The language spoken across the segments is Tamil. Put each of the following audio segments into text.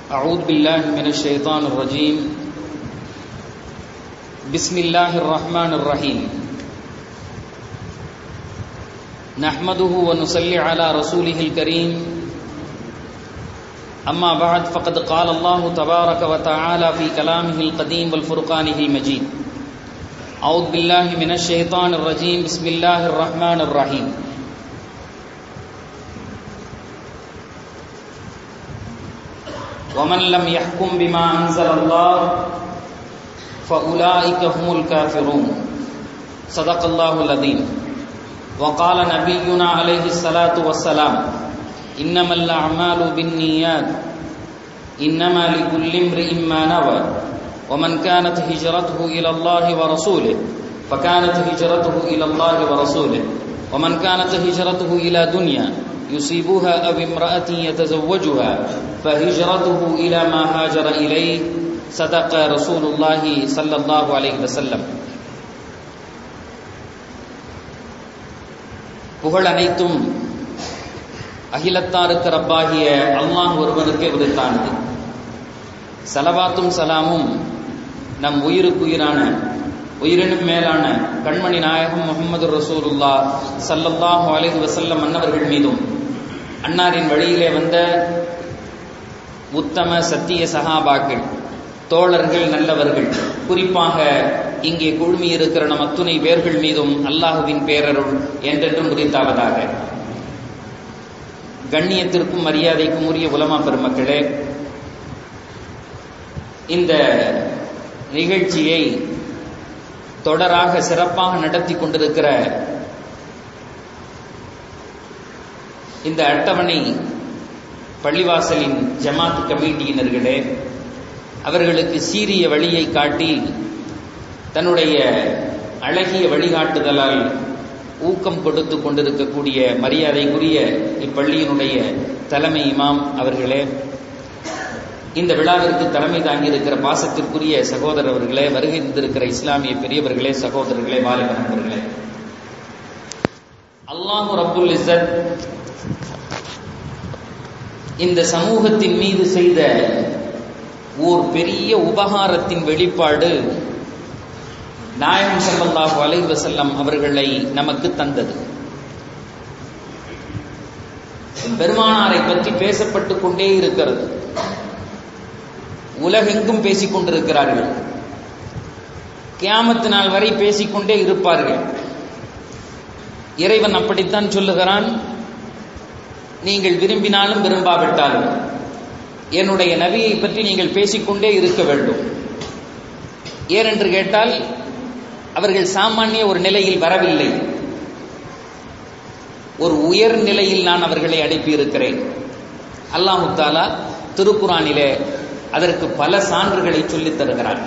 أعوذ بالله من الشيطان الرجيم بسم الله الرحمن الرحيم نحمده ونصلي على رسوله الكريم أما بعد فقد قال الله تبارك وتعالى في كلامه القديم والفرقانه المجيد أعوذ بالله من الشيطان الرجيم بسم الله الرحمن الرحيم ومن لم يحكم بما أنزل الله فأولئك هم الكافرون صدق الله العظيم وقال نبينا عليه الصلاة والسلام إنما الأعمال بالنيات إنما لكل امرئ ما نوى ومن كانت هجرته إلى الله ورسوله فكانت هجرته إلى الله ورسوله ومن كانت هجرته إلى دنيا يصيبها أو امرأة يتزوجها فهجرته إلى ما هاجر إليه صدق رسول الله صلى الله عليه وسلم புகழ் அனைத்தும் அகிலத்தாருக்கு ரப்பாகிய அல்லாஹ் ஒருவனுக்கே உரித்தானது சலவாத்தும் சலாமும் நம் உயிருக்குயிரான உயிரினும் மேலான கண்மணி நாயகம் முகமது ரசூலுல்லா சல்லல்லாஹு அலைஹி வசல்லம் மன்னவர்கள் மீதும் அன்னாரின் வழியிலே வந்த உத்தம சத்திய சகாபாக்கள் தோழர்கள் நல்லவர்கள் குறிப்பாக இங்கே குழுமி இருக்கிற நம் அத்துணை பேர்கள் மீதும் அல்லாஹுவின் பேரருள் என்றென்றும் குறித்தாவதாக கண்ணியத்திற்கும் மரியாதைக்கும் உரிய உலமா பெருமக்களே இந்த நிகழ்ச்சியை தொடராக சிறப்பாக நடத்தி கொண்டிருக்கிற இந்த அட்டவணை பள்ளிவாசலின் ஜமாத் கமிட்டியினர்களே அவர்களுக்கு சீரிய வழியை காட்டி தன்னுடைய அழகிய வழிகாட்டுதலால் ஊக்கம் கொடுத்து கொண்டிருக்கக்கூடிய மரியாதைக்குரிய இப்பள்ளியினுடைய தலைமை இமாம் அவர்களே இந்த விழாவிற்கு தலைமை தாங்கியிருக்கிற பாசத்திற்குரிய சகோதரர் அவர்களே வருகை தந்திருக்கிற இஸ்லாமிய பெரியவர்களே சகோதரர்களே வாலிப நண்பர்களே அல்லாஹு ரபுல் இசத் இந்த சமூகத்தின் மீது செய்த ஓர் பெரிய உபகாரத்தின் வெளிப்பாடு நாயகம் சல்லாஹு அலைவசல்லம் அவர்களை நமக்கு தந்தது பெருமானாரை பற்றி பேசப்பட்டு கொண்டே இருக்கிறது உலகெங்கும் பேசிக் கொண்டிருக்கிறார்கள் கியாமத்து நாள் வரை பேசிக்கொண்டே இருப்பார்கள் இறைவன் அப்படித்தான் சொல்லுகிறான் நீங்கள் விரும்பினாலும் விரும்பாவிட்டாலும் என்னுடைய நபியை பற்றி நீங்கள் பேசிக்கொண்டே இருக்க வேண்டும் ஏனென்று கேட்டால் அவர்கள் சாமானிய ஒரு நிலையில் வரவில்லை ஒரு உயர் நிலையில் நான் அவர்களை அனுப்பியிருக்கிறேன் அல்லாஹு தாலா திருக்குறானிலே அதற்கு பல சான்றுகளை சொல்லித் தருகிறார்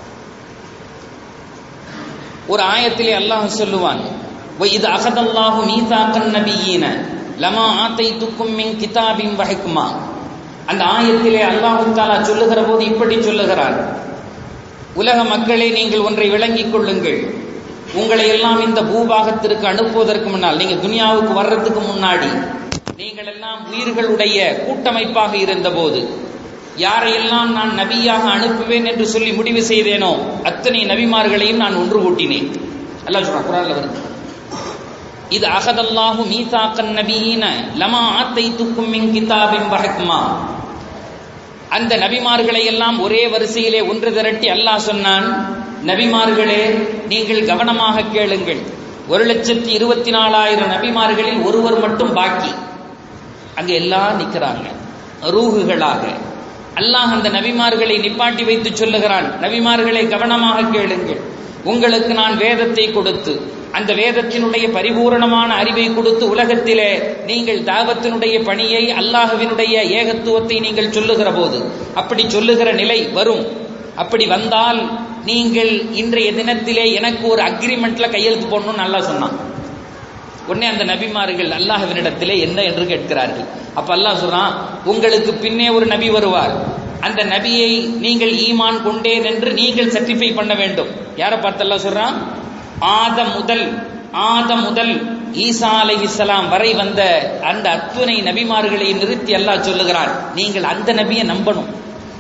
ஒரு ஆயத்திலே அல்லாஹ் சொல்லுவான் இது அகதல்லாஹு மீதாக்கன் நபியீன லமா ஆத்தை துக்கும் மின் கிதாபின் வகைக்குமா அந்த ஆயத்திலே அல்லாஹு தாலா சொல்லுகிற போது இப்படி சொல்லுகிறார் உலக மக்களே நீங்கள் ஒன்றை விளங்கிக் கொள்ளுங்கள் உங்களை எல்லாம் இந்த பூபாகத்திற்கு அனுப்புவதற்கு முன்னால் நீங்க துனியாவுக்கு வர்றதுக்கு முன்னாடி நீங்கள் எல்லாம் உயிர்களுடைய கூட்டமைப்பாக இருந்தபோது யாரையெல்லாம் நான் நபியாக அனுப்புவேன் என்று சொல்லி முடிவு செய்தேனோ அத்தனை நபிமார்களையும் நான் ஒன்று கூட்டினேன் அல்லா சொல்றான் குரான்ல வருது இது அகதல்லாஹு மீசாக்கன் நபியின லமா ஆத்தை துக்கும் மின் கிதாபின் வஹக்மா அந்த நபிமார்களை எல்லாம் ஒரே வரிசையிலே ஒன்று திரட்டி அல்லாஹ் சொன்னான் நபிமார்களே நீங்கள் கவனமாக கேளுங்கள் ஒரு லட்சத்தி இருபத்தி நாலாயிரம் நபிமார்களில் ஒருவர் மட்டும் பாக்கி அங்க எல்லாம் நிக்கிறாங்க ரூகுகளாக அல்லாஹ் அந்த நபிமார்களை நிப்பாட்டி வைத்து சொல்லுகிறான் நபிமார்களை கவனமாக கேளுங்கள் உங்களுக்கு நான் வேதத்தை கொடுத்து அந்த வேதத்தினுடைய பரிபூரணமான அறிவை கொடுத்து உலகத்திலே நீங்கள் தாவத்தினுடைய பணியை அல்லாஹுவினுடைய ஏகத்துவத்தை நீங்கள் சொல்லுகிற போது அப்படி சொல்லுகிற நிலை வரும் அப்படி வந்தால் நீங்கள் இன்றைய தினத்திலே எனக்கு ஒரு அக்ரிமெண்ட்ல கையெழுத்து போடணும்னு நல்லா சொன்னான் உடனே அந்த நபிமார்கள் அல்லாஹ்வினிடத்திலே என்ன என்று கேட்கிறார்கள் அப்ப அல்லாஹ் சொல்றான் உங்களுக்கு பின்னே ஒரு நபி வருவார் அந்த நபியை நீங்கள் ஈமான் கொண்டேன் என்று நீங்கள் சர்டிஃபை பண்ண வேண்டும் யாரை பார்த்து அல்லாஹ் சொல்றான் ஆத முதல் ஆத முதல் ஈசா அலைஹிஸ்ஸலாம் வரை வந்த அந்த அத்துணை நபிமார்களை நிறுத்தி அல்லாஹ் சொல்லுகிறான் நீங்கள் அந்த நபியை நம்பணும்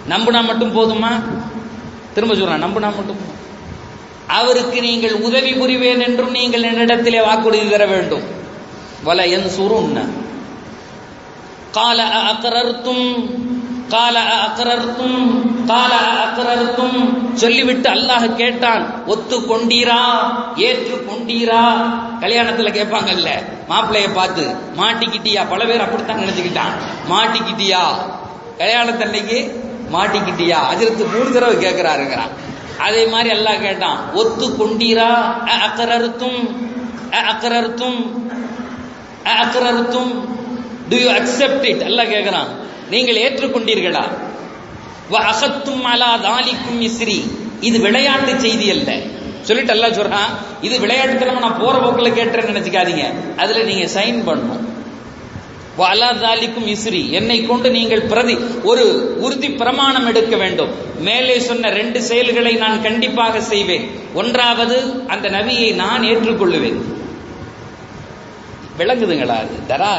நம்புனா மட்டும் போதுமா திரும்ப சொல்றேன் நம்புனா மட்டும் போதும். அவருக்கு நீங்கள் உதவி புரிவேன் என்றும் நீங்கள் என்னிடத்திலே வாக்குறுதி தர வேண்டும் வல என் சுருன்ன கால அக்கரர்த்தும் கால அக்கரர்த்தும் கால அக்கரர்த்தும் சொல்லிவிட்டு அல்லாஹ் கேட்டான் ஒத்து கொண்டீரா ஏற்று கொண்டீரா கல்யாணத்துல கேட்பாங்கல்ல மாப்பிள்ளைய பார்த்து மாட்டிக்கிட்டியா பல பேர் அப்படித்தான் நினைச்சுக்கிட்டான் மாட்டிக்கிட்டியா கல்யாணத்தன்னைக்கு மாட்டிக்கிட்டியா அதிர்த்து மூணு தடவை கேட்கிறாருங்கிறான் அதே மாதிரி அல்லாஹ் கேட்டான் ஒத்து கொண்டீரா அக்கரர்த்தும் அக்கரர்த்தும் அக்கரர்த்தும் do you accept it Allah கேட்கிறான் நீங்கள் ஏற்றுக்கொண்டீர்களா வ அகத்தும் அலா தாலிக்கும் இஸ்ரி இது விளையாட்டு செய்தி அல்ல சொல்லிட்டு அல்லாஹ் சொல்றான் இது விளையாட்டுத்தனமா நான் போற போக்குல கேட்டேன்னு நினைச்சுக்காதீங்க அதுல நீங்க சைன் பண்ணணும் வ அலா தாலிக்கும் இஸ்ரி என்னை கொண்டு நீங்கள் பிரதி ஒரு உறுதி பிரமாணம் எடுக்க வேண்டும் மேலே சொன்ன ரெண்டு செயல்களை நான் கண்டிப்பாக செய்வேன் ஒன்றாவது அந்த நபியை நான் ஏற்றுக்கொள்ளுவேன் விளங்குதுங்களா அது தரா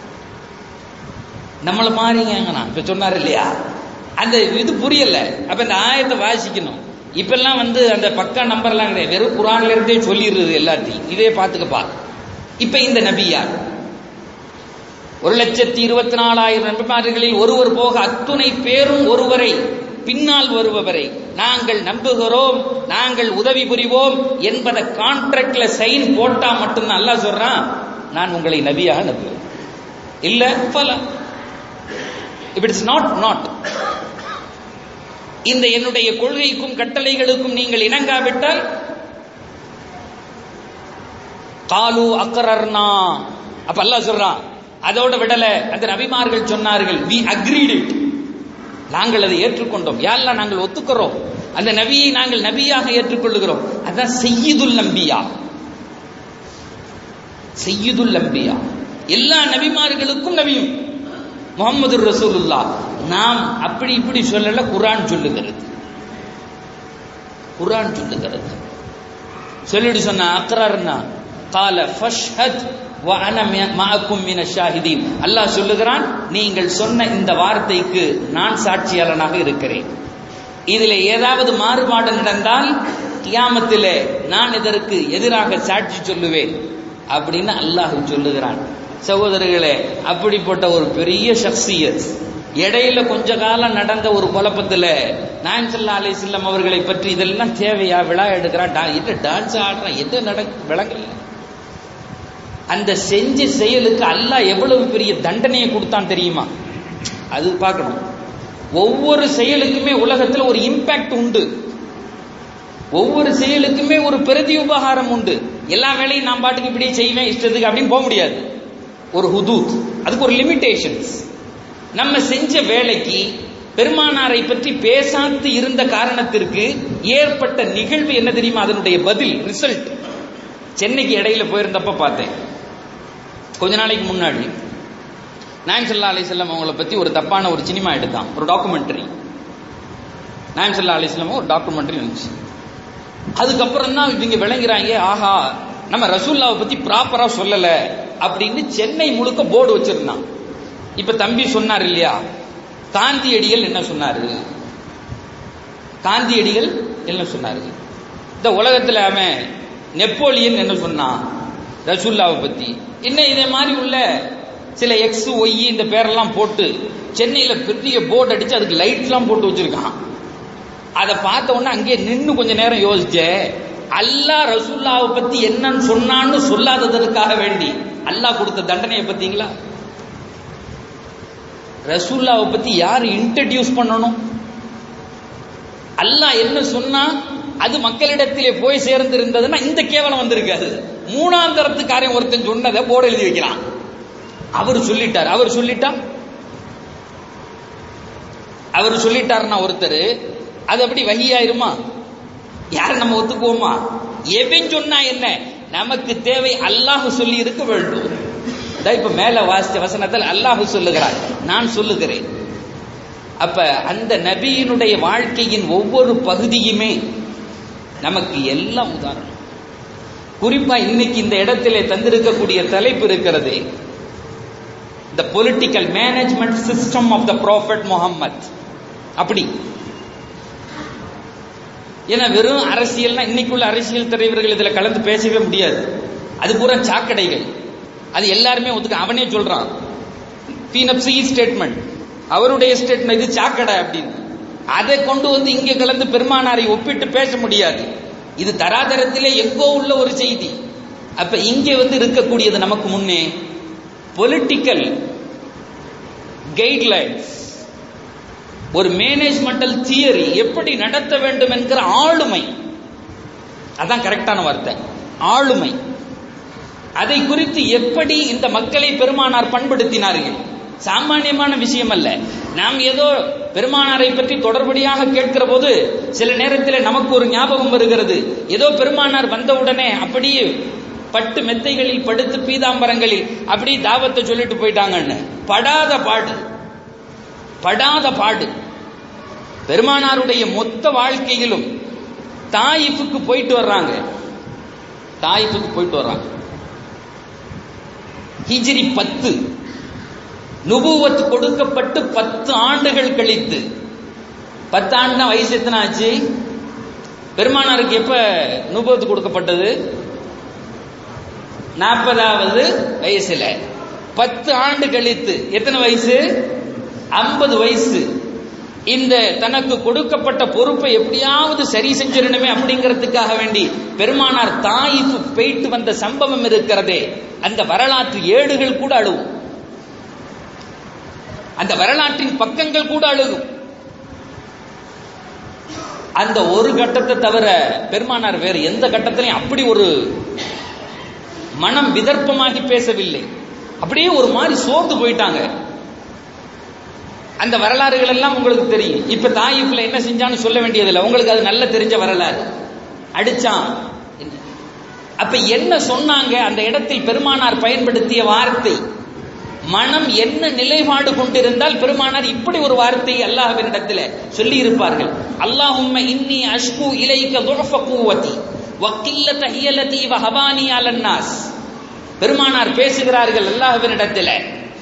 நம்மள மாதிரிங்க நான் இப்ப சொன்னார் இல்லையா அந்த இது புரியல அப்ப இந்த ஆயத்தை வாசிக்கணும் இப்பெல்லாம் வந்து அந்த பக்கா நம்பர்லாம் கிடையாது வெறும் குரான்ல இருந்தே சொல்லிடுறது எல்லாத்தையும் இதே பார்த்துக்கப்பா இப்ப இந்த நபியார் ஒரு லட்சத்தி இருபத்தி நாலாயிரம் நம்பிமார்களில் ஒருவர் போக அத்துணை பேரும் ஒருவரை பின்னால் வருபவரை நாங்கள் நம்புகிறோம் நாங்கள் உதவி புரிவோம் என்பதை கான்ட்ராக்ட்ல சைன் போட்டா மட்டும்தான் அல்லாஹ் சொல்றான் நான் உங்களை நபியாக நம்புவேன் இல்ல பல இப் இட்ஸ் நாட் நாட் இந்த என்னுடைய கொள்கைக்கும் கட்டளைகளுக்கும் நீங்கள் இணங்காவிட்டால் காலு அக்கரர்னா அப்ப அல்லாஹ் சொல்றான் அதோட விடல அந்த நபிமார்கள் சொன்னார்கள் வி அக்ரீட் இட் நாங்கள் அதை ஏற்றுக்கொண்டோம் யாரெல்லாம் நாங்கள் ஒத்துக்கிறோம் அந்த நபியை நாங்கள் நபியாக ஏற்றுக்கொள்ளுகிறோம் அதான் செய்யுதுல் நம்பியா செய்யுதுல் நம்பியா எல்லா நபிமார்களுக்கும் நபியும் முகமது ரசூலுல்லா நாம் அப்படி இப்படி சொல்லல குரான் சொல்லுகிறது குரான் சொல்லுகிறது சொல்லிட்டு சொன்ன அக்ரர்னா கால ஃபஷ்ஹத் வ அன மஅக்கும் மின ஷாஹிதீன் அல்லாஹ் சொல்லுகிறான் நீங்கள் சொன்ன இந்த வார்த்தைக்கு நான் சாட்சியாளனாக இருக்கிறேன் இதில் ஏதாவது மாறுபாடு நடந்தால் கியாமத்திலே நான் இதற்கு எதிராக சாட்சி சொல்லுவேன் அப்படின்னு அல்லாஹ் சொல்லுகிறான் சகோதரர்களே அப்படிப்பட்ட ஒரு பெரிய சக்சியத் இடையில கொஞ்ச காலம் நடந்த ஒரு குழப்பத்துல நாயன்சல்லா அலி செல்லம் அவர்களை பற்றி இதெல்லாம் தேவையா விழா எடுக்கிறான் டா- என்ன டான்ஸ் ஆடுறான் என்ன நட விளங்கல அந்த செஞ்ச செயலுக்கு அல்லாஹ் எவ்வளவு பெரிய தண்டனையை கொடுத்தான் தெரியுமா அது பார்க்கணும் ஒவ்வொரு செயலுக்குமே உலகத்துல ஒரு இம்பாக்ட் உண்டு ஒவ்வொரு செயலுக்குமே ஒரு பிரதி உபகாரம் உண்டு எல்லா வேலையும் நான் பாட்டுக்கு இப்படியே செய்வேன் இஷ்டத்துக்கு அப்படின்னு போக முடியாது ஒரு ஹுதூத் அதுக்கு ஒரு லிமிடேஷன்ஸ் நம்ம செஞ்ச வேலைக்கு பெருமானாரை பற்றி பேசாத்து இருந்த காரணத்திற்கு ஏற்பட்ட நிகழ்வு என்ன தெரியுமா அதனுடைய பதில் ரிசல்ட் சென்னைக்கு இடையில போயிருந்தப்ப பார்த்தேன் கொஞ்ச நாளைக்கு முன்னாடி நாயம் சல்லா அலிசல்லாம் அவங்கள பத்தி ஒரு தப்பான ஒரு சினிமா எடுத்தான் ஒரு டாக்குமெண்ட்ரி நாயம் சல்லா அலிஸ்லாம் ஒரு டாக்குமெண்ட்ரி இருந்துச்சு அதுக்கப்புறம் தான் இவங்க விளங்குறாங்க ஆஹா நம்ம ரசூல்லாவை பத்தி ப்ராப்பரா சொல்லல அப்படின்னு சென்னை முழுக்க போர்டு வச்சிருந்தான் இப்ப தம்பி சொன்னார் இல்லையா காந்தியடிகள் என்ன சொன்னாரு காந்தியடிகள் என்ன சொன்னாரு இந்த உலகத்துல அவன் நெப்போலியன் என்ன சொன்னான் ரசூல்லாவை பத்தி என்ன இதே மாதிரி உள்ள சில எக்ஸ் ஒய் இந்த பேரெல்லாம் போட்டு சென்னையில பெரிய போர்டு அடிச்சு அதுக்கு லைட்லாம் போட்டு வச்சிருக்கான் அதை பார்த்த உடனே அங்கேயே நின்று கொஞ்ச நேரம் யோசிச்சேன் அல்லாஹ் ரசூல்லாவை பத்தி என்னன்னு சொன்னான்னு சொல்லாததற்காக வேண்டி அல்லாஹ் கொடுத்த தண்டனையை பத்தீங்களா ரசூல்லாவை பத்தி யார் இன்ட்ரடியூஸ் பண்ணணும் அல்லாஹ் என்ன சொன்னா அது மக்களிடத்திலே போய் சேர்ந்திருந்ததுன்னா இந்த கேவலம் வந்திருக்காது மூணாம் தரத்துக்காரன் ஒருத்தன் சொன்னதை போர்டு எழுதி வைக்கிறான் அவர் சொல்லிட்டார் அவர் சொல்லிட்டா அவர் சொல்லிட்டாருன்னா ஒருத்தர் அது அப்படி வகியாயிருமா யார் நம்ம ஒத்துக்குவோமா எவன் சொன்னா என்ன நமக்கு தேவை அல்லாஹ் சொல்லி இருக்க வேண்டும் இதான் இப்ப மேல வாசிச்ச வசனத்தில் அல்லாஹ் சொல்லுகிறார் நான் சொல்லுகிறேன் அப்ப அந்த நபியினுடைய வாழ்க்கையின் ஒவ்வொரு பகுதியுமே நமக்கு எல்லாம் உதாரணம் குறிப்பா இன்னைக்கு இந்த இடத்திலே தந்திருக்கக்கூடிய தலைப்பு இருக்கிறது the political management system of the prophet Muhammad அப்படி ஏன்னா வெறும் அரசியல்னா இன்னைக்குள்ள அரசியல் தலைவர்கள் இதுல கலந்து பேசவே முடியாது அது பூரா சாக்கடைகள் அது எல்லாருமே ஒத்துக்க அவனே சொல்றான் பீனப்சி ஸ்டேட்மெண்ட் அவருடைய ஸ்டேட்மெண்ட் இது சாக்கடை அப்படின்னு அதை கொண்டு வந்து இங்கே கலந்து பெருமானாரை ஒப்பிட்டு பேச முடியாது இது தராதரத்திலே எங்கோ உள்ள ஒரு செய்தி அப்ப இங்கே வந்து இருக்கக்கூடியது நமக்கு முன்னே பொலிட்டிக்கல் கைட்லைன்ஸ் ஒரு மேனேஜ்மெண்டல் தியரி எப்படி நடத்த வேண்டும் என்கிற ஆளுமை அதான் கரெக்டான வார்த்தை ஆளுமை அதை குறித்து எப்படி இந்த மக்களை பெருமானார் பண்படுத்தினார்கள் சாமானியமான விஷயம் அல்ல நாம் ஏதோ பெருமானாரை பற்றி தொடர்படியாக கேட்கிற போது சில நேரத்தில் நமக்கு ஒரு ஞாபகம் வருகிறது ஏதோ பெருமானார் வந்தவுடனே அப்படியே பட்டு மெத்தைகளில் படுத்து பீதாம்பரங்களில் அப்படி தாவத்தை சொல்லிட்டு போயிட்டாங்கன்னு படாத பாடு படாத பாடு பெருமானாருடைய மொத்த வாழ்க்கையிலும் தாயிஃபுக்கு போயிட்டு வர்றாங்க தாயிஃபுக்கு போயிட்டு வர்றாங்க ஹிஜ்ரி பத்து நுபுவத் கொடுக்கப்பட்டு பத்து ஆண்டுகள் கழித்து பத்து ஆண்டுனா வயசு எத்தனை ஆச்சு பெருமானாருக்கு எப்ப நுபுவத்து கொடுக்கப்பட்டது நாற்பதாவது வயசுல பத்து ஆண்டு கழித்து எத்தனை வயசு ஐம்பது வயசு இந்த தனக்கு கொடுக்கப்பட்ட பொறுப்பை எப்படியாவது சரி செஞ்சிடணுமே அப்படிங்கிறதுக்காக வேண்டி பெருமானார் தாயிப்பு போயிட்டு வந்த சம்பவம் இருக்கிறதே அந்த வரலாற்று ஏடுகள் கூட அழுவும் அந்த வரலாற்றின் பக்கங்கள் கூட அழுகும் அந்த ஒரு கட்டத்தை தவிர பெருமானார் வேறு எந்த கட்டத்திலையும் அப்படி ஒரு மனம் விதர்ப்பமாகி பேசவில்லை அப்படியே ஒரு மாதிரி சோர்ந்து போயிட்டாங்க அந்த வரலாறுகள் எல்லாம் உங்களுக்கு தெரியும் இப்ப தாயிப்ல என்ன செஞ்சான்னு சொல்ல வேண்டியதில்லை உங்களுக்கு அது நல்ல தெரிஞ்ச வரலாறு அடிச்சான் அப்ப என்ன சொன்னாங்க அந்த இடத்தில் பெருமானார் பயன்படுத்திய வார்த்தை மனம் என்ன நிலைப்பாடு கொண்டிருந்தால் பெருமானார் இப்படி ஒரு வார்த்தையை அல்லாஹ்வினிடத்தில் சொல்லி இருப்பார்கள் அல்லாஹும்ம இன்னி அஷ்கு இலைக்க துர்ஃப கூவதி வக்கில்லத ஹியலதி வஹபானி அலன்னாஸ் பெருமானார் பேசுகிறார்கள் அல்லாஹ்வினிடத்தில்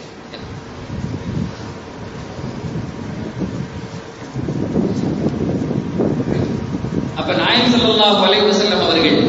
அப்ப நாயம் ஸல்லல்லாஹு அலைஹி வஸல்லம் அவர்கள்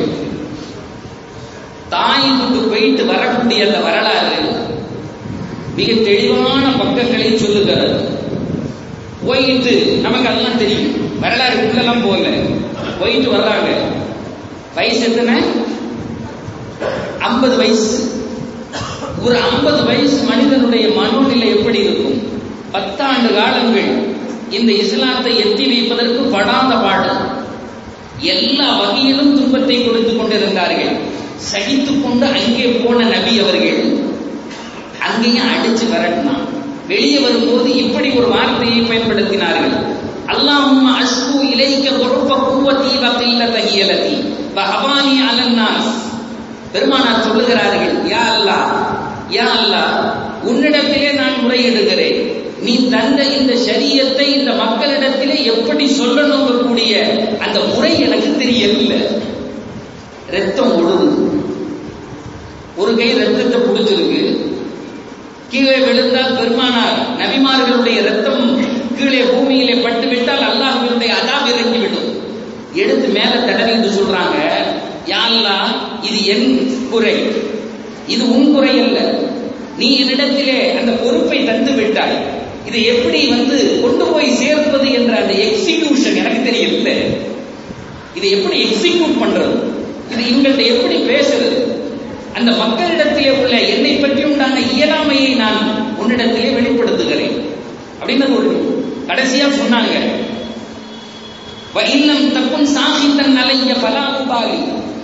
தாயினுக்கு போயிட்டு வரக்கூடிய அந்த வரலாறு மிக தெளிவான பக்கங்களை சொல்லுகிறது போயிட்டு நமக்கு அதெல்லாம் தெரியும் வரலாறு உள்ளெல்லாம் போகல போயிட்டு வர்றாங்க வயசு எத்தனை ஐம்பது வயசு ஒரு ஐம்பது வயசு மனிதனுடைய மனோநிலை எப்படி இருக்கும் பத்தாண்டு காலங்கள் இந்த இஸ்லாத்தை எத்தி வைப்பதற்கு படாத பாடு எல்லா வகையிலும் துன்பத்தை கொடுத்து கொண்டிருந்தார்கள் சகித்துக் கொண்டு அங்கே போன நபி அவர்கள் அங்கேயும் அடிச்சு விரட்டினான் வெளியே வரும்போது இப்படி ஒரு வார்த்தையை பயன்படுத்தினார்கள் அல்லாஹும் அஷ்கு இலைக்க பொறுப்ப கூவத்தி வகையில தகியலதி பகவானி அலன்னாஸ் பெருமானார் சொல்லுகிறார்கள் யா அல்லா யா அல்லா உன்னிடத்திலே நான் முறையிடுகிறேன் நீ தந்த இந்த சரியத்தை இந்த மக்களிடத்திலே எப்படி சொல்லணும் கூடிய அந்த முறை எனக்கு தெரியல ரத்தம் ஒழுகுது ஒரு கை ரத்தத்தை பிடிச்சிருக்கு கீழே விழுந்தால் பெருமானார் நபிமார்களுடைய ரத்தம் கீழே பூமியிலே பட்டு விட்டால் அல்லாஹுவினுடைய அதாப் இறங்கிவிடும் எடுத்து மேல தடவிட்டு சொல்றாங்க யாழ்லா இது என் குறை இது உன் குறை அல்ல நீ என்னிடத்திலே அந்த பொறுப்பை தந்து விட்டாய் இதை எப்படி வந்து கொண்டு போய் சேர்ப்பது என்ற அந்த எக்ஸிகியூஷன் எனக்கு தெரியல இதை எப்படி எக்ஸிக்யூட் பண்றது இது இவங்கள்ட்ட எப்படி பேசுறது அந்த மக்களிடத்திலே உள்ள என்னை பற்றி உண்டான இயலாமையை நான் உன்னிடத்திலே வெளிப்படுத்துகிறேன் அப்படின்னு ஒரு கடைசியா சொன்னாங்க இன்னும் தப்பும் சாகித்தன் அலைய பலாமுபாலி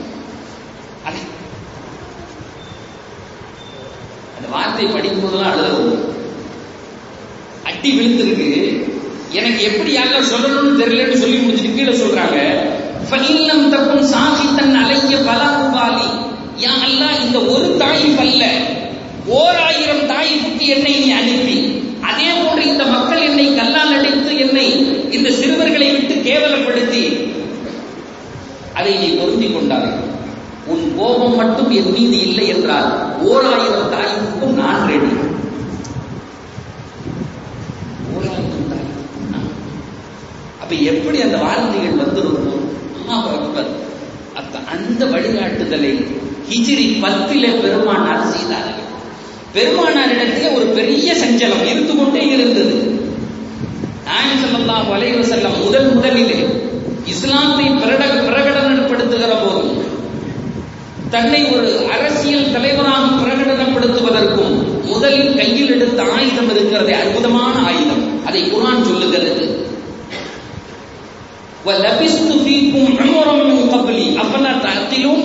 அந்த வார்த்தை படிக்கும் போதெல்லாம் அழுது அட்டி விழுந்திருக்கு எனக்கு எப்படி யாரெல்லாம் சொல்லணும்னு தெரியலன்னு சொல்லி முடிச்சுட்டு கீழே சொல்றாங்க ஃபஇல்லம் தக்கும் சாகித்தன் அலைய பலாமுபாலி யா அல்லாஹ் இந்த ஒரு தாயிப் அல்ல ஓர் ஆயிரம் தாயிப்புக்கு என்னை நீ அனுப்பி அதே போன்று இந்த மக்கள் என்னை கல்லால் அடைத்து என்னை இந்த சிறுவர்களை விட்டு கேவலப்படுத்தி அதை நீ பொருந்திக் கொண்டார்கள் உன் கோபம் மட்டும் என் மீது இல்லை என்றால் ஓர் ஆயிரம் தாயிப்புக்கும் நான் ரெடி ஓர் ஆயிரம் தாயிப்புக்கும் நான். அப்ப எப்படி அந்த வார்த்தைகள் வந்திருக்கும் அல்லாஹ் அக்பர் அப்ப அந்த வழிகாட்டுதலை ஹிஜ்ரி பத்திலே பெருமானார் செய்தார்கள் பெருமானாரிடத்திலே ஒரு பெரிய சஞ்சலம் இருந்து கொண்டே இருந்தது நாயகம் ஸல்லல்லாஹு அலைஹி வஸல்லம் முதல் முதலிலே இஸ்லாத்தை பிரகட பிரகடனப்படுத்துகிற போது தன்னை ஒரு அரசியல் தலைவராக பிரகடனப்படுத்துவதற்கும் முதலில் கையில் எடுத்த ஆயுதம் இருக்கிறது அற்புதமான ஆயுதம் அதை குர்ஆன் சொல்லுகிறது وَلَبِثْتُ فِيكُمْ عُمُرًا مِنْ قَبْلِي أَفَلَا تَعْقِلُونَ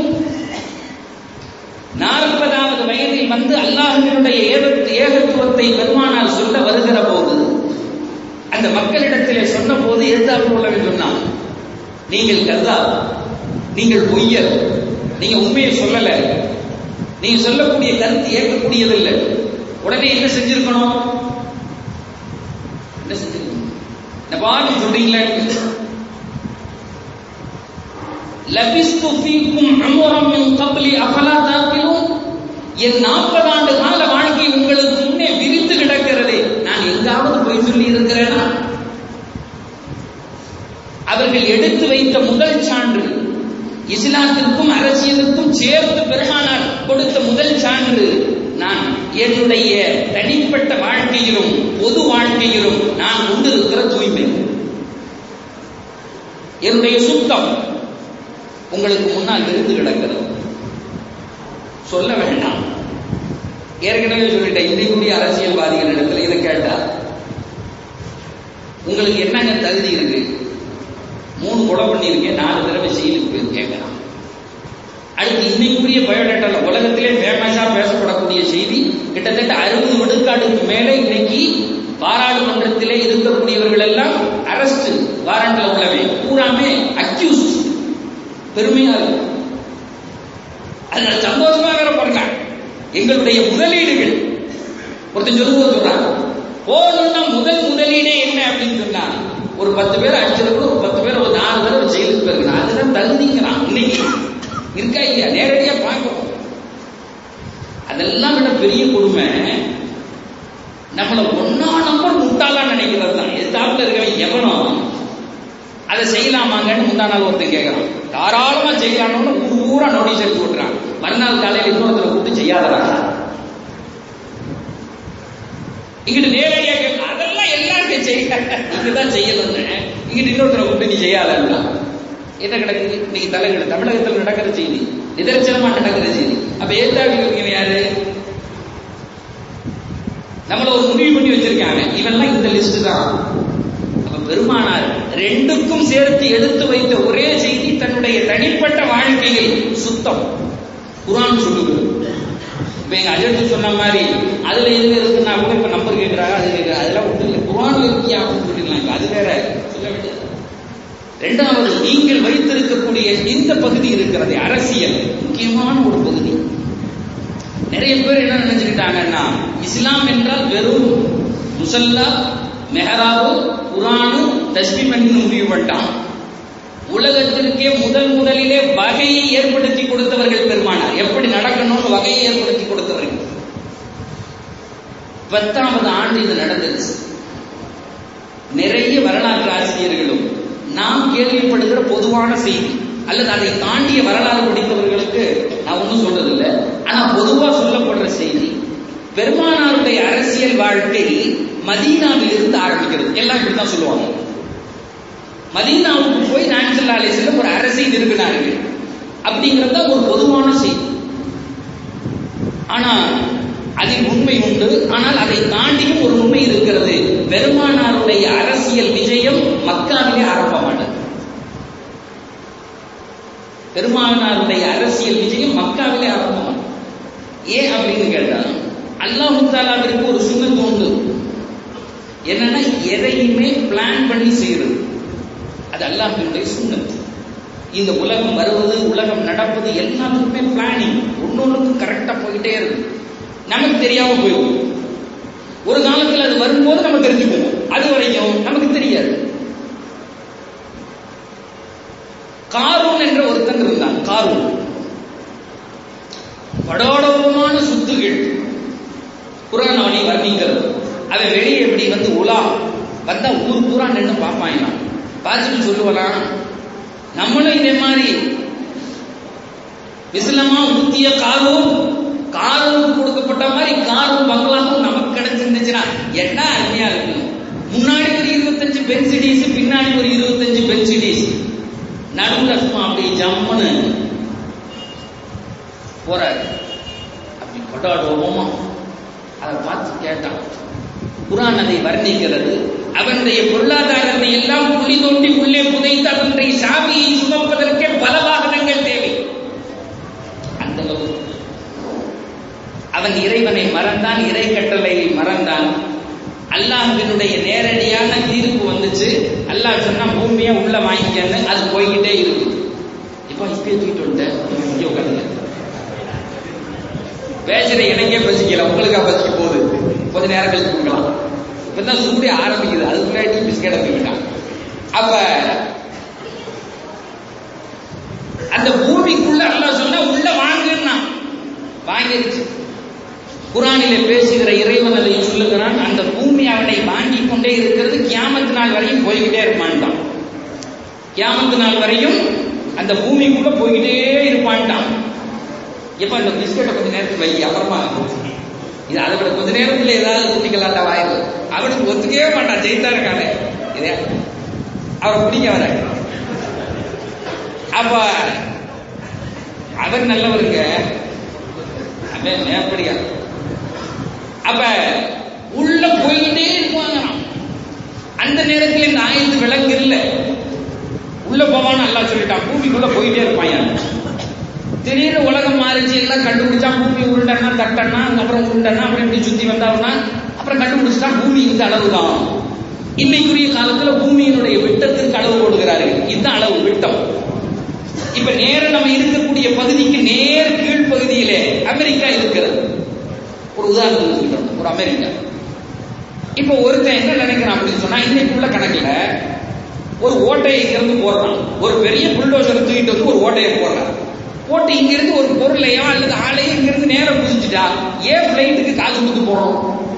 நாற்பதாவது வயதில் வந்து அல்லாஹினுடைய ஏகத்துவத்தை பெருமானார் சொல்ல வருகிற போது அந்த மக்களிடத்திலே சொன்ன போது எழுதாமல் கொள்ள சொன்னான் நீங்கள் கர்தா நீங்கள் பொய்யர் நீங்க உண்மையை சொல்லல நீங்க சொல்லக்கூடிய கருத்து ஏற்கக்கூடியதில்லை உடனே என்ன செஞ்சிருக்கணும் என்ன செஞ்சிருக்கணும் இந்த பாட்டு சொல்றீங்களா லபிஸ்து ஃபீக்கும் உமரம் மின் கப்லி அஃபலா தாக்கிலும் என் நாற்பது ஆண்டு கால வாழ்க்கை உங்களுக்கு முன்னே விரித்து கிடக்கிறதே நான் எங்காவது போய் சொல்லி இருக்கிறேனா அவர்கள் எடுத்து வைத்த முதல் சான்று இஸ்லாத்திற்கும் அரசியலுக்கும் சேர்த்து பெருமானார் கொடுத்த முதல் சான்று நான் என்னுடைய தனிப்பட்ட வாழ்க்கையிலும் பொது வாழ்க்கையிலும் நான் கொண்டிருக்கிற தூய்மை என்னுடைய சுத்தம் உங்களுக்கு முன்னால் விருந்து கிடக்கிறது சொல்ல வேண்டாம் ஏற்கனவே சொல்லிட்டேன் இன்றைக்குரிய அரசியல்வாதிகள் இடத்துல இதை கேட்டா உங்களுக்கு என்னங்க தகுதி இருக்கு மூணு கொலை பண்ணியிருக்கேன் நாலு தடவை ஜெயிலுக்கு போய் கேட்கலாம் அடுத்து இன்னைக்குரிய பயோடேட்டால உலகத்திலே ஃபேமஸா பேசப்படக்கூடிய செய்தி கிட்டத்தட்ட அறுபது விழுக்காடுக்கு மேலே இன்னைக்கு பாராளுமன்றத்திலே இருக்கக்கூடியவர்கள் எல்லாம் அரஸ்ட் வாரண்ட்ல உள்ளவை பூராமே அக்யூஸ்ட் பெருமையா இருக்கும் அதனால சந்தோஷமா வேற பாருங்க எங்களுடைய முதலீடுகள் ஒருத்தன் சொல்லும்போது சொல்றான் போகணும்னா முதல் முதலீடே என்ன அப்படின்னு சொன்னா ஒரு பத்து பேர் அடிச்சிருக்கணும் ஒரு பத்து பேர் ஒரு நாலு தடவை ஜெயிலுக்கு போயிருக்கணும் அதுதான் தகுதிங்கிறான் இன்னைக்கு இருக்கா இல்லையா நேரடியா பார்க்கணும் அதெல்லாம் விட பெரிய கொடுமை நம்மள ஒன்னா நம்பர் முட்டாளா நினைக்கிறது தான் எதிர்த்தாப்புல இருக்கவன் எவனோ அதை செய்யலாமாங்கன்னு முந்தா நாள் ஒருத்தன் கேட்கறான் தாராளமா செய்யலாம்னு பூரா நோட்டீஸ் எடுத்து விட்டுறான் மறுநாள் காலையில் இன்னொருத்தரை கூப்பிட்டு செய்யாதடா இங்கிட்டு நேரடியா கேட்க அதெல்லாம் எல்லாருக்கும் செய்ய நீங்க தான் செய்யணும்னு இங்கிட்டு இன்னொருத்தரை கூப்பிட்டு நீ செய்யாதா என்ன கிடக்குது இன்னைக்கு தலைகள் தமிழகத்தில் நடக்கிற செய்தி நிதர்சனமா நடக்கிற செய்தி அப்ப ஏத்தாவிகள் யாரு நம்மள ஒரு முடிவு பண்ணி வச்சிருக்காங்க இவெல்லாம் இந்த லிஸ்ட் தான் அப்ப பெருமானார் ரெண்டுக்கும் சேர்த்து எடுத்து வைத்த ஒரே செய்தி தன்னுடைய தனிப்பட்ட வாழ்க்கையில் சுத்தம் குரான் சொல்லுகிறது இப்ப எங்க அஜர்த்து சொன்ன மாதிரி அதுல எதுல இருக்குன்னா கூட இப்ப நம்பர் கேட்கிறாங்க அது கேட்கிறாங்க அதெல்லாம் ஒன்றும் இல்லை குரான்ல இருக்கியா அப்படின்னு சொல்லிடலாம் அது வேற சொல்ல வேண்டியது ரெண்டாவது நீங்கள் வைத்திருக்கக்கூடிய இந்த பகுதி இருக்கிறது அரசியல் முக்கியமான ஒரு பகுதி நிறைய பேர் என்ன நினைச்சுக்கிட்டாங்கன்னா இஸ்லாம் என்றால் வெறும் முசல்லா மெஹராபு குரானு தஸ்மி பண்ணி முடிவு பண்ணிட்டான் உலகத்திற்கே முதல் முதலிலே வகையை ஏற்படுத்தி கொடுத்தவர்கள் பெருமானார் எப்படி நடக்கணும்னு வகையை ஏற்படுத்தி கொடுத்தவர்கள் பத்தாவது ஆண்டு இது நடந்துச்சு நிறைய வரலாற்று ஆசிரியர்களும் நாம் கேள்விப்படுகிற பொதுவான செய்தி அல்லது அதை தாண்டிய வரலாறு படித்தவர்களுக்கு நான் ஒன்றும் சொல்றதில்லை ஆனா பொதுவா சொல்லப்படுற செய்தி பெருமானாருடைய அரசியல் வாழ்க்கை மதீனாவில் இருந்து ஆரம்பிக்கிறது எல்லாம் இப்படிதான் சொல்லுவாங்க மதீனாவுக்கு போய் நான்சல்லா அலிஸ்லம் ஒரு அரசை நிறுவினார்கள் அப்படிங்கிறது தான் ஒரு பொதுவான செய்தி ஆனா அதில் உண்மை உண்டு ஆனால் அதை தாண்டியும் ஒரு உண்மை இருக்கிறது பெருமானாருடைய அரசியல் விஜயம் மக்காவிலே ஆரம்பமானது பெருமானாருடைய அரசியல் விஜயம் மக்காவிலே ஆரம்பமானது ஏன் அப்படின்னு கேட்டா அல்லாஹு தாலாவிற்கு ஒரு சுண்ணத்து உண்டு என்னன்னா எதையுமே பிளான் பண்ணி செய்யறது அது அல்லாஹினுடைய சுண்ணத்து இந்த உலகம் வருவது உலகம் நடப்பது எல்லாத்துக்குமே பிளானிங் ஒன்னொன்னுக்கும் கரெக்டா போயிட்டே இருக்கு நமக்கு தெரியாம போயிடும் ஒரு காலத்துல அது வரும்போது நம்ம தெரிஞ்சுக்குவோம் அது வரைக்கும் நமக்கு தெரியாது காரூன் என்ற ஒருத்தன் இருந்தான் காரூன் படோடமான சுத்துகள் குரான் வர்ணிக்கிறது அவன் வெளியே எப்படி வந்து உலா வந்தா ஊர் பூரா நின்று பார்ப்பான் பார்த்துட்டு சொல்லுவானா நம்மளும் இதே மாதிரி விசிலமா ஊத்திய காரும் காரும் கொடுக்கப்பட்ட மாதிரி காரும் பங்களாவும் நமக்கு கிடைச்சிருந்துச்சுன்னா என்ன அருமையா இருக்கு முன்னாடி ஒரு இருபத்தஞ்சு பென்சிடிஸ் பின்னாடி ஒரு இருபத்தஞ்சு பென்சிடிஸ் நடுவுல சும்மா அப்படி ஜம்முன்னு போறாரு அப்படி கொண்டாடுவோமா அதை பார்த்து கேட்டான் குரான் அதை வர்ணிக்கிறது அவனுடைய பொருளாதாரத்தை எல்லாம் புள்ளி தோண்டி உள்ளே புதைத்து அவனுடைய சாவியை சுமப்பதற்கே பல வாகனங்கள் தேவை அந்த அளவுக்கு அவன் இறைவனை மறந்தான் இறை கட்டளையை மறந்தான் அல்லாஹினுடைய நேரடியான தீர்ப்பு வந்துச்சு அல்லாஹ் சொன்னா பூமியை உள்ள வாங்கிக்கன்னு அது போய்கிட்டே இருக்கு இப்போ இப்பயே தூக்கிட்டு வந்துட்டேன் இங்கே உட்காந்துங்க பேசுற எனக்கே பசிக்கல உங்களுக்கா பசிக்க போகுது கொஞ்ச நேரம் கழிச்சு கொடுக்கலாம் இப்பதான் சூடே ஆரம்பிக்குது அதுக்கு முன்னாடி பிஸ்கெட் தூக்கிட்டான் அப்ப அந்த பூமிக்குள்ள அல்லாஹ் சொன்னா உள்ள வாங்குன்னா வாங்கிருச்சு குரானிலே பேசுகிற இறைவன் அதை சொல்லுகிறான் அந்த பூமி அவனை வாங்கி கொண்டே இருக்கிறது கியாமத்து நாள் வரையும் போய்கிட்டே இருப்பான்டான் கியாமத்து நாள் வரையும் அந்த பூமிக்குள்ள போய்கிட்டே இருப்பான்டான் எப்ப இந்த பிஸ்கெட்டை கொஞ்ச நேரத்துக்கு வை அப்புறமா இது அதை விட கொஞ்ச நேரத்துல ஏதாவது குட்டிக்கலாட்டா வாயிரு அவனுக்கு ஒத்துக்கவே மாட்டான் ஜெயித்தா இருக்கானே இதே அவரை பிடிக்க வர அப்ப அவர் நல்லவருங்க அவன் மேப்படியா அப்ப உள்ள போயிட்டே இருப்பாங்க அந்த நேரத்தில் இந்த ஆயுத விலங்கு இல்ல உள்ள போவான்னு நல்லா சொல்லிட்டான் பூமிக்குள்ள போயிட்டே இருப்பான் திடீர்னு உலகம் மாறிச்சு எல்லாம் கண்டுபிடிச்சா பூமி உருண்டனா தட்டனா அப்புறம் உருண்டனா அப்புறம் இப்படி சுத்தி வந்தாருன்னா அப்புறம் கண்டுபிடிச்சா பூமி இந்த அளவு தான் இன்னைக்குரிய காலத்துல பூமியினுடைய விட்டத்திற்கு அளவு போடுகிறார்கள் இந்த அளவு விட்டம் இப்ப நேர நம்ம இருக்கக்கூடிய பகுதிக்கு நேர் கீழ்ப்பகுதியிலே அமெரிக்கா இருக்கிறது ஒரு உதாரணத்துக்கு சொல்றோம் ஒரு அமெரிக்கா இப்ப ஒருத்தன் என்ன நினைக்கிறான் அப்படின்னு சொன்னா இன்னைக்குள்ள கணக்குல ஒரு ஓட்டையை இங்கிருந்து போடுறான் ஒரு பெரிய புல்டோசரை தூக்கிட்டு வந்து ஒரு ஓட்டையை போடுறான் போட்டு இங்கிருந்து ஒரு பொருளையோ அல்லது ஆளையோ இங்கிருந்து நேரம் குதிச்சுட்டா ஏன் பிளைட்டுக்கு காசு கொடுத்து போறோம்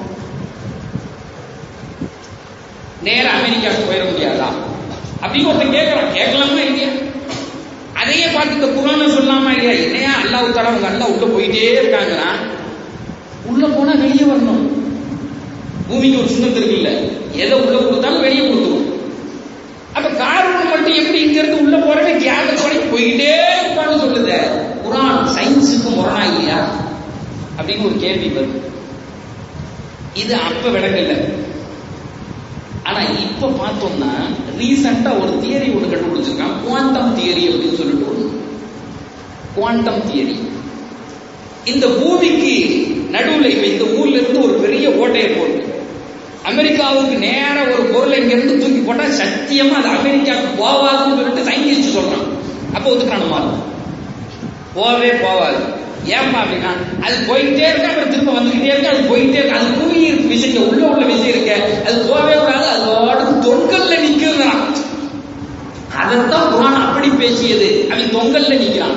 நேர அமெரிக்காவுக்கு போயிட முடியாதா அப்படின்னு ஒருத்தன் கேட்கறான் கேட்கலாமா இல்லையா அதையே பார்த்து இந்த குரான சொல்லாமா இல்லையா என்னையா அல்லாஹ் தலா உங்க அல்லா உள்ள போயிட்டே இருக்காங்கன்னா உள்ள போனா வெளியே வரணும் பூமிக்கு ஒரு சுண்ணத்து இருக்குல்ல எதை உள்ள கொடுத்தாலும் வெளியே கொடுத்துரும் அப்ப காரணம் மட்டும் எப்படி இங்க இருந்து உள்ள போறவே கேம வரைக்கும் போயிட்டே இருப்பான்னு சொல்லுது குரான் சயின்ஸுக்கு முரணா இல்லையா அப்படின்னு ஒரு கேள்வி வருது இது அப்ப விளங்கல ஆனா இப்ப பார்த்தோம்னா ரீசெண்டா ஒரு தியரி ஒன்று கண்டுபிடிச்சிருக்கான் குவாண்டம் தியரி அப்படின்னு சொல்லிட்டு ஒண்ணு குவாண்டம் தியரி இந்த பூமிக்கு நடுவுல இப்ப இந்த ஊர்ல இருந்து ஒரு பெரிய ஓட்டையை போட்டு அமெரிக்காவுக்கு நேர ஒரு பொருளை இங்க இருந்து தூக்கி போட்டா சத்தியமா அது அமெரிக்காவுக்கு போவாதுன்னு சொல்லிட்டு சயின்டிஸ்ட் சொல்றான் அப்ப ஒத்துக்கான போவே போவாது ஏன்பா அப்படின்னா அது போயிட்டே இருக்கு அப்புறம் திரும்ப வந்துகிட்டே இருக்கு அது போயிட்டே இருக்கு அது புவி இருக்கு விஷயம் உள்ள உள்ள விஷயம் இருக்கு அது போவே கூடாது அதோட தொங்கல்ல நிக்கிறான் அதைத்தான் குரான் அப்படி பேசியது அவன் தொங்கல்ல நிக்கிறான்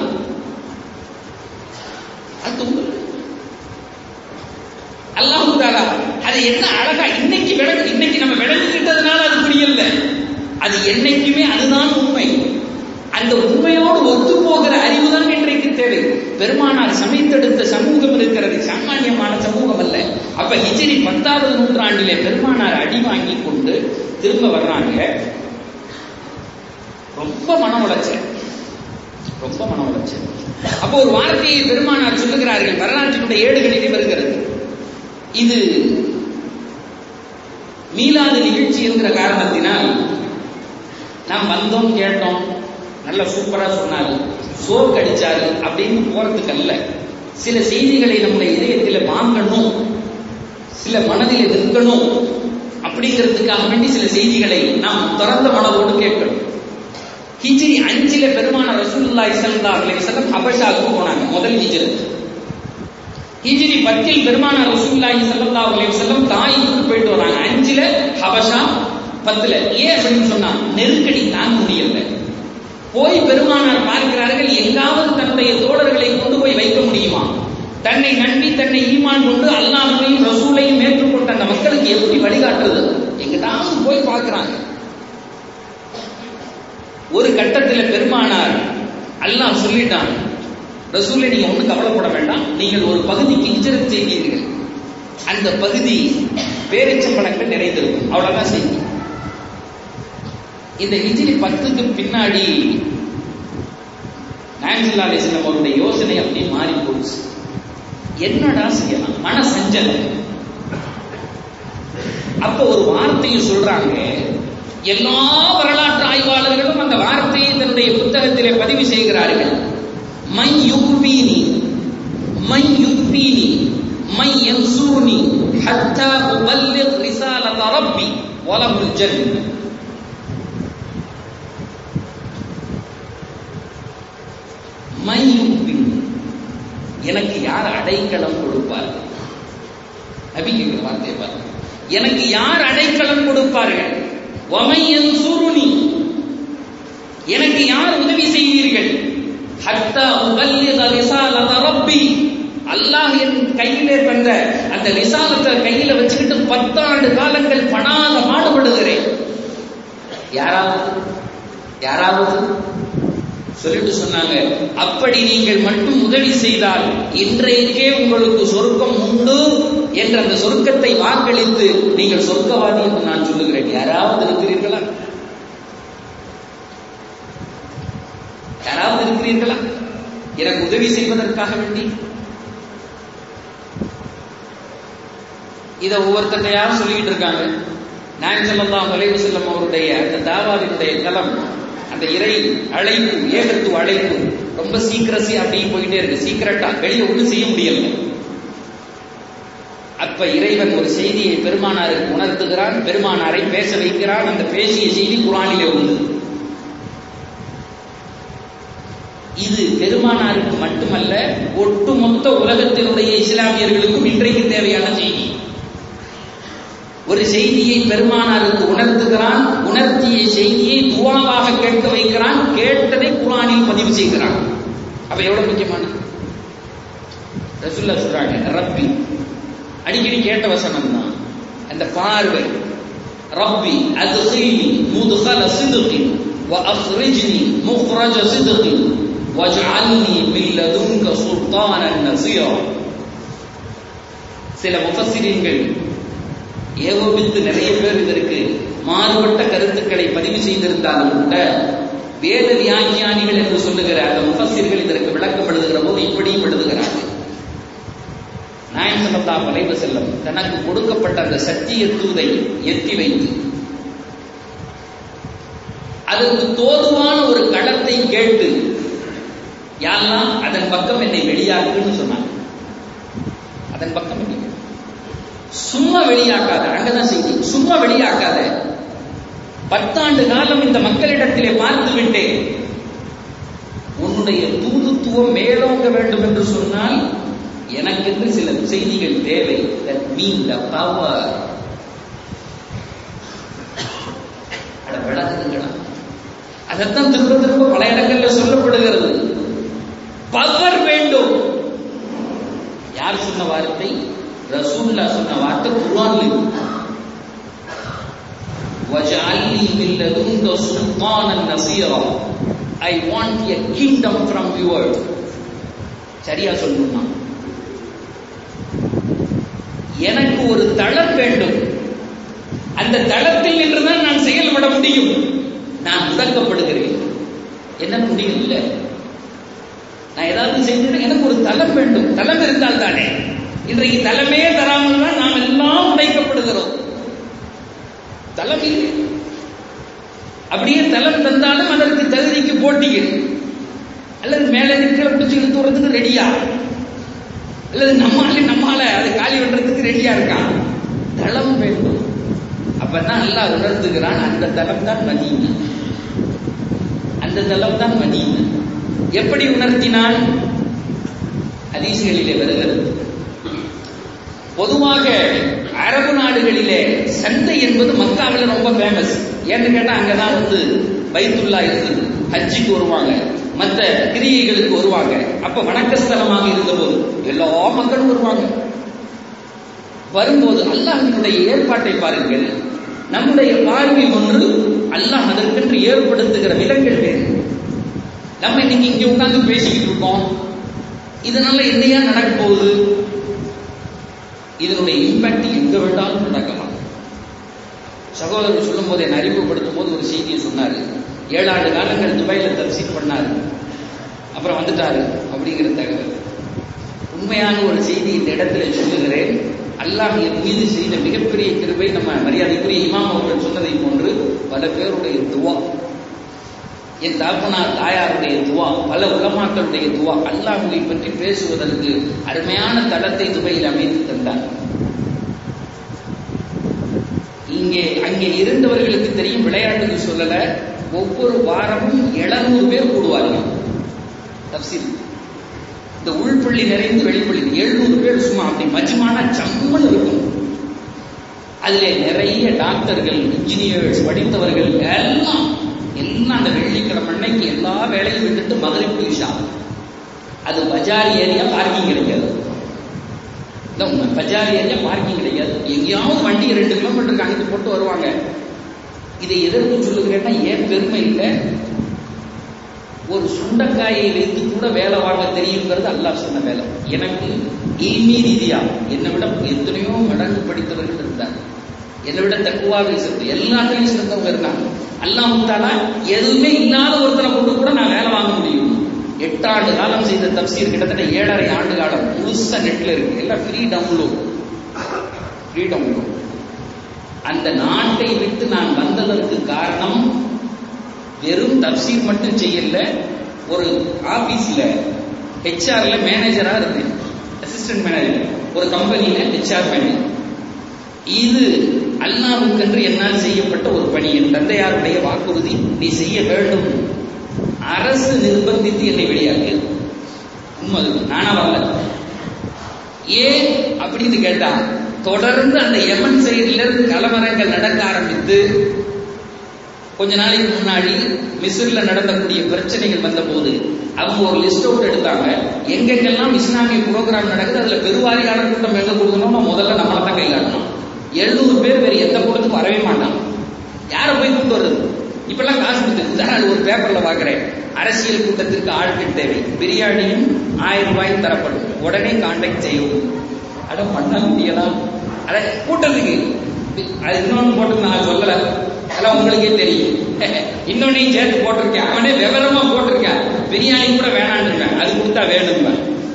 அது தொங்கல் அல்லாஹு தாலா அது என்ன அழகா இன்னைக்கு விளக்கு இன்னைக்கு நம்ம விளங்கிக்கிட்டதுனால அது புரியல அது என்னைக்குமே அதுதான் உண்மை அந்த உண்மையோடு ஒத்து போகிற அறிவு தான் இன்றைக்கு தேவை பெருமானார் சமைத்தெடுத்த சமூகம் இருக்கிறது சாமானியமான சமூகம் அல்ல அப்ப ஹிஜிரி பத்தாவது நூற்றாண்டிலே பெருமானார் அடி வாங்கி கொண்டு திரும்ப வர்றாங்க ரொம்ப மன உளைச்சல் ரொம்ப மன உளைச்சல் அப்போ ஒரு வார்த்தையை பெருமானார் சொல்லுகிறார்கள் வரலாற்றினுடைய ஏடுகளிலே வருகிறது இது மீளாத நிகழ்ச்சி என்கிற காரணத்தினால் நாம் வந்தோம் கேட்டோம் நல்ல சூப்பரா சொன்னாரு சோக்கு அடிச்சாரு அப்படின்னு போறதுக்கு அல்ல சில செய்திகளை நம்முடைய இதயத்தில் வாங்கணும் சில மனதில் நிற்கணும் அப்படிங்கிறதுக்காக வேண்டி சில செய்திகளை நாம் திறந்த மனதோடு கேட்கணும் ஹிஜ்ரி அஞ்சில பெருமான ரசூலுல்லாஹி ஸல்லல்லாஹு அலைஹி வஸல்லம் ஹபஷாவுக்கு போனாங்க முதல் ஹிஜ்ரத் ஹிஜ்ரி பத்தில் பெருமான ரசூலுல்லாஹி ஸல்லல்லாஹு அலைஹி வஸல்லம் தாயிஃபுக்கு போயிட்டு வராங்க அஞ்சில ஹபஷா பத்துல ஏன் அப்படின்னு சொன்னா நெருக்கடி தாங்க முடியல போய் பெருமானார் பார்க்கிறார்கள் எங்காவது தன்னுடைய தோழர்களை கொண்டு போய் வைக்க முடியுமா தன்னை நம்பி தன்னை ஈமான் கொண்டு அல்லாஹையும் ரசூலையும் ஏற்றுக்கொண்ட அந்த மக்களுக்கு எப்படி வழிகாட்டுறது எங்கிட்டாவது போய் பார்க்கிறாங்க ஒரு கட்டத்தில் பெருமானார் அல்லாஹ் சொல்லிட்டான் ரசூலை நீங்க ஒன்றும் கவலைப்பட வேண்டாம் நீங்கள் ஒரு பகுதிக்கு இஜரத் செய்வீர்கள் அந்த பகுதி பேரிச்சம்பழங்கள் நிறைந்திருக்கும் அவ்வளவுதான் செய்தி இந்த ஹிஜ்ரி பத்துக்கு பின்னாடி நாயன்சல்லா அலிஸ்லாம் அவருடைய யோசனை அப்படியே மாறி போச்சு என்னடா செய்யலாம் மன சஞ்சலம் அப்ப ஒரு வார்த்தையை சொல்றாங்க எல்லா வரலாற்று ஆய்வாளர்களும் அந்த வார்த்தையை தன்னுடைய புத்தகத்திலே பதிவு செய்கிறார்கள் மை யுக்பீனி மை யுக்பீனி மை யன்சூனி ஹத்தா உபல்லிக் ரிசாலத ரப்பி வலமுல் ஜன்னah மை யுக்பீனி எனக்கு யார் அடைக்கலம் கொடுப்பார் நபிங்க வார்த்தையை பாருங்க எனக்கு யார் அடைக்கலம் கொடுப்பார்கள் ஒமையன் சுருணி எனக்கு யார் உதவி செய்வீர்கள் ஹத்தா உபல்லிக ரிசாலத ரப்பி அல்லாஹ் என் கையிலே தந்த அந்த ரிசாலத்தை கையில வச்சுக்கிட்டு பத்தாண்டு காலங்கள் படாத பாடுபடுகிறேன் யாராவது யாராவது சொல்லிட்டு சொன்னாங்க அப்படி நீங்கள் மட்டும் உதவி செய்தால் இன்றைக்கே உங்களுக்கு சொர்க்கம் உண்டு என்ற அந்த சொர்க்கத்தை வாக்களித்து நீங்கள் சொர்க்கவாதி என்று நான் சொல்லுகிறேன் யாராவது இருக்கிறீர்களா யாராவது இருக்கிறீர்களா எனக்கு உதவி செய்வதற்காக வேண்டி இத ஒவ்வொருத்தர் யாரும் சொல்லிக்கிட்டு இருக்காங்க நாயன் செல்லலாம் வலைவு செல்லம் அவருடைய அந்த தாவாவினுடைய தலம் அந்த இறை அழைப்பு ஏகத்துவ அழைப்பு ரொம்ப சீக்கிரசி அப்படியே போயிட்டே இருக்கு சீக்கிரட்டா வெளியே ஒன்றும் செய்ய முடியல அப்ப இறைவன் ஒரு செய்தியை பெருமானாருக்கு உணர்த்துகிறான் பெருமானாரை பேச வைக்கிறான் அந்த பேசிய செய்தி குரானிலே உண்டு இது பெருமானாருக்கு மட்டுமல்ல ஒட்டுமொத்த உலகத்தினுடைய இஸ்லாமியர்களுக்கும் இன்றைக்கு தேவையான செய்தி ஒரு செய்தியை பெருமானாருக்கு உணர்த்துகிறான் உணர்த்திய செய்தியை துவாவாக கேட்க வைக்கிறான் கேட்டதை குரானில் பதிவு செய்கிறான் அப்ப எவ்வளவு முக்கியமானது ரசுல்லா சொல்றாங்க ரப்பி அடிக்கடி கேட்ட வசனம் தான் அந்த பார்வை ரப்பி அத்கில்னி முத்கல சித்கி وأخرجني مخرج صدق واجعلني من لدنك سلطانا نصيرا சில முஃபஸ்ஸிரீன்கள் ஏகோபித்து நிறைய பேர் இதற்கு மாறுபட்ட கருத்துக்களை பதிவு செய்திருந்தாலும் கூட வேத வியாக்கியானிகள் என்று சொல்லுகிற அந்த முஃபஸ்ஸிர்கள் இதற்கு விளக்கம் எழுதுகிற போது இப்படியும் எழுதுகிறார்கள் நாயன் சல்லா வலைவு செல்லம் தனக்கு கொடுக்கப்பட்ட அந்த சத்திய தூதை எத்தி வைத்து அதற்கு தோதுவான ஒரு களத்தை கேட்டு யாரெல்லாம் அதன் பக்கம் என்னை வெளியாக்குன்னு சொன்னாங்க அதன் பக்கம் என்னை சும்மா வெளியாக்காத அங்கதான் செய்தி சும்மா வெளியாக்காத பத்தாண்டு காலம் இந்த மக்களிடத்திலே பார்த்து விட்டேன் உன்னுடைய தூதுத்துவம் மேலோங்க வேண்டும் என்று சொன்னால் எனக்கென்று சில செய்திகள் தேவை தட் மீன் த பவர் அட விளக்குங்களா அதைத்தான் திரும்ப திரும்ப பல இடங்கள்ல சொல்லப்படுகிறது பவர் வேண்டும் யார் சொன்ன வார்த்தை ரசூல்லா சொன்ன வார்த்தை குர்ஆன்ல وَجَعَلْنِي مِن لَّدُنكَ سُلْطَانًا نَصِيرًا I want a kingdom from your சரியா சொல்லணுமா எனக்கு ஒரு தளம் வேண்டும் அந்த தளத்தில் நின்றுதான் நான் செயல்பட முடியும் நான் முடக்கப்படுகிறேன் என்ன முடியும் இல்ல நான் ஏதாவது செஞ்சுட்டு எனக்கு ஒரு தளம் வேண்டும் தளம் இருந்தால் தானே இன்றைக்கு தலைமே தராமல் தான் நாம் எல்லாம் உடைக்கப்படுகிறோம் தலம் இல்லை அப்படியே தலம் தந்தாலும் அதற்கு தகுதிக்கு போட்டிகள் அல்லது மேலே இருக்கிற பிடிச்சி இழுத்து வரதுக்கு ரெடியா அல்லது நம்மால நம்மால அது காலி பண்றதுக்கு ரெடியா இருக்கான் தளம் வேண்டும் அப்பதான் அல்லாஹ் உணர்த்துகிறான் அந்த தளம் தான் மதீனா அந்த தளம் தான் மதீனா எப்படி உணர்த்தினான் ஹதீஸ்களிலே வருகிறது பொதுவாக அரபு நாடுகளிலே சந்தை என்பது மக்காவில் ரொம்ப ஃபேமஸ் ஏன்னு கேட்டா அங்கதான் வந்து பைத்துல்லா இருந்தது ஹஜ்ஜிக்கு வருவாங்க மற்ற கிரியைகளுக்கு வருவாங்க அப்ப வணக்கஸ்தலமாக இருந்தபோது எல்லா மக்களும் வருவாங்க வரும்போது அல்லாஹினுடைய ஏற்பாட்டை பாருங்கள் நம்முடைய பார்வை ஒன்று அல்லாஹ் அதற்கென்று ஏற்படுத்துகிற விலங்கள் வேறு நம்ம இன்னைக்கு இங்க உட்கார்ந்து பேசிக்கிட்டு இருக்கோம் இதனால என்னையா நடக்க போகுது இதனுடைய இம்பாக்ட் எங்க வேண்டாலும் நடக்கலாம் சகோதரர் சொல்லும் போது என்னை அறிமுகப்படுத்தும் போது ஒரு செய்தியை சொன்னாரு ஏழாண்டு காலங்கள் துபாயில தரிசீல் பண்ணாரு அப்புறம் வந்துட்டாரு அப்படிங்கிற தகவல் உண்மையான ஒரு செய்தி இந்த இடத்துல சொல்லுகிறேன் அல்லாஹ் என் மீது செய்த மிகப்பெரிய கிருபை நம்ம மரியாதைக்குரிய இமாம் அவர்கள் சொன்னதை போன்று பல பேருடைய துவா என் தாப்பனார் தாயாருடைய துவா பல உலமாக்களுடைய துவா அல்லாஹுவை பற்றி பேசுவதற்கு அருமையான தளத்தை துபையில் அமைத்து தந்தார் இங்கே அங்கே இருந்தவர்களுக்கு தெரியும் விளையாட்டுக்கு சொல்லல ஒவ்வொரு வாரமும் எழுநூறு பேர் கூடுவார்கள் தப்சீல் இந்த உள்பள்ளி நிறைந்து வெளிப்பள்ளி எழுநூறு பேர் சும்மா அப்படி மஜ்மான ஜம்மல் இருக்கும் அதுல நிறைய டாக்டர்கள் இன்ஜினியர்ஸ் படித்தவர்கள் எல்லாம் எல்லாம் அந்த வெள்ளிக்கிழமை அன்னைக்கு எல்லா வேலையும் விட்டுட்டு மதுரைக்கு விஷா அது பஜார் ஏரியா பார்க்கிங் கிடைக்காது இல்ல உண்மை பஜார் ஏரியா பார்க்கிங் கிடைக்காது எங்கேயாவது வண்டி ரெண்டு கிலோமீட்டருக்கு அனுப்பி போட்டு வருவாங்க இதை எதற்கு சொல்லுகிறேன்னா ஏன் பெருமை இல்லை ஒரு சுண்டக்காயை வைத்து கூட வேலை வாங்க தெரியுங்கிறது அல்லாஹ் சொன்ன வேலை எனக்கு இல்மி ரீதியா என்னை விட எத்தனையோ மடங்கு படித்தவர்கள் இருந்தாங்க என்னை விட தக்குவாக சிறந்து எல்லாத்துலையும் சிறந்தவங்க இருந்தாங்க அல்லாஹ் தாலா எதுவுமே இல்லாத ஒருத்தரை கொண்டு கூட நான் வேலை வாங்க முடியும் எட்டாண்டு காலம் செய்த தப்சீர் கிட்டத்தட்ட ஏழரை ஆண்டு காலம் முழுசா நெட்ல இருக்கு எல்லாம் ஃப்ரீ டவுன்லோட் ஃப்ரீ டவுன்லோட் அந்த நாட்டை விட்டு நான் வந்ததற்கு காரணம் வெறும் தப்சீர் மட்டும் செய்யல ஒரு ஆபீஸ்ல ஹெச்ஆர்ல மேனேஜரா இருந்தேன் அசிஸ்டன்ட் மேனேஜர் ஒரு கம்பெனியில ஹெச்ஆர் மேனேஜர் இது அல்லாவுக்கென்று என்னால் செய்யப்பட்ட ஒரு பணி என் தந்தையாருடைய வாக்குறுதி நீ செய்ய வேண்டும் அரசு நிர்பந்தித்து என்னை வெளியாக்கியது உண்மை நானா வரல ஏன் அப்படின்னு கேட்டா தொடர்ந்து அந்த எமன் சைடுல இருந்து கலவரங்கள் நடக்க ஆரம்பித்து கொஞ்ச நாளைக்கு முன்னாடி மிஸ்ர்ல நடந்தக்கூடிய பிரச்சனைகள் வந்த போது அவங்க ஒரு லிஸ்ட் அவுட் எடுத்தாங்க எங்கெங்கெல்லாம் இஸ்லாமிய ப்ரோக்ராம் நடக்குது அதுல பெருவாரியான கூட்டம் எங்க கொடுக்கணும்னா முதல்ல நம்மளை தான் கைகாட்டணும் எழுநூறு பேர் வேற எந்த கூட்டத்துக்கும் வரவே மாட்டாங்க யாரை போய் கூட்டு வருது இப்பெல்லாம் காசு கொடுத்து உதாரணம் ஒரு பேப்பர்ல பாக்குறேன் அரசியல் கூட்டத்திற்கு ஆட்கள் தேவை பிரியாணியும் ஆயிரம் ரூபாய் தரப்படும் உடனே கான்டாக்ட் செய்யவும் அட பண்ண முடியலாம் அட கூட்டத்துக்கு அது இன்னொன்னு போட்டு நான் சொல்லல அதெல்லாம் உங்களுக்கே தெரியும் இன்னொன்னையும் சேர்த்து போட்டிருக்கேன் அவனே விவரமா போட்டிருக்கேன் பிரியாணி கூட வேணான்னு அது கொடுத்தா வேணுங்க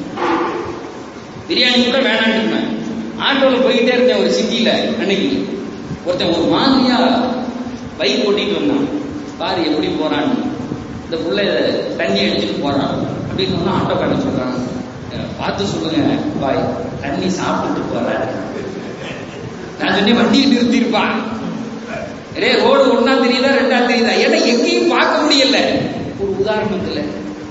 பிரியாணி கூட வேணான்னு ஆட்டோல போயிட்டே இருந்தேன் ஒரு சிட்டியில அன்னைக்கு ஒருத்தன் ஒரு மாதிரியா பைக் ஓட்டிட்டு வந்தான் பாரு எப்படி போறான்னு இந்த புள்ள தண்ணி அடிச்சுட்டு போறான் அப்படின்னு சொன்னா ஆட்டோக்காரன் சொல்றான் பார்த்து சொல்லுங்க பாய் தண்ணி சாப்பிட்டுட்டு போறாரு நான் சொன்னேன் வண்டியை நிறுத்திருப்பான் ரே ரோடு ஒன்னா தெரியுதா ரெண்டா தெரியுதா ஏன்னா எங்கேயும் பார்க்க முடியல ஒரு உதாரணத்துல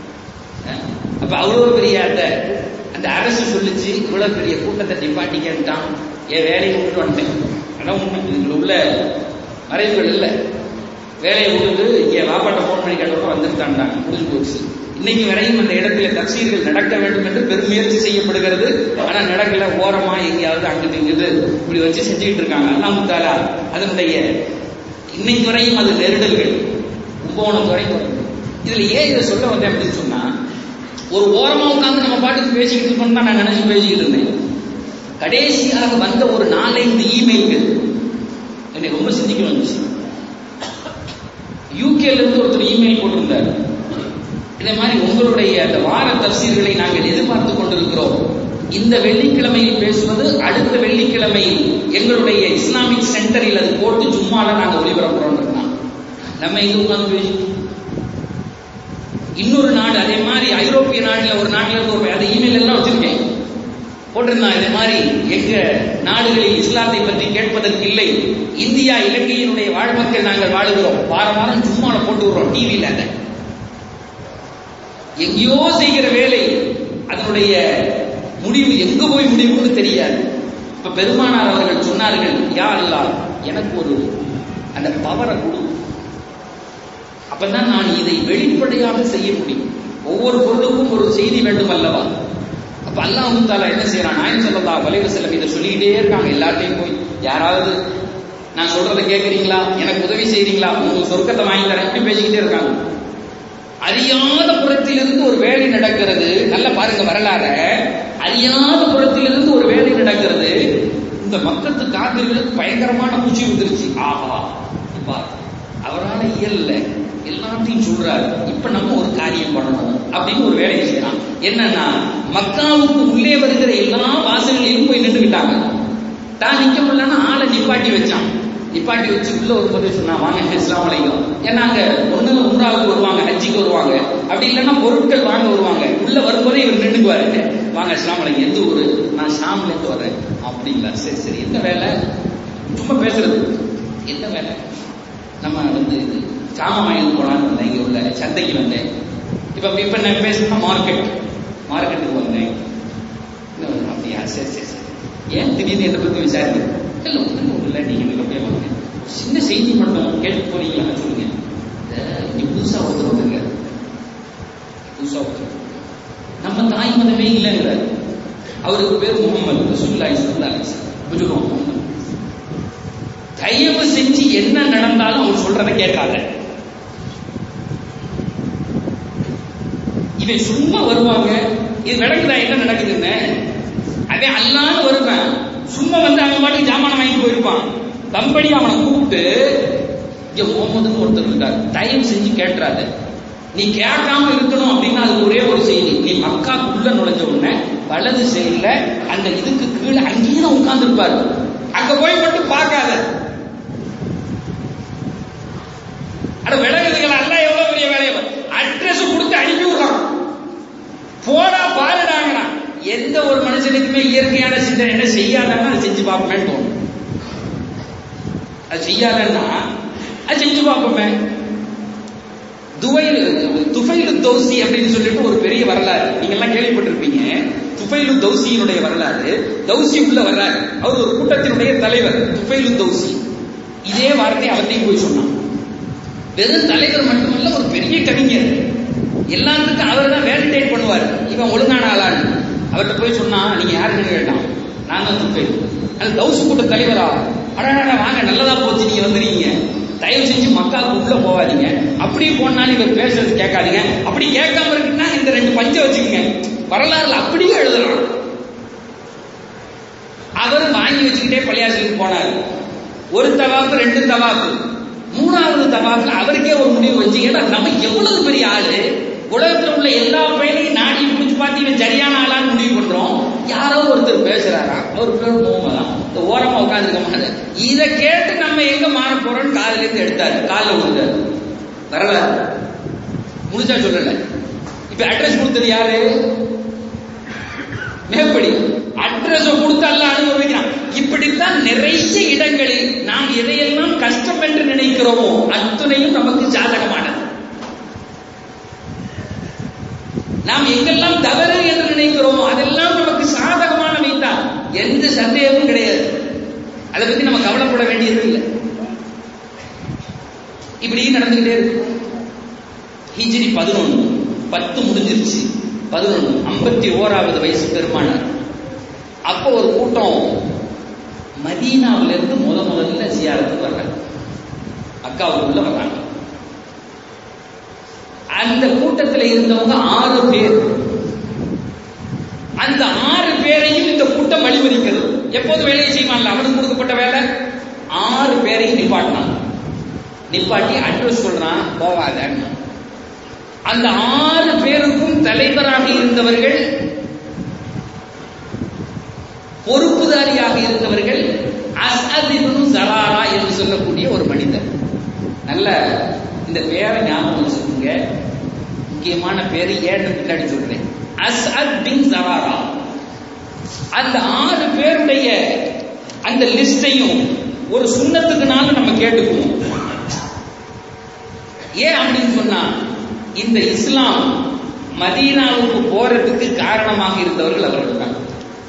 அப்ப அவ்வளவு பெரிய அந்த அந்த அரசு சொல்லிச்சு இவ்வளவு பெரிய கூட்டத்தை நிப்பாட்டிக்கிட்டான் என் வேலையை விட்டுட்டு வந்துட்டேன் ஆனா உண்மை இதுல உள்ள மறைவுகள் இல்லை வேலையை விட்டுட்டு இங்க வாப்பாட்ட போன் பண்ணி கேட்டப்ப வந்துருக்காண்டாங்க முடிஞ்சு போச்சு இன்னைக்கு வரையும் அந்த இடத்துல தப்சீர்கள் நடக்க வேண்டும் என்று பெருமுயற்சி செய்யப்படுகிறது ஆனா நடக்கல ஓரமா எங்கேயாவது அங்கிட்டு இங்கிட்டு இப்படி வச்சு செஞ்சுக்கிட்டு இருக்காங்க அல்லாமுத்தாலா அதனுடைய இன்னைக்கு வரையும் அது நெருடல்கள் கும்பகோணம் வரைக்கும் இதுல ஏன் இதை சொல்ல வந்தேன் அப்படின்னு சொன்னா ஒரு ஓரமா உட்காந்து நம்ம பாட்டுக்கு பேசிக்கிட்டு இருக்கோம் தான் நான் நினைச்சு பேசிக்கிட்டு இருந்தேன் கடைசியாக வந்த ஒரு நாலஞ்சு இமெயில்கள் என்னை ரொம்ப சிந்திக்க வந்துச்சு யூகேல இருந்து ஒருத்தர் இமெயில் போட்டிருந்தார் இதே மாதிரி உங்களுடைய அந்த வார தப்சீர்களை நாங்கள் எதிர்பார்த்து கொண்டிருக்கிறோம் இந்த வெள்ளிக்கிழமையில் பேசுவது அடுத்த வெள்ளிக்கிழமையில் எங்களுடைய இஸ்லாமிக் சென்டரில் அது போட்டு சும்மால நாங்க ஒளிபரப்புறோம் நம்ம இங்க உட்கார்ந்து பேசி இன்னொரு நாடு அதே மாதிரி ஐரோப்பிய நாடுல ஒரு நாட்டுல இருந்து ஒரு அந்த இமெயில் எல்லாம் வச்சிருக்கேன் போட்டிருந்தான் இதே மாதிரி எங்க நாடுகளில் இஸ்லாத்தை பற்றி கேட்பதற்கு இல்லை இந்தியா இலங்கையினுடைய வாழ்மக்கள் நாங்கள் வாழுகிறோம் வாரம் வாரம் சும்மால போட்டு விடுறோம் டிவியில அதை எங்கேயோ செய்கிற வேலை அதனுடைய முடிவு எங்க போய் முடிவுன்னு தெரியாது இப்ப பெருமானார் அவர்கள் சொன்னார்கள் யா அல்லா எனக்கு ஒரு அந்த பவரை கொடு அப்பதான் நான் இதை வெளிப்படையாக செய்ய முடியும் ஒவ்வொரு பொருளுக்கும் ஒரு செய்தி வேண்டும் அல்லவா அப்ப அல்லாஹ் தாலா என்ன செய்யறான் நாயன் சொல்லலா வலைவு செல்லம் இதை சொல்லிக்கிட்டே இருக்காங்க எல்லாத்தையும் போய் யாராவது நான் சொல்றதை கேட்கறீங்களா எனக்கு உதவி செய்றீங்களா உங்களுக்கு சொர்க்கத்தை வாங்கி தரேன் இப்படி பேசிக்கிட்டே இருக்காங்க அறியாத புறத்திலிருந்து ஒரு வேலை நடக்கிறது நல்ல பாருங்க வரலாற அறியாத புறத்திலிருந்து ஒரு வேலை நடக்கிறது இந்த மக்கத்து காத்திர்களுக்கு பயங்கரமான பூச்சி வந்துருச்சு ஆஹா இப்பா அவரால் இயல்ல எல்லாத்தையும் சொல்றாரு இப்ப நம்ம ஒரு காரியம் பண்ணணும் அப்படின்னு ஒரு வேலையை செய்யலாம் என்னன்னா மக்காவுக்கு உள்ளே வருகிற எல்லா வாசல்களிலும் போய் நின்றுக்கிட்டாங்க தான் நிக்க முடியலன்னா ஆளை நிப்பாட்டி வச்சான் நிப்பாட்டி வச்சு உள்ள ஒரு பதிவு சொன்னா வாங்க இஸ்லாம் வலைக்கும் ஏன்னா அங்க ஒண்ணு உம்ராவுக்கு வருவாங்க ஹஜ்ஜிக்கு வருவாங்க அப்படி இல்லைன்னா பொருட்கள் வாங்க வருவாங்க உள்ள வரும்போதே இவர் நின்றுக்குவாரு வாங்க இஸ்லாம் வலைக்கும் எந்த ஊரு நான் ஷாம்ல இருந்து வரேன் அப்படிங்களா சரி சரி என்ன வேலை சும்மா பேசுறது என்ன வேலை நம்ம வந்து இது சாமான் வாங்கி போலான்னு வந்தேன் இங்க உள்ள சந்தைக்கு வந்தேன் இப்ப இப்ப நான் பேசணும்னா மார்க்கெட் மார்க்கெட்டுக்கு வந்தேன் இன்னும் அப்படியா சரி சரி சரி ஏன் திடீர்னு இதை பத்தி விசாரிக்கிறேன் இல்ல ஒன்றும் ஒன்றும் இல்லை நீங்க எனக்கு அப்படியே வாங்க ஒரு சின்ன செய்தி மட்டும் கேட்டு போறீங்களா சொல்லுங்க இந்த நீ புதுசா ஒருத்தர் வந்துருங்க புதுசா ஒருத்தர் நம்ம தாய் மதமே இல்லைங்கிறார் அவருக்கு பேர் முகமது ரசூல்லாய் சல்லாஹ் புஜுகம் முகமது தயவு செஞ்சு என்ன நடந்தாலும் அவர் சொல்றதை கேட்காத இவன் சும்மா வருவாங்க இது நடக்குதா என்ன நடக்குதுன்னு அதே அல்லான்னு வருவேன் சும்மா வந்து அவன் பாட்டுக்கு ஜாமான வாங்கி போயிருப்பான் தம்படி அவனை கூப்பிட்டு இங்க முகமதுன்னு ஒருத்தர் இருக்கார் தயவு செஞ்சு கேட்டுறாத நீ கேட்காம இருக்கணும் அப்படின்னா அது ஒரே ஒரு செய்தி நீ மக்காக்குள்ள நுழைஞ்ச உடனே வலது சைடுல அந்த இதுக்கு கீழே அங்கேயே தான் உட்கார்ந்து இருப்பாரு அங்க போய் மட்டும் பார்க்காத அட விலகுதுகள் அல்ல எவ்வளவு பெரிய வேலையை அட்ரஸ் கொடுத்து அனுப்பி விடுறான் போடா பாருடாங்கடா எந்த ஒரு மனுஷனுக்குமே இயற்கையான சிந்தனை என்ன செய்யாதன்னா அதை செஞ்சு பார்ப்போமே தோணும் அது செய்யாதன்னா அது செஞ்சு பார்ப்போமே துவைல் துஃபைலு தௌசி அப்படின்னு சொல்லிட்டு ஒரு பெரிய வரலாறு நீங்க எல்லாம் கேள்விப்பட்டிருப்பீங்க துஃபைலு தௌசியினுடைய வரலாறு தௌசி உள்ள வர்றாரு அவர் ஒரு கூட்டத்தினுடைய தலைவர் துஃபைலு தௌசி இதே வார்த்தை அவர்கிட்டையும் போய் சொன்னான் வெறும் தலைவர் மட்டுமல்ல ஒரு பெரிய கவிஞர் எல்லாத்துக்கும் அவர் தான் வேலிடேட் பண்ணுவார் இவன் ஒழுங்கான ஆளான்னு அவர்கிட்ட போய் சொன்னா நீங்க யாருன்னு கேட்டான் நான் தான் துப்பேன் அது தௌசு கூட்ட தலைவரா அடடா வாங்க நல்லதா போச்சு நீங்க வந்துருக்கீங்க தயவு செஞ்சு மக்காவுக்கு உள்ள போகாதீங்க அப்படியே போனாலும் இவர் பேசுறது கேட்காதீங்க அப்படி கேட்காம இருக்குன்னா இந்த ரெண்டு பஞ்ச வச்சுக்கோங்க வரலாறுல அப்படியே எழுதலாம் அவர் வாங்கி வச்சுக்கிட்டே பள்ளியாசலுக்கு போனார் ஒரு தவாப்பு ரெண்டு தவாப்பு மூணாவது தவாப்புல அவருக்கே ஒரு முடிவு வச்சு ஏன்னா நம்ம எவ்வளவு பெரிய ஆளு உலகத்துல உள்ள எல்லா பையனையும் நாடி பிடிச்சு பார்த்து இவன் சரியான ஆளான்னு முடிவு பண்றோம் யாரோ ஒருத்தர் பேசுறாராம் அவர் பேர் முகமதான் இந்த ஓரமா உட்காந்துருக்க மாட்டாரு இதை கேட்டு நம்ம எங்க மாற போறோம்னு காதுல இருந்து எடுத்தாரு காலில் விழுந்தாரு வரல முடிச்சா சொல்லல இப்ப அட்ரஸ் கொடுத்தது யாரு மேற்படி அட்ரஸ் கொடுத்து அல்ல அனுபவிக்கிறான் இப்படித்தான் நிறைய இடங்களில் நாம் எதையெல்லாம் கஷ்டம் என்று நினைக்கிறோமோ அத்துணையும் நமக்கு சாதகமானது நாம் எங்கெல்லாம் தவறு என்று நினைக்கிறோமோ அதெல்லாம் நமக்கு சாதகமான வைத்தான் எந்த சந்தேகமும் கிடையாது அதை பத்தி நம்ம கவலைப்பட வேண்டியது இல்லை இப்படி நடந்துகிட்டே இருக்கு ஹிஜ்ரி பதினொன்று பத்து முடிஞ்சிருச்சு பதினொன்று ஐம்பத்தி ஓராவது வயசு பெருமானார் அப்போ ஒரு கூட்டம் மதீனாவில இருந்து முத முதல்ல சியாரத்துக்கு வர்றாங்க அக்காவுக்குள்ள வர்றாங்க அந்த கூட்டத்தில் இருந்தவங்க ஆறு பேர் அந்த ஆறு பேரையும் இந்த கூட்டம் வழிமறிக்கிறது எப்போது வேலையை செய்வான்ல அவனுக்கு கொடுக்கப்பட்ட வேலை ஆறு பேரையும் நிப்பாட்டினான் நிப்பாட்டி அட்ரஸ் சொல்றான் போவாதன்னு அந்த ஆறு பேருக்கும் தலைவராக இருந்தவர்கள் பொறுப்புதாரியாக இருந்தவர்கள் அசதிபுனு சராரா என்று சொல்லக்கூடிய ஒரு மனிதர் நல்ல இந்த பேரை ஞாபகம் வச்சுக்கோங்க முக்கியமான பேரு ஏன்னு பின்னாடி சொல்றேன் அஸ்அத் பின் சராரா அந்த ஆறு பேருடைய அந்த லிஸ்டையும் ஒரு சுண்ணத்துக்குனால நம்ம கேட்டுக்குவோம் ஏன் அப்படின்னு சொன்னா இந்த இஸ்லாம் மதீனாவுக்கு போறதுக்கு காரணமாக இருந்தவர்கள் அவர்கள் தான்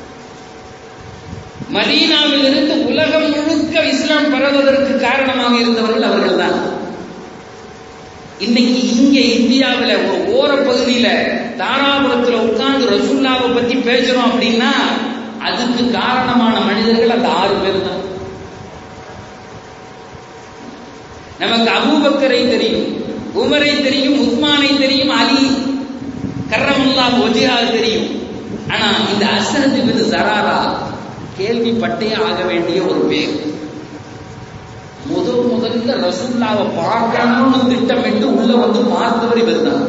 மதீனாவில் இருந்து உலகம் முழுக்க இஸ்லாம் பரவுவதற்கு காரணமாக இருந்தவர்கள் அவர்கள் தான் இன்னைக்கு இங்க இந்தியாவில் ஒரு ஓர பகுதியில தாராபுரத்தில் உட்கார்ந்து ரசுல்லாவை பத்தி பேசுறோம் அப்படின்னா அதுக்கு காரணமான மனிதர்கள் அந்த ஆறு பேர் தான் நமக்கு அபூபக்கரை தெரியும் உமரை தெரியும் உஸ்மானை தெரியும் அலி கர்ரமுல்லா ஒஜியா தெரியும் ஆனா இந்த அசரத் பின் ஜராரா கேள்விப்பட்டே ஆக வேண்டிய ஒரு பேர் முதல் முதல்ல ரசூல்லாவை பார்க்கணும்னு திட்டமிட்டு உள்ள வந்து பார்த்தவர் இவர் தான்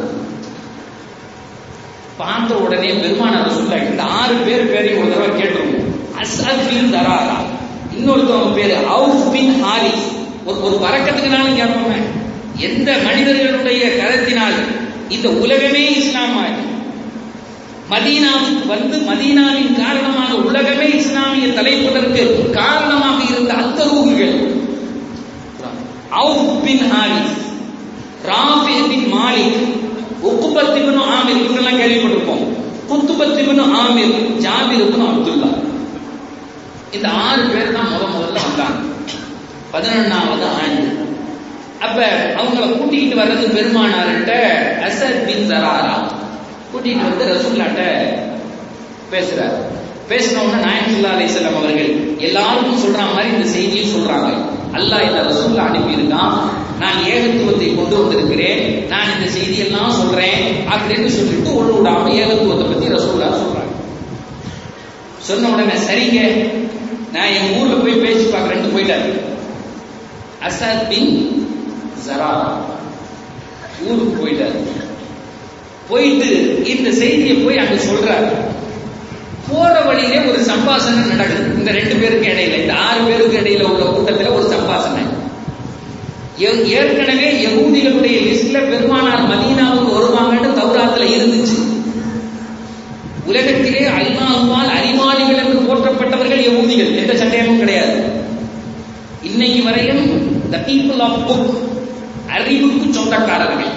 பார்த்த உடனே பெருமான ரசூல்லா இந்த ஆறு பேர் பேரையும் ஒரு தடவை கேட்டுருவோம் அசத் பின் தராரா இன்னொருத்தவங்க பேரு அவுஃப் பின் ஹாரிஸ் ஒரு ஒரு பறக்கத்துக்குனாலும் கேட்போமே எந்த மனிதர்களுடைய கரத்தினால் இந்த உலகமே இஸ்லாம் ஆகி மதீனாவுக்கு வந்து மதீனாவின் காரணமாக உலகமே இஸ்லாமிய தலைப்பதற்கு காரணமாக இருந்த அந்த ரூகுகள் Awf bin Harith Rafi bin Malik Uqbah ibn Amir இவங்கெல்லாம் கேள்விப்பட்டிருப்போம் குத்துபத் இப்னு ஆமிர் ஜாபிர் இப்னு அப்துல்லா இந்த ஆறு பேர் தான் முத முதல்ல வந்தாங்க பதினொன்னாவது ஆண்டு அப்ப அவங்கள கூட்டிகிட்டு வர்றது பெருமானார்கிட்ட அசத் பின் ஜராரா கூட்டிகிட்டு வந்து ரசூல்லாட்ட பேசுறார் பேசின உடனே நாயன்சுல்லா அலிசல்லாம் அவர்கள் எல்லாருக்கும் சொல்ற மாதிரி இந்த செய்தியை சொல்றாங்க அல்லாஹ் இந்த ரசூல்லா அனுப்பியிருக்கான் நான் ஏகத்துவத்தை கொண்டு வந்திருக்கிறேன் நான் இந்த செய்தியெல்லாம் சொல்றேன் அப்படின்னு சொல்லிட்டு ஒன்று விடாம ஏகத்துவத்தை பத்தி ரசூல்லா சொல்றாங்க சொன்ன உடனே சரிங்க நான் என் ஊர்ல போய் பேசி பார்க்கறேன்னு போயிட்டாரு அசத் பின் ஜரா ஊருக்கு போயிட்டாரு போயிட்டு இந்த செய்தியை போய் அங்க சொல்றாரு போற வழியிலே ஒரு சம்பாஷணை நடக்குது இந்த ரெண்டு பேருக்கு இடையில இந்த ஆறு பேருக்கு இடையில உள்ள கூட்டத்துல ஒரு சம்பாஷணை ஏ- ஏற்கனவே யகூதிகளுடைய லிஸ்ட்ல பெருமானார் மதீனாவுக்கு வருவாங்கன்னு தௌராத்துல இருந்துச்சு உலகத்திலே அல்லாஹுவால் அறிவாளிகள் என்று போற்றப்பட்டவர்கள் யகூதிகள் எந்த சந்தேகமும் கிடையாது இன்னைக்கு வரையும் த பீப்புள் ஆஃப் புக் அறிவுக்கு சொந்தக்காரர்கள்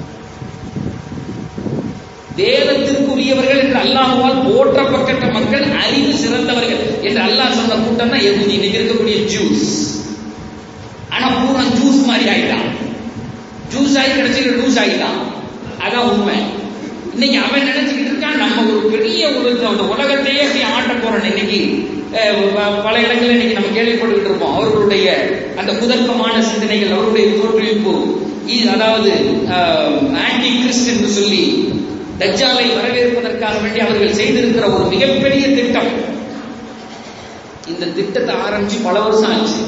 வேதத்திற்குரியவர்கள் என்று அல்லாஹுவால் போற்றப்பட்ட மக்கள் அறிவு சிறந்தவர்கள் என்று அல்லாஹ் சொன்ன கூட்டம் தான் யகூதி இன்னைக்கு இருக்கக்கூடிய ஜூஸ் ஆனா பூரா ஜூஸ் மாதிரி ஆயிட்டான் ஜூஸ் ஆகி கடைசியில் லூஸ் ஆகிட்டான் அதான் உண்மை இன்னைக்கு அவன் நினைச்சுக்கிட்டு இருக்கான் நம்ம ஒரு பெரிய ஒரு இந்த உலகத்தையே அப்படி ஆட்ட போறோம் இன்னைக்கு அஹ், ப- பல இடங்களில் இன்னைக்கு நம்ம கேள்விப்பட்டுக்கிட்டு இருப்போம் அவர்களுடைய அந்த குதர்க்கமான சிந்தனைகள் அவருடைய தோற்றுவிப்பு இது அதாவது ஆன்டி கிறிஸ்ட் என்று சொல்லி தஜ்ஜாலை வரவேற்பதற்காக வேண்டி அவர்கள் செய்திருக்கிற ஒரு மிகப்பெரிய திட்டம் இந்த திட்டத்தை ஆரம்பிச்சு பல வருஷம் ஆச்சு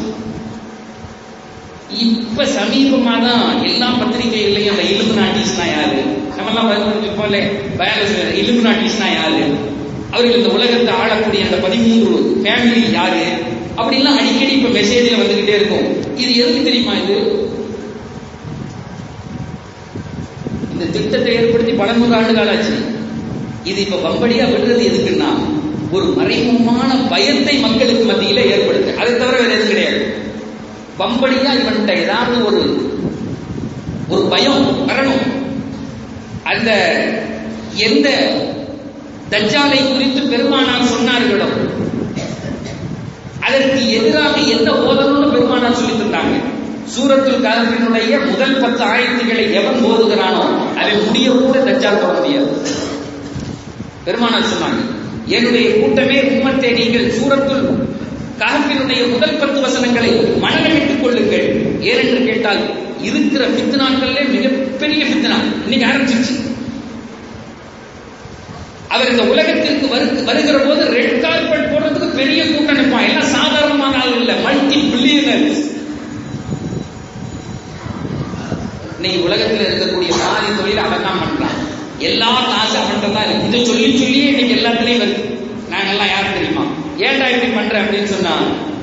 இப்ப சமீபமா தான் எல்லா பத்திரிகைகள்லயும் அந்த இலும்பு நாட்டிஸ்னா யாரு நம்மெல்லாம் பதினஞ்சு பயாலஜி இலும்பு நாட்டிஸ்னா யாரு அவர்கள் இந்த உலகத்தை ஆளக்கூடிய அந்த பதிமூன்று ஃபேமிலி யாரு அப்படிலாம் அடிக்கடி இப்ப மெசேஜ்ல வந்துகிட்டே இருக்கும் இது எதுக்கு தெரியுமா இது இந்த திட்டத்தை ஏற்படுத்தி பல நூறாண்டு காலம் ஆச்சு இது இப்ப வம்படியா விடுறது எதுக்குன்னா ஒரு மறைமுகமான பயத்தை மக்களுக்கு மத்தியில ஏற்படுத்து அதை தவிர வேற எதுவும் கிடையாது வம்படியா இவன்கிட்ட ஏதாவது ஒரு ஒரு பயம் வரணும் அந்த எந்த தஜ்ஜாலை குறித்து பெருமானார் சொன்னார்களோ அதற்கு எதிராக எந்த ஓதணும்னு பெருமானார் சொல்லி தந்தாங்க சூரத்துல் கஹஃபினுடைய முதல் பத்து ஆயத்துகளை எவன் ஓதுகிறானோ அதை முடிய கூட தஜ்ஜால் போட முடியாது பெருமானார் சொன்னாங்க என்னுடைய கூட்டமே உம்மத்தே நீங்கள் சூரத்துல் கஹஃபினுடைய முதல் பத்து வசனங்களை மனநமிட்டுக் கொள்ளுங்கள் ஏனென்று கேட்டால் இருக்கிற பித்னாக்களிலே மிகப்பெரிய பித்னா இன்னைக்கு ஆரம்பிச்சிருச்சு அவர் இந்த உலகத்திற்கு வரு- வருகிற போது ரெட் கார்பெட் போடுறதுக்கு பெரிய கூட்டம் நிற்பான் எல்லாம் சாதாரணமான ஆள் இல்ல மல்டி பில்லியனர்ஸ் இன்னைக்கு உலகத்தில் இருக்கக்கூடிய பாதி தொழில் அவன் தான் பண்றான் எல்லா காசு அவன்கிட்ட தான் இருக்கு இதை சொல்லி சொல்லியே இன்னைக்கு எல்லாத்துலயும் வருது நாங்கெல்லாம் யார் தெரியுமா ஏன்டா இப்படி பண்ற அப்படின்னு சொன்னா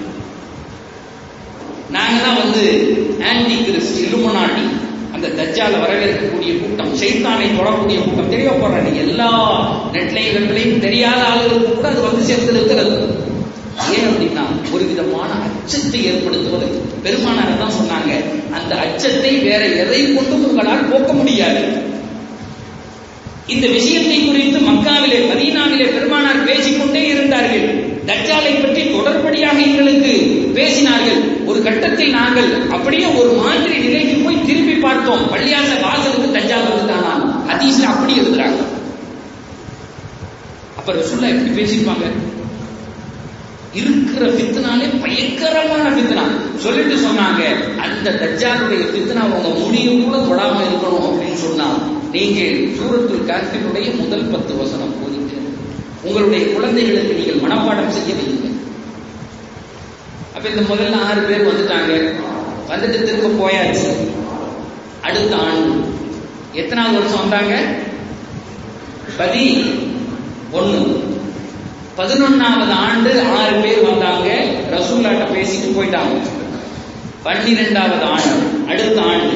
நாங்க தான் வந்து ஆன்டி கிறிஸ்ட் இலுமனாட்டி அந்த தஜ்ஜால வரவேற்கக்கூடிய கூட்டம் சைத்தானை தொடரக்கூடிய கூட்டம் தெரிய போறாங்க எல்லா நெட்லையும் வெப்லையும் தெரியாத ஆளுகளுக்கு கூட அது வந்து சேர்ந்து இருக்கிறது ஏன் அப்படின்னா ஒரு விதமான அச்சத்தை ஏற்படுத்துவது பெருமானார் தான் சொன்னாங்க அந்த அச்சத்தை வேற எதை கொண்டும் உங்களால் போக்க முடியாது இந்த விஷயத்தை குறித்து மக்காவிலே மதீனாவிலே பெருமானார் பேசிக்கொண்டே இருந்தார்கள் தஜ்ஜாலை பற்றி தொடர்படியாக எங்களுக்கு பேசினார்கள் ஒரு கட்டத்தில் நாங்கள் அப்படியே ஒரு மாதிரி நிலைக்கு போய் திரும்பி பார்த்தோம் பள்ளியாச வாசலுக்கு தஜ்ஜால் வந்துட்டானா ஹதீஸ்ல அப்படி எழுதுறாங்க அப்ப ரசூல்லா எப்படி பேசியிருப்பாங்க இருக்கிற பித்னாலே பயங்கரமான பித்னா சொல்லிட்டு சொன்னாங்க அந்த தஜ்ஜாலுடைய பித்னா உங்க முடியும் கூட தொடாம இருக்கணும் அப்படின்னு சொன்னா நீங்க சூரத்துல் காஃபினுடைய முதல் பத்து வசனம் போதிட்டு உங்களுடைய குழந்தைகளுக்கு நீங்கள் மனப்பாடம் செய்ய வைங்க அப்ப இந்த முதல்ல ஆறு பேர் வந்துட்டாங்க வந்துட்டு திரும்ப போயாச்சு அடுத்த ஆண்டு எத்தனாவது வருஷம் வந்தாங்க பதி ஒண்ணு பதினொன்னாவது ஆண்டு ஆறு பேர் வந்தாங்க ரசூல்லாட்ட பேசிட்டு போயிட்டாங்க பன்னிரெண்டாவது ஆண்டு அடுத்த ஆண்டு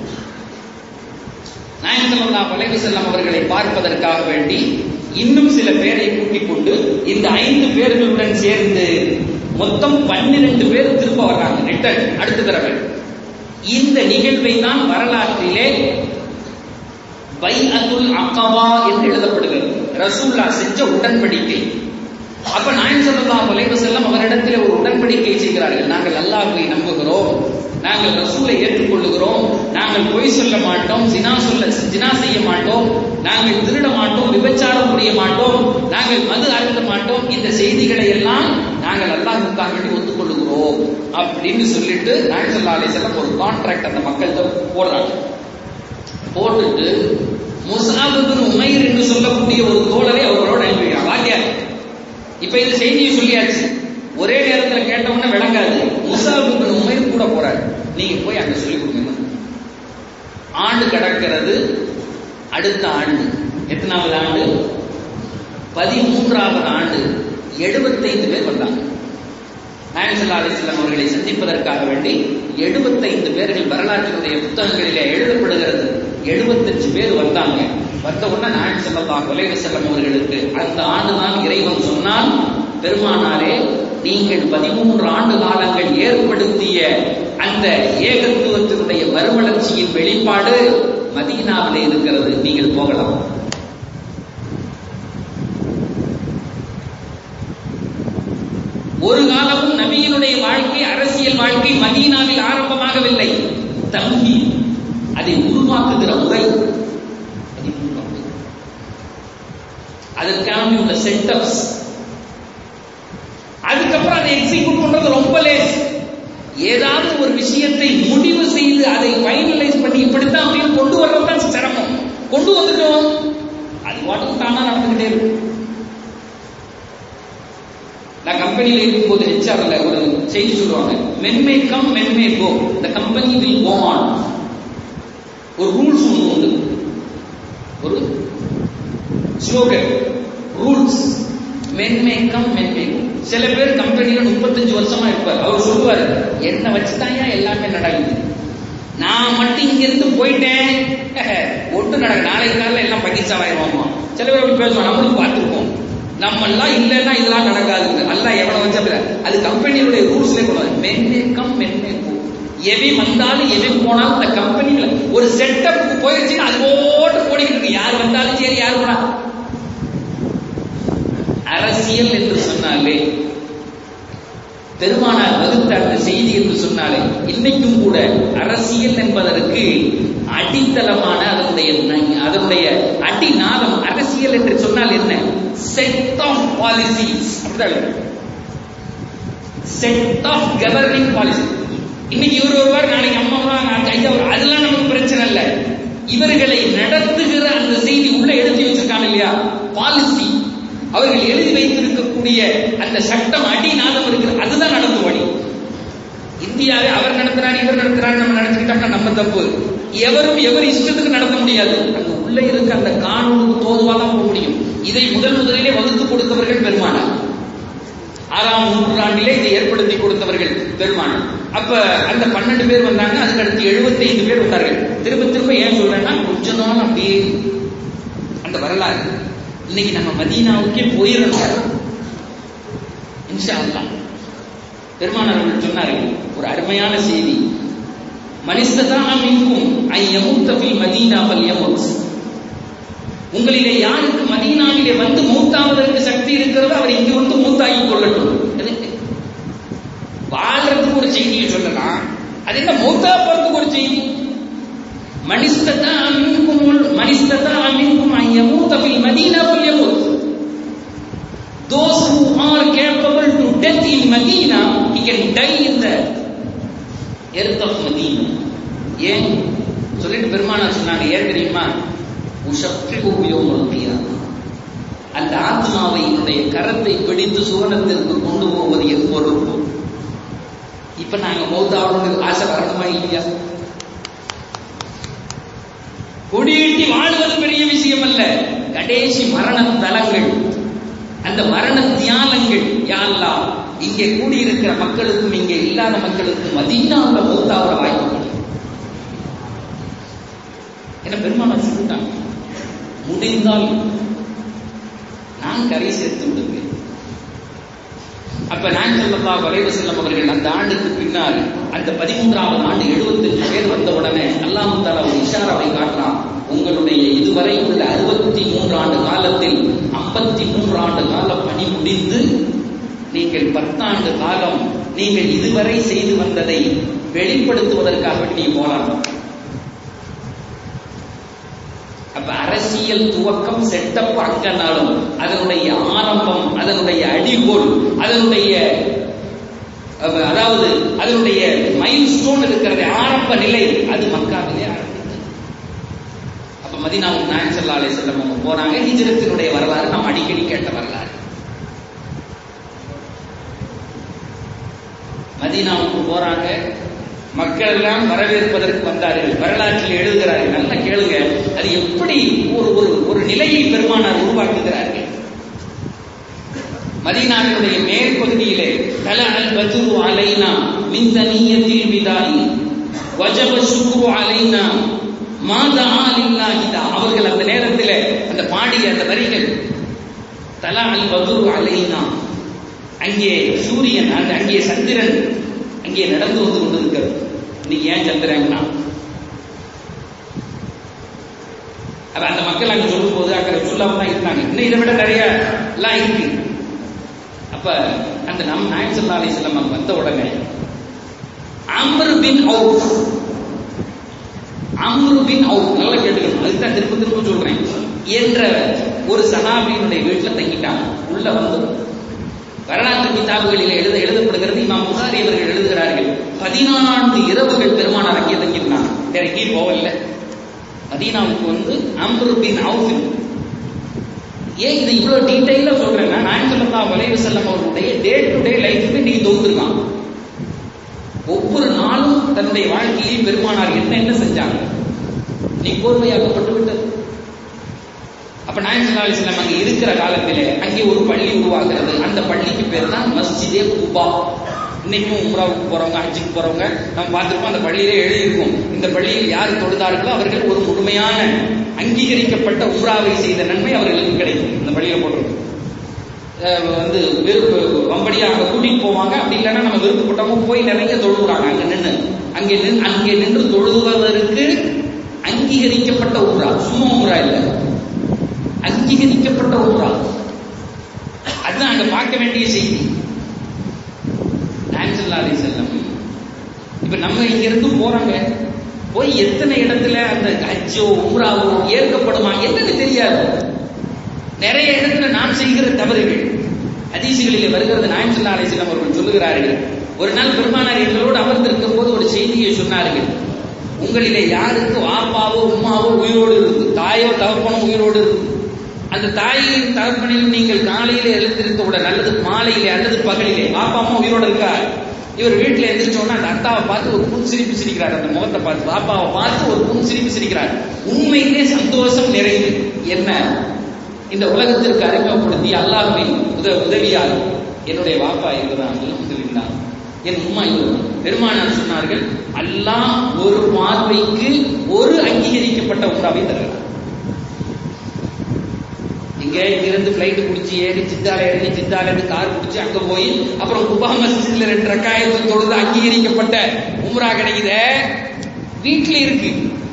நாயகல்லா வலைவு செல்லம் அவர்களை பார்ப்பதற்காக வேண்டி இன்னும் சில பேரை கூட்டிக் கொண்டு இந்த ஐந்து பேர்களுடன் சேர்ந்து மொத்தம் பன்னிரண்டு பேர் திரும்ப வர்றாங்க ரிட்டர்ன் அடுத்த தடவை இந்த நிகழ்வை தான் வரலாற்றிலே பைஅத்துல் அக்கவா என்று எழுதப்படுகிறது ரசூல்லா செஞ்ச உடன்படிக்கை அப்ப நாயன் ஸல்லல்லாஹு அலைஹி வஸல்லம் அவரிடத்தில் ஒரு உடன்படிக்கை செய்கிறார்கள் நாங்கள் அல்லாஹ்வை நம்புகிறோம் நாங்கள் ரசூலை ஏற்றுக்கொள்ளுகிறோம் நாங்கள் பொய் சொல்ல மாட்டோம் ஜினா சொல்ல ஜினா செய்ய மாட்டோம் நாங்கள் திருட மாட்டோம் விபச்சாரம் புரிய மாட்டோம் நாங்கள் மது அருந்த மாட்டோம் இந்த செய்திகளை எல்லாம் நாங்கள் அல்லாஹ்வுக்காக வேண்டி ஒத்துக்கொள்ளுகிறோம் அப்படின்னு சொல்லிட்டு நாயன் ஸல்லல்லாஹு அலைஹி வஸல்லம் ஒரு கான்ட்ராக்ட் அந்த மக்கள்கிட்ட போடுறாங்க போட்டுட்டு முசாபுபின் உமைர் என்று சொல்லக்கூடிய ஒரு தோழரை அவர்களோட அனுப்பிடுறாங்க வாத்தியார் இப்ப இந்த செய்தியை சொல்லியாச்சு ஒரே நேரத்துல கேட்டவொன்னே விளங்காது முசாபுபின் உமைர் கூட போறாரு நீங்க போய் அங்க சொல்லி கொடுங்க ஆண்டு கடக்கிறது அடுத்த ஆண்டு எத்தனாவது ஆண்டு பதிமூன்றாவது ஆண்டு எழுபத்தைந்து பேர் வந்தாங்க நாயன்சல்லா அலிஸ்லாம் அவர்களை சந்திப்பதற்காக வேண்டி எழுபத்தைந்து பேர்கள் வரலாற்றினுடைய புத்தகங்களிலே எழுதப்படுகிறது எழுபத்தஞ்சு பேர் வந்தாங்க வந்த உடனே நாயன் செல்லல்லாஹ் வலைவ செல்லம் அவர்களுக்கு அந்த ஆண்டுதான் இறைவன் சொன்னால் பெருமானாரே நீங்கள் பதிமூன்று ஆண்டு காலங்கள் ஏற்படுத்திய அந்த ஏகத்துவத்தினுடைய மறுமலர்ச்சியின் வெளிப்பாடு மதீனாவிலே இருக்கிறது நீங்கள் போகலாம் ஒரு காலமும் நபியினுடைய வாழ்க்கை அரசியல் வாழ்க்கை மதீனாவில் ஆரம்பமாகவில்லை தம்பி அதை உருவாக்குகிற முறை அதற்கான உள்ள செட்டப்ஸ் அதுக்கப்புறம் அதை எக்ஸிக்யூட் பண்றது ரொம்ப லேஸ் ஏதாவது ஒரு விஷயத்தை முடிவு செய்து அதை ஃபைனலைஸ் பண்ணி இப்படித்தான் அப்படின்னு கொண்டு வர்றது தான் சிரமம் கொண்டு வந்துட்டோம் அது பாட்டுக்கு தானா நடந்துகிட்டே இருக்கும் நான் கம்பெனியில் இருக்கும்போது ஹெச்ஆர்ல ஒரு செய்தி சொல்லுவாங்க மென்மே கம் மென்மே கோ இந்த கம்பெனி வில் கோ ஆன் ஒரு ரூல்ஸ் ஒன்று உண்டு ஒரு slogan rules men may come men may go சில பேர் கம்பெனியில முப்பத்தஞ்சு வருஷமா இருப்பார் அவர் சொல்லுவாரு என்ன வச்சுதாயா எல்லாமே நடக்குது நான் மட்டும் இங்க இருந்து போயிட்டேன் ஒட்டு நடக்க நாளைக்கு காலையில் எல்லாம் பகிர்ச்சாலாயிருவோமா சில பேர் அப்படி பேசுவாங்க நம்மளும் பார்த்துருக்கோம் நம்ம எல்லாம் இல்லைன்னா இதெல்லாம் நடக்காது அல்ல எவனை வச்ச அது கம்பெனியுடைய ரூல்ஸ்ல கூட மென்மே கம் மென்மே கோ எவன் வந்தாலும் எவன் போனாலும் இந்த கம்பெனில ஒரு செட்டப்புக்கு போயிடுச்சுன்னா அது போட்டு ஓடிக்கிட்டு இருக்கு யார் வந்தாலும் சரி யார் போனா அரசியல் என்று சொன்னாலே பெருமானார் வகுத்த அந்த செய்தி என்று சொன்னாலே இன்னைக்கும் கூட அரசியல் என்பதற்கு அடித்தளமான அதனுடைய அதனுடைய அடிநாதம் அரசியல் என்று சொன்னால் என்ன செட் ஆஃப் பாலிசிஸ் அப்படிதான் செட் ஆஃப் கவர்னிங் பாலிசி இன்னைக்கு இவர் ஒருவர் நாளைக்கு அம்மா நாளைக்கு ஐயா அதெல்லாம் நமக்கு பிரச்சனை இல்லை இவர்களை நடத்துகிற அந்த செய்தி உள்ள எழுதி வச்சிருக்காங்க இல்லையா பாலிசி அவர்கள் எழுதி வைத்திருக்கக்கூடிய அந்த சட்டம் அடிநாதம் இருக்கிற அதுதான் நடந்து வழி இந்தியாவை அவர் நடத்துறாரு இவர் நடத்துறாரு நம்ம நடத்திக்கிட்டோம்னா நம்ம தப்பு எவரும் எவர் இஷ்டத்துக்கு நடத்த முடியாது அங்க உள்ள இருக்க அந்த காணொலி தோதுவா தான் போக முடியும் இதை முதல் முதலிலே வகுத்து கொடுத்தவர்கள் பெருமானார் ஆறாம் நூற்றாண்டிலே இதை ஏற்படுத்தி கொடுத்தவர்கள் பெருமானார் அப்ப அந்த பன்னெண்டு பேர் வந்தாங்க அதுக்கு அடுத்து எழுபத்தி ஐந்து பேர் வந்தார்கள் திரும்ப திரும்ப ஏன் சொல்றேன்னா கொஞ்ச நாள் அப்படியே அந்த வரலாறு இன்னைக்கு நம்ம மதீனாவுக்கே போயிடணும் இன்ஷா அல்லாஹ் பெருமானார் அவர்கள் சொன்னார்கள் ஒரு அருமையான செய்தி மனிததான் மின்கும் ஐ யமுத்த ஃபில் மதீனா ஃபல் யமுத் உங்களிலே யாருக்கு மதீனாவிலே வந்து மூத்தாவதற்கு சக்தி இருக்கிறதோ அவர் இங்கு வந்து மூத்தாகி கொள்ளட்டும் வாழ்றதுக்கு ஒரு செய்தியை சொல்லலாம் அது என்ன மூத்தா போறதுக்கு ஒரு செய்தி மனிஸ்ததா மின்கும் மனிஸ்ததா மின்கும் ஐ யமுத்த ஃபில் மதீனா ஃபல் யமுத் those who are capable to death in Medina, he can die in the earth of Medina. ஏன் சொல்லிட்டு பெருமானார் சொன்னாங்க ஏன் தெரியுமா உஷப்தி உபயோகம் அந்த ஆத்மாவை என்னுடைய கரத்தை பிடித்து சுவனத்திற்கு கொண்டு போவது என் பொறுப்பு இப்ப நாங்க மௌத்தாவணும்னு ஆசை வரணுமா இல்லையா கொடியேற்றி வாழ்வது பெரிய விஷயம் அல்ல கடைசி மரண தலங்கள் அந்த மரண தியானங்கள் யாரெல்லாம் இங்கே கூடியிருக்கிற மக்களுக்கும் இங்கே இல்லாத மக்களுக்கும் மதீனாவுல மௌத்தாவர வாய்ப்பு கிடைக்கும். என பெருமானார் சொல்லிட்டாங்க முடிந்தால் நான் கரை சேர்த்து விடுவேன் அப்ப நான் சொல்லப்பா வரைவு செல்லம் அவர்கள் அந்த ஆண்டுக்கு பின்னால் அந்த பதிமூன்றாவது ஆண்டு எழுபத்தஞ்சு பேர் வந்த உடனே அல்லாஹு தாலா ஒரு இஷாராவை காட்டலாம் உங்களுடைய இதுவரை உள்ள அறுபத்தி மூன்று ஆண்டு காலத்தில் ஐம்பத்தி மூன்று ஆண்டு கால பணி முடிந்து நீங்கள் பத்தாண்டு காலம் நீங்கள் இதுவரை செய்து வந்ததை வெளிப்படுத்துவதற்காக நீ போலாம் அப்ப அரசியல் துவக்கம் செட்டப் அங்கனாலும் அதனுடைய ஆரம்பம் அதனுடைய அடிகோல் அதனுடைய அஹ், அதாவது அதனுடைய மைல் ஸ்டோன் இருக்கிறது ஆரம்ப நிலை அது மக்காவிலே ஆரம்பித்தது அப்ப மதினாவுக்கு நாயன் சல்லா அலி செல்லம் அவங்க போறாங்க ஹிஜ்ரத்தினுடைய வரலாறு நம்ம அடிக்கடி கேட்ட வரலாறு மதீனாவுக்கு போறாங்க மக்கள் எல்லாம் வரவேற்பதற்கு வந்தார்கள் வரலாற்றில் எழுதுகிறார்கள் நல்லா கேளுங்க அது எப்படி ஒரு ஒரு ஒரு நிலையை பெருமானார் உருவாக்குகிறார்கள் மதீனாவினுடைய மேல் பகுதியிலே தல அல் பத்ரு அலைனா மின் தனியத்தில் விதாயி வஜப சுக்ரு அலைனா மாதா லில்லாஹிதா அவர்கள் அந்த நேரத்தில் அந்த பாடிய அந்த வரிகள் தல அல் பத்ரு அலைனா அங்கே சூரியன் அந்த அங்கே சந்திரன் அங்கே நடந்து வந்து கொண்டிருக்கிறது இன்னைக்கு ஏன் சந்திரன்னா அப்ப அந்த மக்கள் அங்க சொல்லும் போது அங்க சொல்லாம தான் இருந்தாங்க இன்னும் இதை விட நிறைய எல்லாம் இருக்கு அப்ப அந்த நம் நாயம் சல்லா அலிஸ்லாம் அங்க வந்த உடனே அம்ரு பின் அவுஃப் அம்ரு பின் அவுஃப் நல்லா கேட்டுக்கணும் அதுதான் திரும்ப திரும்ப சொல்றேன் என்ற ஒரு சஹாபியினுடைய வீட்டுல தங்கிட்டாங்க உள்ள வந்து வரலாற்று கிதாபுகளில் எழுத எழுதப்படுகிறது இமாம் புகாரி அவர்கள் எழுதுகிறார்கள் பதினான்கு இரவுகள் பெருமானார் அங்கே தங்கியிருந்தாங்க வேற எங்கேயும் போகல மதீனாவுக்கு வந்து அம்ரு பின் அவுஃப் ஏன் இது இவ்வளவு டீடைலா சொல்றேன்னா நான் சொல்லா வலைவு செல்லம் அவர்களுடைய டே டு டே லைஃப் இன்னைக்கு தொகுத்துருக்கான் ஒவ்வொரு நாளும் தன்னுடைய வாழ்க்கையில் பெருமானார் என்ன என்ன செஞ்சாங்க நீ கோர்வையாக்கப்பட்டு விட்டது அப்ப நாயன் சல்லா அலிஸ்லாம் அங்க இருக்கிற காலத்திலே அங்கே ஒரு பள்ளி உருவாகிறது அந்த பள்ளிக்கு பேர் தான் மஸ்ஜிதே குபா இன்னைக்கும் உம்ராவுக்கு போறவங்க ஹஜ்ஜுக்கு போறவங்க நம்ம பார்த்திருப்போம் அந்த பள்ளியிலே எழுதியிருக்கும் இந்த பள்ளியில் யார் தொழுதார்களோ அவர்கள் ஒரு முழுமையான அங்கீகரிக்கப்பட்ட உம்ராவை செய்த நன்மை அவர்களுக்கு கிடைக்கும் இந்த பள்ளியில போட்டிருக்கும் அஹ் வந்து விருப்பு வம்படியா அங்க கூட்டிட்டு போவாங்க அப்படி இல்லைன்னா நம்ம விருப்பப்பட்டவங்க போய் நிறைய தொழுகிறாங்க அங்க நின்று அங்கே நின்று அங்கே நின்று தொழுவதற்கு அங்கீகரிக்கப்பட்ட உம்ரா சும்மா உம்ரா இல்லை அங்கீகரிக்கப்பட்ட உம்ரா அதுதான் அங்க பார்க்க வேண்டிய செய்தி நான்சல்லா அலி செல்லம் இப்ப நம்ம இங்க இருந்து போறாங்க போய் எத்தனை இடத்துல அந்த ஹஜ்ஜோ உம்ராவோ ஏற்கப்படுமா என்னன்னு தெரியாது நிறைய இடத்துல நாம் செய்கிற தவறுகள் ஹதீசுகளிலே வருகிறது நாயம் சல்லா அலி செல்லம் அவர்கள் சொல்லுகிறார்கள் ஒரு நாள் பெருமானார் எங்களோடு அமர்ந்திருக்கும் போது ஒரு செய்தியை சொன்னார்கள் உங்களிலே யாருக்கு வாப்பாவோ உம்மாவோ உயிரோடு இருக்கு தாயோ தகப்பனோ உயிரோடு இருக்கு அந்த தாயையும் தகப்பனையும் நீங்கள் காலையிலே எழுந்திருந்தவுடன் அல்லது மாலையிலே அல்லது பகலிலே பாப்பா அம்மா உயிரோட இருக்கா இவர் வீட்டுல எந்திரிச்சோன்னா அந்த அத்தாவை பார்த்து ஒரு புன் சிரிப்பு சிரிக்கிறார் அந்த முகத்தை பார்த்து பாப்பாவை பார்த்து ஒரு புன் சிரிப்பு சிரிக்கிறார் உண்மையிலே சந்தோஷம் நிறைவு என்ன இந்த உலகத்திற்கு அறிமுகப்படுத்தி அல்லாஹ்வின் உத உதவியால் என்னுடைய வாப்பா இருக்கிறான் அல்ஹம்துலில்லாஹ் என் உம்மா இருக்கிறான் பெருமானார் சொன்னார்கள் அல்லாஹ் ஒரு பார்வைக்கு ஒரு அங்கீகரிக்கப்பட்ட உண்டாவை தருகிறார் இங்க இங்கிருந்து பிளைட் பிடிச்சி ஏறி சித்தால இறங்கி சித்தால இருந்து கார் பிடிச்சி அங்க போய் அப்புறம் குபா மஸ்ஜித்ல ரெண்டு ரக்காயத்து தொழுது அங்கீகரிக்கப்பட்ட உம்ரா கிடைக்குதே வீட்டுல இருக்கு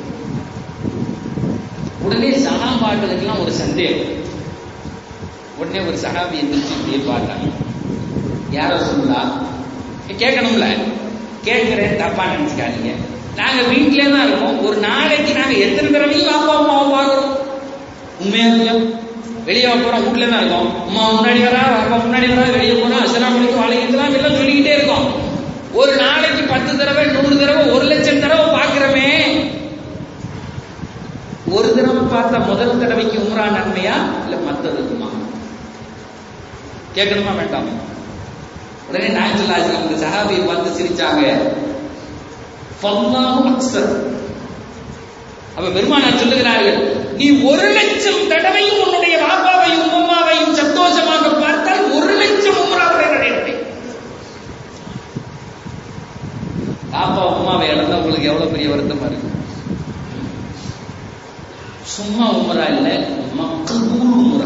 உடனே சகாபாக்களுக்கெல்லாம் ஒரு சந்தேகம் உடனே ஒரு சகாபி எந்திரிச்சு இப்படியே பார்த்தாங்க யாரோ சொல்லா கேட்கணும்ல கேட்கிறேன் தப்பா நினைச்சுக்காதீங்க நாங்க வீட்டிலே தான் இருக்கோம் ஒரு நாளைக்கு நாங்க எத்தனை தடவையும் அப்பா அம்மாவை பார்க்கிறோம் உண்மையா இல்லையா வெளியே போறோம் வீட்டுல தான் இருக்கோம் அம்மா முன்னாடி வரா அப்பா முன்னாடி வரா வெளியே போறோம் அஸ்லாம் வலைக்கும் வாழைக்கலாம் எல்லாம் சொல்லிக்கிட்டே இருக்கோம் ஒரு நாளைக்கு பத்து தடவை நூறு தடவை ஒரு லட்சம் தடவை பாக்குறமே ஒரு தடவை பார்த்த முதல் தடவைக்கு உம்ரா நன்மையா இல்ல மத்ததுக்குமா கேட்கணுமா வேண்டாமா உடனே நாயத்துல்லாஹி இந்த சஹாபியை பார்த்து சிரிச்சாங்க ஃபல்லாஹு அக்ஸர் அப்ப பெருமானார் சொல்லுகிறார்கள் நீ ஒரு லட்சம் தடவையும் உன்னுடைய பாப்பாவையும் உம்மாவையும் சந்தோஷமாக பார்த்தால் ஒரு லட்சம் உம்ராவுடைய நடைபெறும் பாப்பா உம்மாவை இழந்தா உங்களுக்கு எவ்வளவு பெரிய வருத்தமா இருக்கு சும்மா உம்ரா இல்ல மக்கள் உம்ரா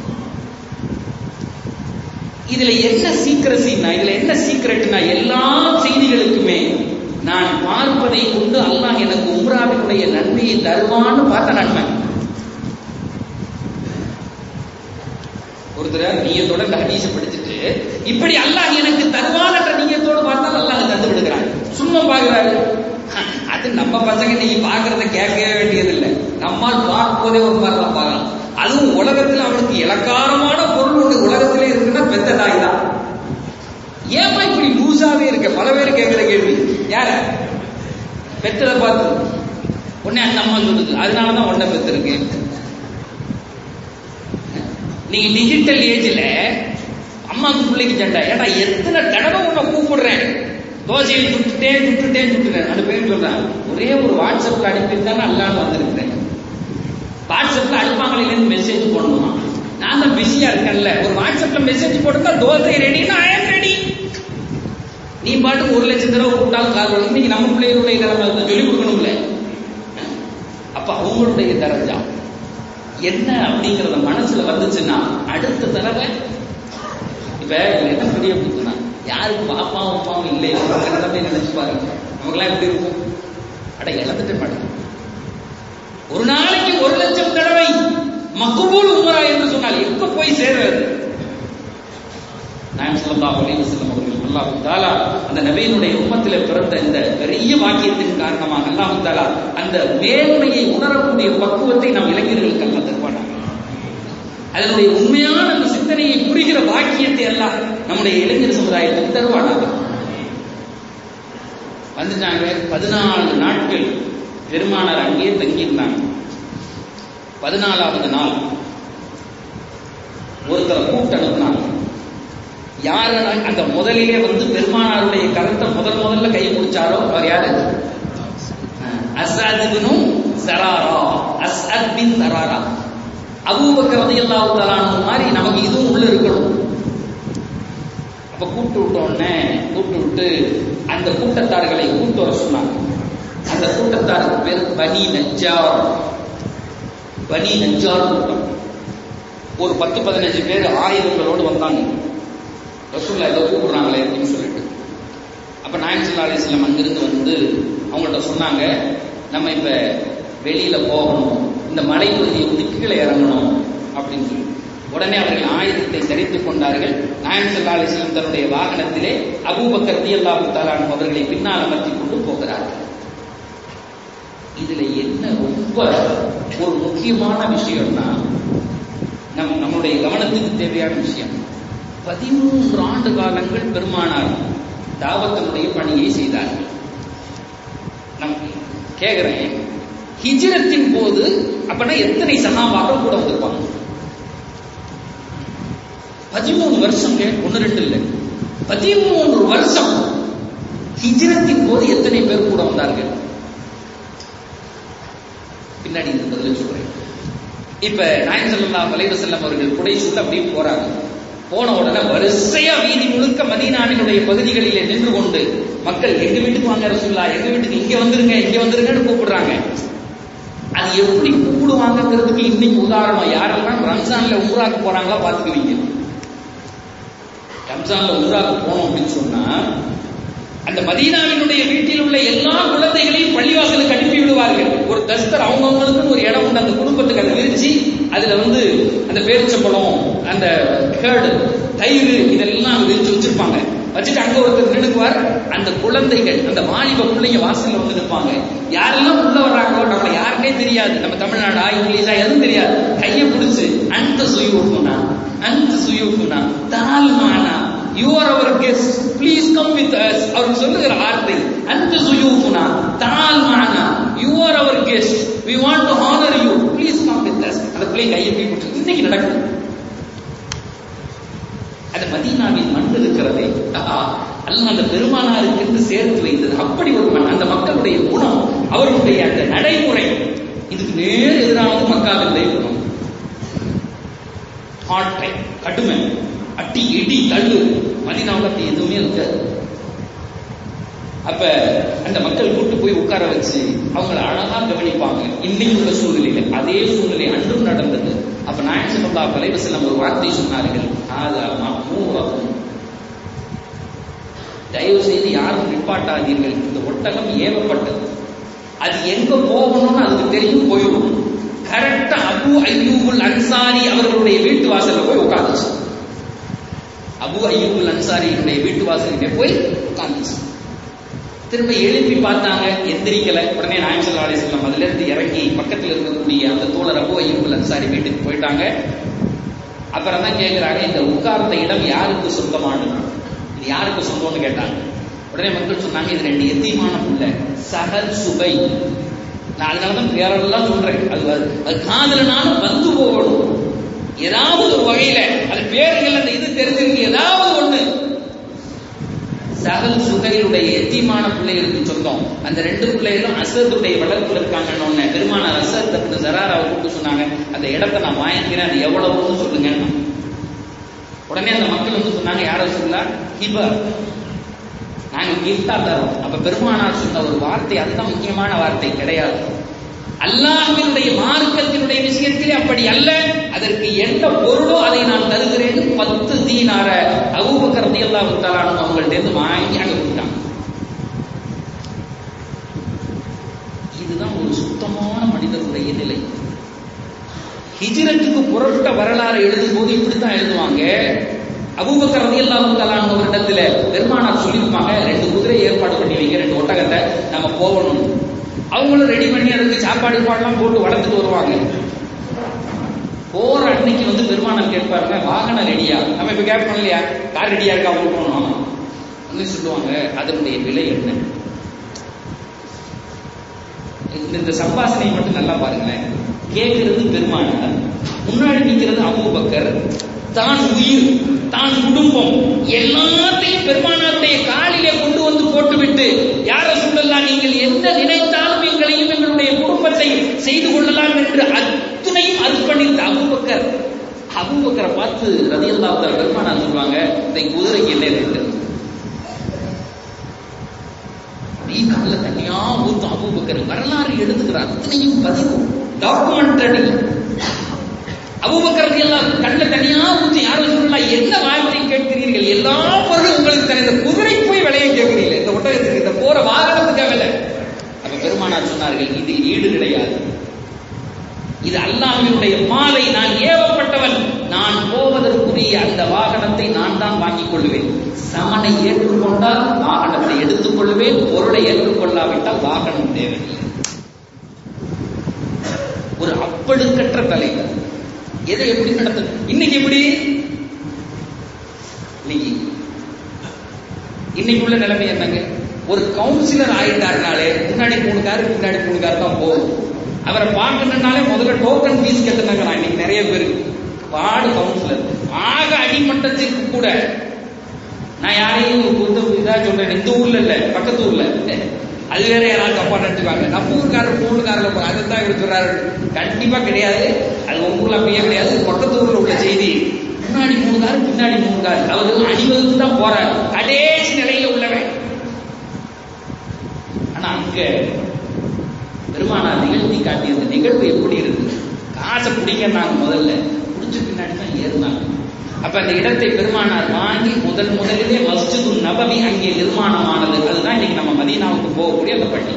இதுல என்ன சீக்கிரசின்னா இதுல என்ன சீக்கிரட்னா எல்லா செய்திகளுக்குமே நான் பார்ப்பதை கொண்டு அல்லாஹ் எனக்கு உம்ராவினுடைய நன்மையை தருவான்னு பார்த்த நன்மை ஒருத்தர் நீயத்தோட இந்த ஹதீஸ படிச்சுட்டு இப்படி அல்லாஹ் எனக்கு தருவான் என்ற நீயத்தோடு பார்த்தால் அல்லாஹ் தந்து விடுகிறான் சும்மா பார்க்கிறாரு அது நம்ம பசங்க நீங்க பாக்குறத கேட்கவே வேண்டியதில்லை நம்மால் பார்ப்பதே ஒரு மாதிரி தான் பார்க்கலாம் அதுவும் உலகத்தில் அவனுக்கு இலக்காரமான பொருள் ஒன்று உலகத்திலே இருக்குன்னா பெத்த தாய் தான் ஏமா இப்படி லூசாவே இருக்க பல பேர் கேட்கிற கேள்வி யார பெத்ததை பார்த்து உடனே அந்த அம்மா சொல்லுது அதனாலதான் உன்னை பெத்திருக்கு நீங்க டிஜிட்டல் ஏஜ்ல அம்மாக்கு பிள்ளைக்கு சண்டை ஏடா எத்தனை தடவை உன்னை கூப்பிடுறேன் தோசையை சுட்டுட்டேன் சுட்டுட்டேன் சுட்டுட்டேன் அந்த பேர் சொல்றேன் ஒரே ஒரு வாட்ஸ்அப்ல அனுப்பியிருந்தானே அல்லான்னு வந்திருக்கிறேன் வாட்ஸ்அப்ல அனுப்பாங்களேன்னு மெசேஜ் போடணுமா நான் தான் பிஸியா இருக்கேன்ல ஒரு வாட்ஸ்அப்ல மெசேஜ் போட்டுட்டா தோசை ரெடினா ஐ எம் ரெடி நீ பாட்டுக்கு ஒரு லட்சம் தடவை கூப்பிட்டாலும் கால் வரும் இன்னைக்கு நம்ம பிள்ளைகளுடைய நிலைமை சொல்லி கொடுக்கணும்ல அப்ப அவங்களுடைய தரஜா என்ன அப்படிங்கறத மனசுல வந்துச்சுன்னா அடுத்த தடவை இப்ப என்ன பெரிய புத்துனா யாருக்கு பாப்பாவும் அப்பாவும் இல்லை நிலைமை நினைச்சு பாருங்க நமக்கெல்லாம் எப்படி இருக்கும் அட இழந்துட்டே மாட்டேன் ஒரு நாளைக்கு ஒரு லட்சம் தடவை மக்குபூல் உமரா என்று சொன்னால் எப்ப போய் சேர்றது நாயம் ஸல்லல்லாஹு அலைஹி வஸல்லம் அவர்கள் அல்லாஹ் தஆலா அந்த நபியினுடைய உம்மத்திலே பிறந்த இந்த பெரிய வாக்கியத்தின் காரணமாக அல்லாஹ் தஆலா அந்த மேன்மையை உணரக்கூடிய பக்குவத்தை நம் இளைஞர்களுக்கு அல்லாஹ் தருவானாக அதனுடைய உண்மையான அந்த சிந்தனையை புரிகிற வாக்கியத்தை எல்லாம் நம்முடைய இளைஞர் சமுதாயத்துக்கு தருவானாக வந்துட்டாங்க பதினாலு நாட்கள் பெருமானார் அங்கேயே தங்கியிருந்தாங்க பதினாலாவது நாள் ஒருத்தரை கூப்பிட்டு அனுப்புனாங்க யாரு அந்த முதலிலே வந்து பெருமானாருடைய கரத்தை முதல் முதல்ல கை பிடிச்சாரோ அவர் யாரு அசாத் பினும் Zurarah Asad bin Zurarah Abu Bakr ரலியல்லாஹு தஆலா மாதிரி நமக்கு இதுவும் உள்ள இருக்கணும் அப்ப கூப்பிட்டு விட்ட உடனே கூப்பிட்டு விட்டு அந்த கூட்டத்தார்களை கூட்டு வர சொன்னாங்க அந்த கூட்டத்தாருக்கு பேர் பனி நஜ்ஜார் பனி நஜ்ஜார் கூட்டம் ஒரு பத்து பதினஞ்சு பேர் ஆயுதங்களோடு வந்தாங்க ரசூல்லா ஏதோ கூப்பிடுறாங்களே அப்படின்னு சொல்லிட்டு அப்ப நாயன் சல்லா அலிஸ்லாம் அங்கிருந்து வந்து அவங்கள்ட்ட சொன்னாங்க நம்ம இப்ப வெளியில போகணும் இந்த மலைப்பகுதியை விட்டு கீழே இறங்கணும் அப்படின்னு சொல்லி உடனே அவர்கள் ஆயுதத்தை தரித்துக் கொண்டார்கள் நாயன் சல்லா அலிஸ்லாம் தன்னுடைய வாகனத்திலே அபூபக்கர் ரலியல்லாஹு தஆலா அவர்களை பின்னால் அமர்த்தி கொண்டு போகிறார்கள் இதுல என்ன ரொம்ப ஒரு முக்கியமான விஷயம்னா நம் நம்முடைய கவனத்துக்கு தேவையான விஷயம் பதிமூன்று ஆண்டு காலங்கள் பெருமானார் தாவத்தினுடைய பணியை செய்தார்கள் நம் கேக்குறேன் ஹிஜ்ரத்தின் போது அப்பனா எத்தனை சகாபாக்கள் கூட வந்திருப்பாங்க பதிமூணு வருஷம் ஒன்னு ரெண்டு இல்லை பதிமூன்று வருஷம் ஹிஜ்ரத்தின் போது எத்தனை பேர் கூட வந்தார்கள் பின்னாடி இந்த பதில சொல்றேன் இப்ப நாயன் ஸல்லல்லாஹு அலைஹி வஸல்லம் அவர்கள் குடைசூல் அப்படியே போறாங்க போன உடனே வரிசையா வீதி முழுக்க மதீனாவினுடைய பகுதிகளிலே நின்று கொண்டு மக்கள் எங்க வீட்டுக்கு வாங்க ரசூல்லா எங்க வீட்டுக்கு இங்க வந்துருங்க இங்க வந்துருங்கன்னு கூப்பிடுறாங்க அது எப்படி கூப்பிடுவாங்கிறதுக்கு இன்னைக்கு உதாரணம் யாரெல்லாம் ரம்ஜான்ல உம்ராக்கு போறாங்களா பாத்துக்குவீங்க ரம்ஜான்ல உம்ராக்கு போனோம் அப்படின்னு சொன்னா அந்த மதீனாவினுடைய வீட்டில் உள்ள எல்லா குழந்தைகளையும் பள்ளிவாசலுக்கு அனுப்பி விடுவார்கள் ஒரு தஸ்தர் அவங்கவுங்களுக்குன்னு ஒரு இடம் உண்டு அந்த குடும்பத்துக்கு அதை விரிச்சு அதுல வந்து அந்த பேரிச்சம்பழம் அந்த கேர்டு தயிர் இதெல்லாம் விரிச்சு வச்சிருப்பாங்க வச்சுட்டு அங்க ஒருத்தர் நின்னுக்குவார் அந்த குழந்தைகள் அந்த வாலிப பிள்ளைங்க வாசல்ல வந்து நிற்பாங்க யாரெல்லாம் உள்ள வர்றாங்களோ நம்மள யாருக்கே தெரியாது நம்ம தமிழ்நாடா இங்கிலீஷா எதுவும் தெரியாது கையை பிடிச்சு அந்த சுயூஃபுனா அந்த சுயூஃபுனா தாழ்மானா you are our guest please come with us அவர் சொல்லுகிற வார்த்தை அந்த சுயூஃபுனா தாழ்மானா you are our guest we want to honour you please come with us அந்த பிள்ளை கையை போய் பிடிச்சு இன்னைக்கு நடக்குது அது மதீனாவின் மண் இருக்கிறதே அல்ல அந்த பெருமானாருக்கு என்று சேர்த்து வைத்தது அப்படி ஒரு மண் அந்த மக்களுடைய குணம் அவர்களுடைய அந்த நடைமுறை இதுக்கு நேர் எதிரானது மக்காவினுடைய குணம் ஹார்ட் டைம் கடுமை அட்டி இடி தள்ளு மதினாவில் அப்படி எதுவுமே இருக்காது அப்ப அந்த மக்கள் கூட்டு போய் உட்கார வச்சு அவங்கள அழகா கவனிப்பாங்க இன்னைக்கு உள்ள சூழ்நிலையில அதே சூழ்நிலை அன்றும் நடந்தது அப்ப நாயன் சொல்லா பலைவ செல்லம் ஒரு வார்த்தை சொன்னார்கள் மூவகம் தயவு செய்து யாரும் நிப்பாட்டாதீர்கள் இந்த ஒட்டகம் ஏவப்பட்டது அது எங்க போகணும்னு அதுக்கு தெரியும் போயிடும் கரெக்டா அபு ஐயூபுல் அன்சாரி அவர்களுடைய வீட்டு வாசல்ல போய் உட்காந்துச்சு அபு ஐயூபுல் அன்சாரியினுடைய வீட்டு வாசலிலே போய் உட்காந்துச்சு திரும்ப எழுப்பி பார்த்தாங்க எந்திரிக்கல உடனே நாயம் சல்லா அலிஸ்லாம் அதுல இருந்து இறங்கி பக்கத்தில் இருக்கக்கூடிய அந்த தோழர் அபு ஐயூபுல் அன்சாரி வீட்டுக்கு போயிட்டாங்க அப்புறம் தான் கேட்கிறாங்க இந்த உட்கார்ந்த இடம் யாருக்கு சொந்தமானது இது யாருக்கு சொந்தம்னு கேட்டாங்க உடனே மக்கள் சொன்னாங்க இது ரெண்டு எத்தியமான புள்ள சஹல் சுபை நான் அதனாலதான் பேரெல்லாம் சொல்றேன் அது அது காதலனாலும் வந்து போகணும் ஏதாவது ஒரு வகையில அது பேர்கள் அந்த இது தெரிஞ்சிருக்கு ஏதாவது ஒண்ணு சகல் சுகையுடைய எத்தியமான பிள்ளைகளுக்கு சொந்தம் அந்த ரெண்டு பிள்ளைகளும் அசத்துடைய வளர்ப்புல இருக்காங்கன்னு ஒண்ணு பெருமான அசத் அப்படின்னு ஜராராவை கூப்பிட்டு சொன்னாங்க அந்த இடத்த நான் வாங்கிக்கிறேன் அது எவ்வளவுன்னு சொல்லுங்க உடனே அந்த மக்கள் வந்து சொன்னாங்க யார சொல்லலாம் ஹிப நாங்க கிஃப்டா தரோம் அப்ப பெருமானார் சொன்ன ஒரு வார்த்தை அதுதான் முக்கியமான வார்த்தை கிடையாது அல்லாஹினுடைய மார்க்கத்தினுடைய விஷயத்திலே அப்படி அல்ல அதற்கு எந்த பொருளோ அதை நான் தருகிறேன் பத்து தீனார அபூபக்கர் எல்லாம் விட்டாலும் அவங்கள்ட்ட இருந்து வாங்கி அங்க கொடுத்தாங்க இதுதான் ஒரு சுத்தமான மனிதனுடைய நிலை ஹிஜ்ரத்துக்கு புறப்பட்ட வரலாறு எழுதும் போது இப்படித்தான் எழுதுவாங்க அபூபக்கர் ரதியல்லாஹு தஆலான ஒரு இடத்துல பெருமானார் சொல்லியிருப்பாங்க ரெண்டு குதிரை ஏற்பாடு பண்ணி வைங்க ரெண்டு ஒட்டகத்தை நம்ம போகணும் அவங்களும் ரெடி பண்ணி அதுக்கு சாப்பாடு பாடலாம் போட்டு வளர்த்துட்டு வருவாங்க போற அன்னைக்கு வந்து பெருமானார் கேட்பாருங்க வாகனம் ரெடியா நம்ம இப்ப கேட்போம் இல்லையா கார் ரெடியா இருக்கா அவங்க போகணும் வந்து சொல்லுவாங்க அதனுடைய விலை என்ன இந்த சம்பாசனை மட்டும் நல்லா பாருங்களேன் கேட்கிறது பெருமானார் முன்னாடி நிற்கிறது அபூபக்கர் தான் உயிர் தான் குடும்பம் எல்லாத்தையும் பெருமானாருடைய காலிலே கொண்டு வந்து போட்டுவிட்டு யார சொல்லலாம் நீங்கள் எந்த நினைத்தாலும் எங்களையும் எங்களுடைய குடும்பத்தை செய்து கொள்ளலாம் என்று அத்துணையும் அர்ப்பணித்த அபூபக்கர் அபூபக்கரை பார்த்து ரதியல்லாத்தார் பெருமானார் சொல்லுவாங்க இந்த குதிரைக்கு என்ன ரேட்டு நீ கல்ல தனியா ஊத்தும் அபூபக்கர் வரலாறு எழுதுகிறார் அத்தனையும் பதிவு டாக்குமெண்டரி அபூபக்கர் எல்லாம் கண்ட தனியா ஊத்தி யாரும் சொல்லலாம் என்ன வார்த்தை கேட்கிறீர்கள் எல்லா பொருளும் உங்களுக்கு தர இந்த குதிரை போய் விலையை கேட்கிறீர்கள் இந்த ஒட்டகத்துக்கு இந்த போற வாகனத்துக்காக இல்லை அப்ப பெருமானார் சொன்னார்கள் இது ஈடு கிடையாது இது அல்லாஹ்வினுடைய மாலை நான் ஏவப்பட்டவன் நான் போவதற்குரிய அந்த வாகனத்தை நான் தான் வாங்கிக் கொள்வேன் சமனை ஏற்றுக்கொண்டால் வாகனத்தை எடுத்துக் கொள்வேன் பொருளை ஏற்றுக்கொள்ளாவிட்டால் வாகனம் தேவையில்லை ஒரு அப்பழுக்கற்ற தலைவர் எதை எப்படி நடத்த இன்னைக்கு எப்படி இன்னைக்கு இன்னைக்கு உள்ள நிலைமை என்னங்க ஒரு கவுன்சிலர் ஆயிட்டாருனாலே முன்னாடி மூணு காரு பின்னாடி மூணு கார் தான் போகும் அவரை பார்க்கணும்னாலே முதல்ல டோக்கன் ஃபீஸ் கட்டுனாங்க இன்னைக்கு நிறைய பேர் வார்டு கவுன்சிலர் ஆக அடிமட்டத்திற்கு கூட நான் யாரையும் புத்த இதா சொல்றேன் இந்த ஊர்ல இல்ல பக்கத்து ஊர்ல அது வேற யாராவது தப்பா நினைச்சுப்பாங்க நம்ம ஊருக்காரர் மூணு காரில் போய் அதை தான் இருக்கிறாரு கண்டிப்பா கிடையாது அது உங்க ஊர்ல அப்படியே கிடையாது பக்கத்து ஊர்ல உள்ள செய்தி முன்னாடி மூணு கார் பின்னாடி மூணு கார் அவர் அணிவகுத்து தான் போறாரு கடைசி நிலையில உள்ளவன் ஆனா அங்க பெருமானார் நிகழ்த்தி காட்டிய அந்த நிகழ்வு எப்படி இருக்கு காசை பிடிக்கிறாங்க முதல்ல பிடிச்ச பின்னாடி தான் ஏறினாங்க அப்ப அந்த இடத்தை பெருமானார் வாங்கி முதல் முதலிலே மஸ்ஜிது நபவி அங்கே நிர்மாணமானது அதுதான் இன்னைக்கு நம்ம மதீனாவுக்கு போகக்கூடிய அந்த பள்ளி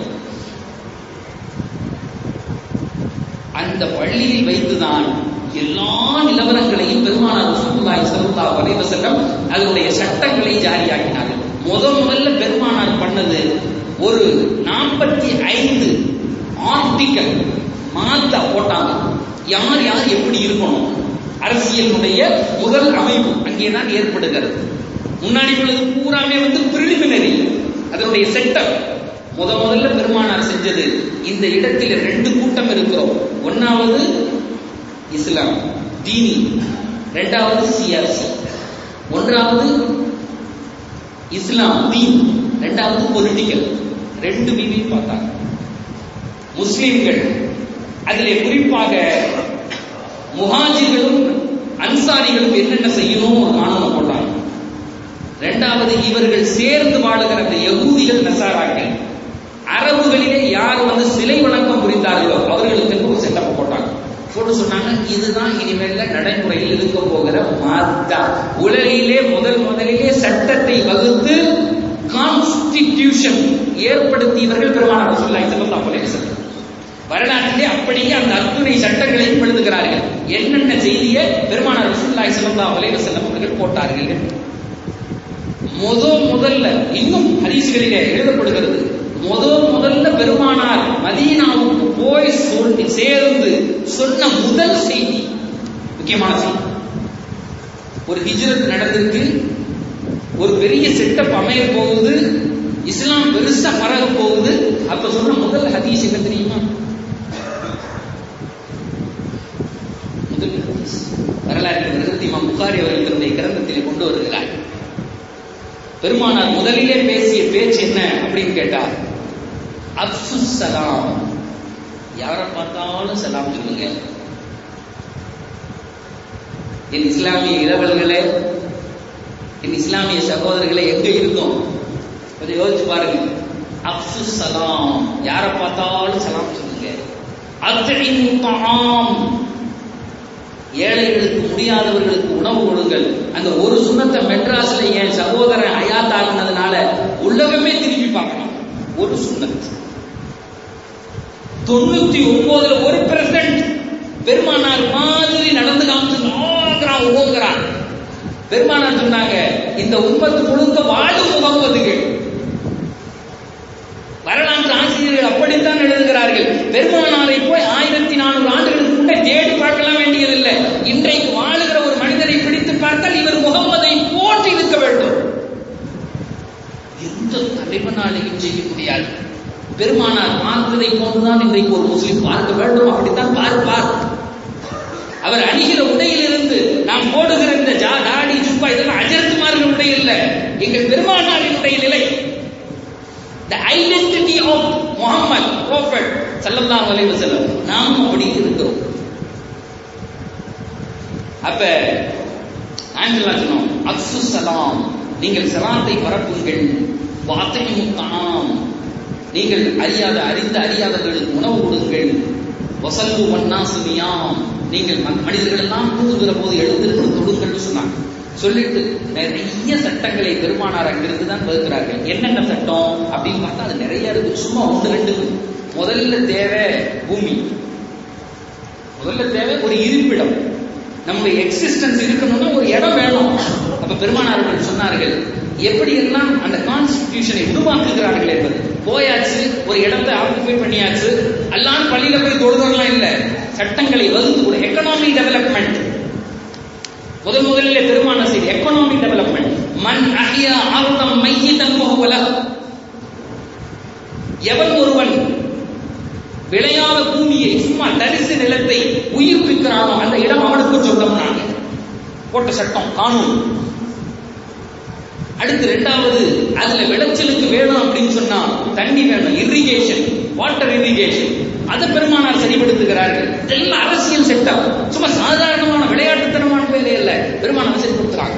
அந்த பள்ளியில் வைத்துதான் எல்லா நிலவரங்களையும் பெருமானார் ரசூலுல்லாஹி ஸல்லல்லாஹு அலைஹி வஸல்லம் அதனுடைய சட்டங்களை ஜாரியாக்கினார்கள் முத முதல்ல பெருமானார் பண்ணது ஒரு நாற்பத்தி ஐந்து ஆர்டிக்கல் மாத்த போட்டாங்க யார் யார் எப்படி இருக்கணும் அரசியலுடைய முதல் அமைப்பு அங்கேதான் ஏற்படுகிறது முன்னாடி உள்ளது பூராமே வந்து பிரிலிமினரி அதனுடைய செட்டப் முத முதல்ல பெருமானார் செஞ்சது இந்த இடத்தில் ரெண்டு கூட்டம் இருக்கிறோம் ஒன்னாவது இஸ்லாம் தீனி ரெண்டாவது சியாசி ஒன்றாவது இஸ்லாம் தீன் ரெண்டாவது பொலிட்டிக்கல் ரெண்டு விதியும் பார்த்தாங்க முஸ்லிம்கள் அதிலே குறிப்பாக முஹாஜிர்களும் அன்சாரிகளும் என்னென்ன செய்யணும் ஒரு காரணம் போட்டாங்க ரெண்டாவது இவர்கள் சேர்ந்து வாழுகிற அந்த யகூதிகள் நசாராக்கள் அரபுகளிலே யார் வந்து சிலை வணக்கம் புரிந்தார்களோ அவர்களுக்கு ஒரு செட்டப் போட்டாங்க போட்டு சொன்னாங்க இதுதான் இனிமேல நடைமுறையில் இருக்க போகிற மார்க்கா உலகிலே முதல் முதலிலே சட்டத்தை வகுத்து கான்ஸ்டிடியூஷன் ஏற்படுத்தியவர்கள் பெருமானார் சொல்லாய் செல்லம் அலைஹி வரலாற்றிலே அப்படியே அந்த அத்துணை சட்டங்களையும் எழுதுகிறார்கள் என்னென்ன செய்தியை பெருமானார் ரசூலுல்லாஹி ஸல்லல்லாஹு அலைஹி வஸல்லம் அவர்கள் போட்டார்கள் முத முதல்ல இன்னும் ஹதீஸ்களிலே எழுதப்படுகிறது முத முதல்ல பெருமானார் மதீனாவுக்கு போய் சொல்லி சேர்ந்து சொன்ன முதல் செய்தி முக்கியமான செய்தி ஒரு ஹிஜ்ரத் நடந்திருக்கு ஒரு பெரிய செட்டப் அமைய போகுது இஸ்லாம் பெருசா பரக போகுது அப்ப சொன்ன முதல் ஹதீஸ் என்ன தெரியுமா முதல் ஹதீஸ் வரலாற்றில் வருகிறது இமாம் புகாரி அவர்கள் தன்னுடைய கிரந்தத்திலே கொண்டு வருகிறார் பெருமானார் முதலிலே பேசிய பேச்சு என்ன அப்படின்னு கேட்டா அப்சு சலாம் யாரை பார்த்தாலும் சலாம் சொல்லுங்க என் இஸ்லாமிய இரவல்களே என் இஸ்லாமிய சகோதரர்களே எங்க இருக்கும் கொஞ்சம் யோசிச்சு பாருங்க அப்சு சலாம் யாரை பார்த்தாலும் சலாம் சொல்லுங்க அத்தகைய தாம் ஏழைகளுக்கு முடியாதவர்களுக்கு உணவு கொடுங்கள் அந்த ஒரு சுண்ணத்தை மெட்ராஸ்ல என் சகோதரன் அயாத் ஆகினதுனால உலகமே திரும்பி பார்க்கணும் ஒரு சுண்ணத் தொண்ணூத்தி ஒன்பதுல ஒரு பெர்சன்ட் பெருமானார் மாதிரி நடந்து காமிச்சு ஆகிறான் ஓங்குறான் பெருமானார் சொன்னாங்க இந்த உம்மத்து முழுக்க வாழும் முகம்மதுகள் வரலாற்று ஆசிரியர்கள் அப்படித்தான் எழுதுகிறார்கள் பெருமானாரை போய் ஆயிரத்தி நானூறு ஆண்டுகளுக்கு முன்னே தேடி பார்க்கலாம் வேண்டியதில்லை இன்றைக்கு வாழுகிற ஒரு மனிதரை பிடித்து பார்த்தால் இவர் முகம்மதை போற்றி இருக்க வேண்டும் எந்த தலைவனாலையும் செய்ய முடியாது பெருமானார் பார்ப்பதை போன்றுதான் இன்றைக்கு ஒரு முஸ்லிம் பார்க்க வேண்டும் அப்படித்தான் பார்ப்பார் அவர் அணிகிற உடையிலிருந்து நாம் போடுகிற இந்த ஜா தாடி சுப்பா இதெல்லாம் அஜர்த்துமார்கள் உடை இல்லை எங்கள் பெருமானாரினுடைய நிலை the identity of Muhammad prophet சல்லல்லாஹு அலைஹி வஸல்லம் நாம் அப்படி இருக்கிறோம் அப்ப ஆங்கிலா சொன்னோம் அக்சு சலாம் நீங்கள் சலாத்தை பரப்புங்கள் வாத்தையும் தாம் நீங்கள் அறியாத அறிந்த அறியாதவர்களுக்கு உணவு கொடுங்கள் வசல்லு வண்ணாசுமியாம் நீங்கள் மனிதர்கள் எல்லாம் தூங்குகிற போது எழுந்திருந்து தொடுங்கள் சொன்னாங்க சொல்லிட்டு நிறைய சட்டங்களை பெருமானார் அங்கிருந்து தான் வகுக்கிறார்கள் என்னென்ன சட்டம் அப்படின்னு பார்த்தா அது நிறைய இருக்கு சும்மா ஒன்று ரெண்டு முதல்ல தேவை பூமி முதல்ல தேவை ஒரு இருப்பிடம் நம்முடைய எக்ஸிஸ்டன்ஸ் இருக்கணும்னா ஒரு இடம் வேணும் அப்ப பெருமானார்கள் சொன்னார்கள் எப்படி எல்லாம் அந்த கான்ஸ்டிடியூஷனை உருவாக்குகிறார்கள் என்பது போயாச்சு ஒரு இடத்தை ஆக்குபை பண்ணியாச்சு எல்லாம் பள்ளியில போய் தொழுதெல்லாம் இல்ல சட்டங்களை வகுத்து கூட எக்கனாமி டெவலப்மெண்ட் முதல் முதலில் பெருமான செய்தி எக்கனாமிக் டெவலப்மெண்ட் மண் அஹியா ஆர்த்தம் மையத்தன் முகவலக எவன் ஒருவன் விளையாத பூமியை சும்மா தரிசு நிலத்தை உயிர்ப்பிக்கிறானோ அந்த இடம் அவனுக்கு சொந்தம்னாங்க போட்ட சட்டம் காணும் அடுத்து ரெண்டாவது அதுல விளைச்சலுக்கு வேணும் அப்படின்னு சொன்னா தண்ணி வேணும் இரிகேஷன் வாட்டர் இரிகேஷன் அதை பெருமானார் சரிப்படுத்துகிறார்கள் இதெல்லாம் அரசியல் செட்டப் சும்மா சாதாரணமான விளையாட்டுத்தனமான வேலை இல்ல பெருமானார் சரிப்படுத்துறாங்க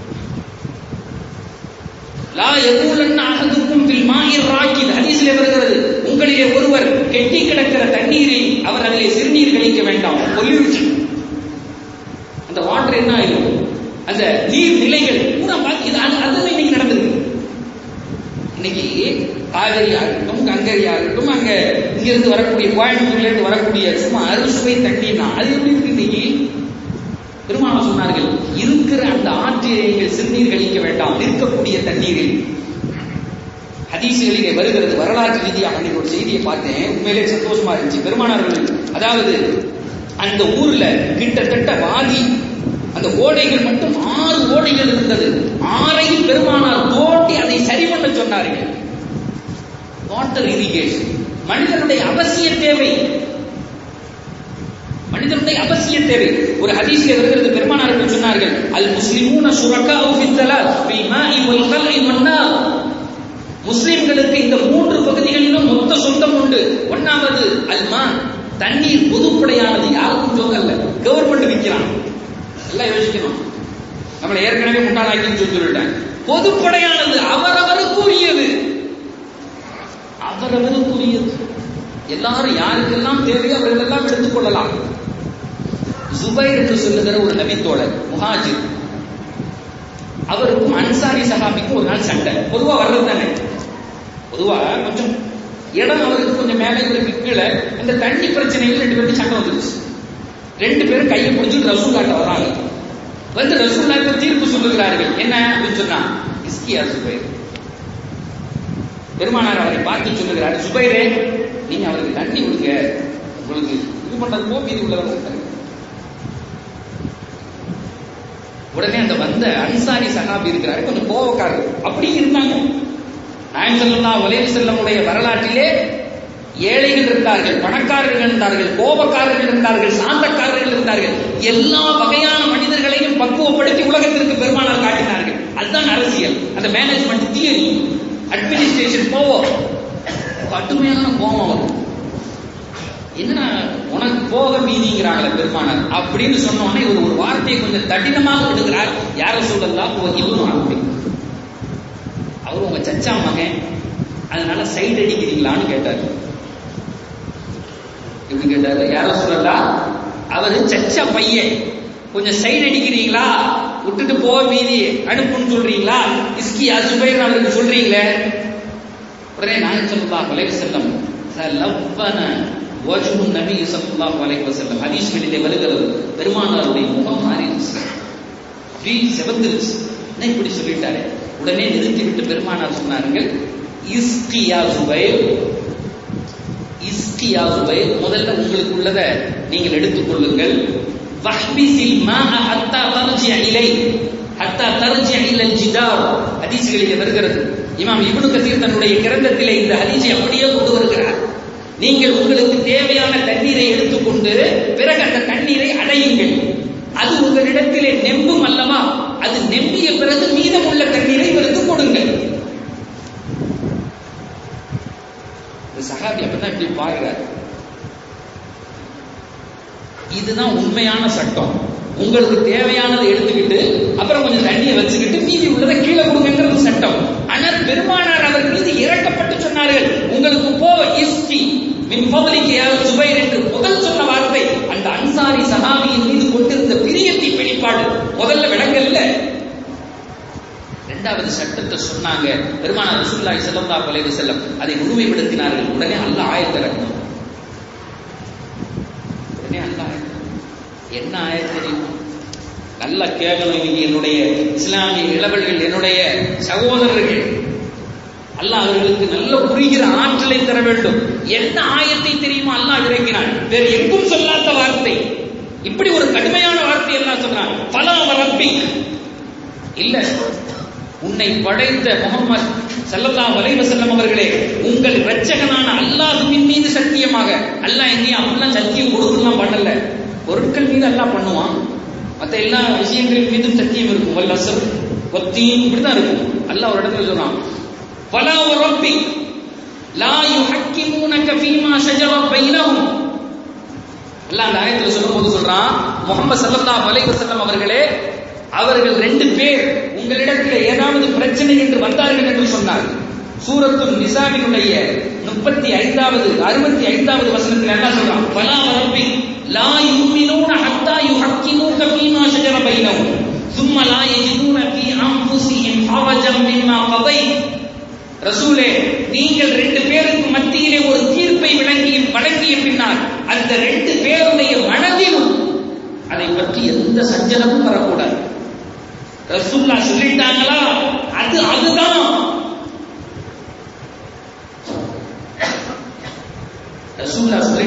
லா எகூலன் அகதுக்கும் பில் மாயிர் ராக்கித் ஹதீஸிலே வருகிறது உங்களிலே ஒருவர் கெட்டி கிடக்கிற தண்ணீரை அவர் அதிலே சிறுநீர் கழிக்க வேண்டாம் பொல்யூஷன் அந்த வாட்டர் என்ன ஆயிடும் அந்த நீர் நிலைகள் பூரா பாக்கி இது அது அதுதான் இன்னைக்கு நடந்திருக்கு இன்னைக்கு காவேரியா இருக்கட்டும் கங்கரியா இருக்கட்டும் அங்க இங்க இருந்து வரக்கூடிய கோயம்புத்தூர்ல இருந்து வரக்கூடிய சும்மா அறுசுவை தண்ணீர்னா அது எப்படி இருக்கு இன்னைக்கு பெருமாள் சொன்னார்கள் இருக்கிற அந்த ஆற்றிலே நீங்கள் சிறுநீர் கழிக்க வேண்டாம் இருக்கக்கூடிய தண்ணீரில் ஹதீசுகளிலே வருகிறது வரலாற்று ரீதியாக அன்னைக்கு ஒரு செய்தியை பார்த்தேன் உண்மையிலே சந்தோஷமா இருந்துச்சு பெருமானார்கள் அதாவது அந்த ஊர்ல கிட்டத்தட்ட வாதி அந்த ஓடைகள் மட்டும் ஆறு ஓடைகள் இருந்தது ஆறையும் பெருமானார் தோண்டி அதை சரி பண்ண சொன்னார்கள் வாட்டர் இரிகேஷன் மனிதனுடைய அவசிய தேவை மனிதனுடைய அவசிய தேவை ஒரு ஹதீஸ்ல வருகிறது பெருமானார்கள் சொன்னார்கள் அல் முஸ்லிமூன சுரகா ஃபித்தலா ஃபீ மாஇ வல் கல்இ வன்னார் முஸ்லிம்களுக்கு இந்த மூன்று பகுதிகளிலும் மொத்த சொந்தம் உண்டு ஒன்னாவது அல்மா தண்ணீர் பொதுப்படையானது யாருக்கும் சொந்தல்ல கவர்மெண்ட் விற்கிறான் எல்லாம் யோசிக்கணும் நம்மளை ஏற்கனவே முன்னாள் ஆக்கின்னு சொல்லிவிட்டேன் பொதுப்படையானது அவரவருக்குரியது அவரவருக்குரியது எல்லாரும் யாருக்கெல்லாம் தேவையோ அவர்கள் எல்லாம் எடுத்துக் கொள்ளலாம் ஜுபைர் என்று சொல்லுகிற ஒரு நபித்தோழர் முஹாஜிர் அவருக்கும் அன்சாரி சஹாபிக்கும் ஒரு நாள் சண்டை பொதுவா வர்றது தானே பொதுவா கொஞ்சம் இடம் அவருக்கு கொஞ்சம் மேலே இவருக்கு கீழே அந்த தண்ணி பிரச்சனையில் ரெண்டு பேருக்கு சண்டை வந்துருச்சு ரெண்டு பேரும் கையை பிடிச்சிட்டு ரசூல்லாட்ட வராங்க வந்து ரசூல்லாக்கு தீர்ப்பு சொல்லுகிறார்கள் என்ன அப்படின்னு சொன்னா இஸ்கியா சுபைர் பெருமானார் அவரை பார்த்து சொல்லுகிறார் சுபைரே நீங்க அவருக்கு தண்ணி கொடுங்க உங்களுக்கு இது பண்றது போ மீதி உள்ளவங்க உடனே அந்த வந்த அன்சாரி சகாபி இருக்கிறாரு கொஞ்சம் கோவக்காரர் அப்படி இருந்தாங்க நாயம் செல்லா வலைவு செல்லமுடைய வரலாற்றிலே ஏழைகள் இருந்தார்கள் பணக்காரர்கள் இருந்தார்கள் கோபக்காரர்கள் இருந்தார்கள் சாந்தக்காரர்கள் இருந்தார்கள் எல்லா வகையான மனிதர்களையும் பக்குவப்படுத்தி உலகத்திற்கு பெருமானார் காட்டினார்கள் அதுதான் அரசியல் அந்த மேனேஜ்மெண்ட் தியரி அட்மினிஸ்ட்ரேஷன் போவோம் கடுமையான கோபம் வரும் என்ன உனக்கு போக மீதிங்கிறாங்களே பெருமானார் அப்படின்னு சொன்ன உடனே இவர் ஒரு வார்த்தையை கொஞ்சம் தடினமாக விடுகிறார் யார சொல்லலாம் இவரும் அப்படி அவர் உங்க சச்சா மகன் அதனால சைடு அடிக்கிறீங்களான்னு கேட்டார் எப்படி கேட்டாரு யார சொல்லலாம் அவரு சச்சா பையன் கொஞ்சம் சைடு அடிக்கிறீங்களா விட்டுட்டு போக மீதி அனுப்புன்னு சொல்றீங்களா இஸ்கி அசுபைர் அவருக்கு சொல்றீங்களே உடனே நான் சொல்லா வலைவு செல்லம் லவ்வன வஜ்ஹு நபி ஸல்லல்லாஹு அலைஹி வஸல்லம் ஹதீஸ்களிலே வருகிறது பெருமானாருடைய முகம் மாறிடுச்சு அப்படி செவந்துருச்சு என்ன இப்படி சொல்லிட்டாரு உடனே நிறுத்தி விட்டு பெருமானார் சொன்னார்கள் இஸ்கியா சுபைர் இஸ்கியா சுபைர் முதல்ல உங்களுக்கு உள்ளத நீங்கள் எடுத்துக் கொள்ளுங்கள் வஹ்பிசில் மாஅ ஹத்தா தர்ஜி இலை ஹத்தா தர்ஜி இலல் ஜிதார் ஹதீஸ்களிலே வருகிறது இமாம் இப்னு கசீர் தன்னுடைய கிரந்தத்திலே இந்த ஹதீஸை அப்படியே கொண்டு வருகிறார் நீங்கள் உங்களுக்கு தேவையான தண்ணீரை எடுத்துக்கொண்டு பிறகு அந்த தண்ணீரை அடையுங்கள் அது உங்களிடத்திலே நெம்பும் அல்லவா அது நெம்பிய பிறகு மீதமுள்ள தண்ணீரை இவருக்கு கொடுங்கள் இந்த சஹாபி அப்பதான் இப்படி பாக்குறாரு இதுதான் உண்மையான சட்டம் உங்களுக்கு தேவையானதை எடுத்துக்கிட்டு அப்புறம் கொஞ்சம் தண்ணியை வச்சுக்கிட்டு மீதி உள்ளதை கீழே கொடுங்கிறது சட்டம் ஆனால் பெருமானார் அவர் மீது இறக்கப்பட்டு சொன்னார்கள் உங்களுக்கு போ இஸ்கி மின் பவலிக்கு சுபைர் என்று முதல் சொன்ன வார்த்தை அந்த அன்சாரி சஹாபியின் மீது கொண்டிருந்த பிரியத்தை வெளிப்பாடு முதல்ல விளங்கல்ல இரண்டாவது சட்டத்தை சொன்னாங்க பெருமானார் ரசூலுல்லாஹி ஸல்லல்லாஹு அலைஹி வஸல்லம் அதை முழுமைப்படுத்தினார்கள் உடனே அல்லாஹ் ஆயத்தை இறக்கணும் உடனே அல்லாஹ் என்ன ஆயத் தெரியுமா நல்ல கேட்கணும் இன்னைக்கு என்னுடைய இஸ்லாமிய இளவல்கள் என்னுடைய சகோதரர்கள் அல்லாஹ் அவர்களுக்கு நல்ல புரிகிற ஆற்றலை தர வேண்டும் என்ன ஆயத்தை தெரியுமா அல்லாஹ் இறக்கினான் வேறு எங்கும் சொல்லாத வார்த்தை இப்படி ஒரு கடுமையான வார்த்தை எல்லாம் சொன்னான் பல ரப்பி இல்ல உன்னை படைத்த முகமது சல்லல்லாஹு அலைஹி வஸல்லம் அவர்களே உங்கள் இரட்சகனான அல்லாஹ்வின் மீது சத்தியமாக அல்லாஹ் எங்கேயும் அப்படிலாம் சத்தியம் கொடுக்கலாம் பண்ணல பொருட்கள் மீது அல்லாஹ் பண்ணுவான் மற்ற எல்லா விஷயங்கள் மீதும் சத்தியம் இருக்கும் வல் அசர் ஒத்தீன் இப்படிதான் இருக்கும் அல்லாஹ் ஒரு இடத்துல சொல்றான் பலா ரப்பி லா யுஹக்கிமூனக ஃபீமா ஷஜர பைனஹும் அல்லாஹ் அந்த ஆயத்துல சொல்லும்போது சொல்றான் முகமது ஸல்லல்லாஹு அலைஹி வஸல்லம் அவர்களே அவர்கள் ரெண்டு பேர் உங்களிடத்தில் ஏதாவது பிரச்சனை என்று வந்தார்கள் என்று சொன்னார் சூரத்து நிசாவினுடைய முப்பத்தி ஐந்தாவது அறுபத்தி ஐந்தாவது வசனத்தில் என்ன சொல்றான் பலா ரப்பி லா யுமினூன ஹத்தா யுஹக்கிமூக ஃபீமா ஷஜர பைனஹும் ثم لا يجدون في انفسهم حرجا مما قضيت ரசூலே நீங்கள் ரெண்டு பேருக்கு மத்தியிலே ஒரு தீர்ப்பை விளங்கிய வழங்கிய பின்னால் அந்த ரெண்டு பேருடைய மனதிலும் அதை பற்றி எந்த சஞ்சலமும் வரக்கூடாது ரசூல்லா சொல்லிட்டாங்களா அது அதுதான்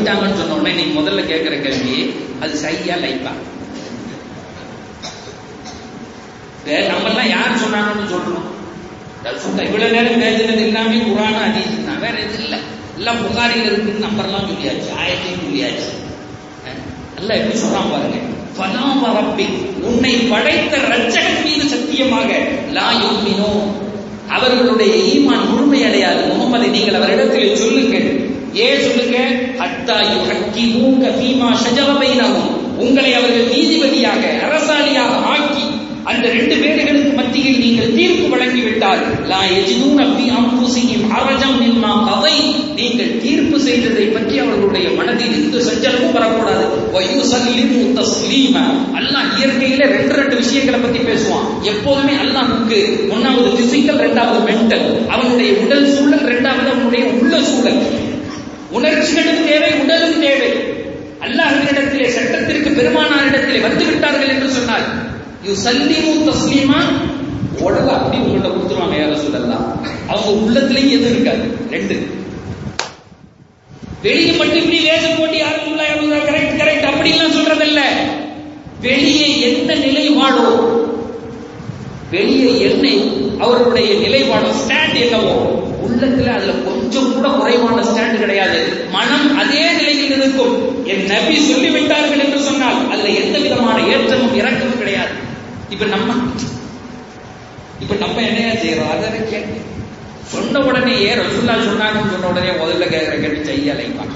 சொல்லிட்டாங்கன்னு சொன்ன உடனே நீங்க முதல்ல கேட்கிற கேள்வி அது சையா லைப்பா நம்ம எல்லாம் யார் சொன்னாங்கன்னு சொல்றோம் ரசூல்லா இவ்வளவு நேரம் பேசினது எல்லாமே குரான அதீஸ் தான் வேற எது இல்ல எல்லாம் புகாரில் இருக்குன்னு நம்பர்லாம் சொல்லியாச்சு ஆயத்தையும் சொல்லியாச்சு அல்ல எப்படி சொல்றான் பாருங்க ஃபலாம் ரப்பி உன்னை படைத்த ரட்சகன் மீது சத்தியமாக லா யுமினோ அவர்களுடைய ஈமான் முழுமை அடையாது முகமது நீங்கள் அவரிடத்தில் சொல்லுங்கள் ஏன் சொல்லுங்க ஹத்தா யுஹக்கிமூக ஃபீமா ஷஜர பைனஹும் உங்களை அவர்கள் நீதிபதியாக அரசாணியாக ஆக்கி அந்த ரெண்டு பேர்களுக்கு மத்தியில் நீங்கள் தீர்ப்பு வழங்கிவிட்டால் லா எஜிதூன ஃபீ அன்ஃபுஸிஹிம் ஹரஜம் மிம்மா கதை நீங்கள் தீர்ப்பு செய்ததை பற்றி அவர்களுடைய மனதில் எந்த சஞ்சலமும் வரக்கூடாது வயுசல்லிமு தஸ்லீமா அல்லாஹ் இயற்கையில ரெண்டு ரெண்டு விஷயங்களை பத்தி பேசுவான் எப்போதுமே அல்லாஹ்வுக்கு ஒன்னாவது பிசிக்கல் ரெண்டாவது மென்டல் அவனுடைய உடல் சூழல் ரெண்டாவது அவனுடைய உள்ள சூழல் உணர்ச்சிகளும் தேவை உடலும் தேவை அல்லாஹ்விடத்திலே சட்டத்திற்கு பெருமானாரிடத்திலே வந்து விட்டார்கள் என்று சொன்னால் யூ சல்லிமு தஸ்லீமா உடல அப்படி உங்கள்கிட்ட கொடுத்துருவாங்க யார சொல்லலாம் அவங்க உள்ளத்திலேயும் எதுவும் இருக்காது ரெண்டு வெளியே மட்டும் இப்படி வேஷம் போட்டு யாரும் கரெக்ட் கரெக்ட் அப்படிலாம் சொல்றதில்ல வெளியே என்ன நிலைப்பாடோ வெளியே என்ன அவர்களுடைய நிலைப்பாடோ ஸ்டாண்ட் என்னவோ உள்ளத்துல அதுல கொஞ்சம் கூட குறைவான ஸ்டாண்ட் கிடையாது மனம் அதே நிலையில் இருக்கும் என் நபி சொல்லிவிட்டார்கள் என்று சொன்னால் அதுல எந்த விதமான ஏற்றமும் இறக்கமும் கிடையாது இப்ப நம்ம இப்ப நம்ம என்னையா செய்யறோம் அதை கேட்டு சொன்ன உடனே ஏன் ரசுல்லா சொன்னாங்கன்னு சொன்ன உடனே முதல்ல கேட்கிற கேட்டு செய்ய அலைப்பாங்க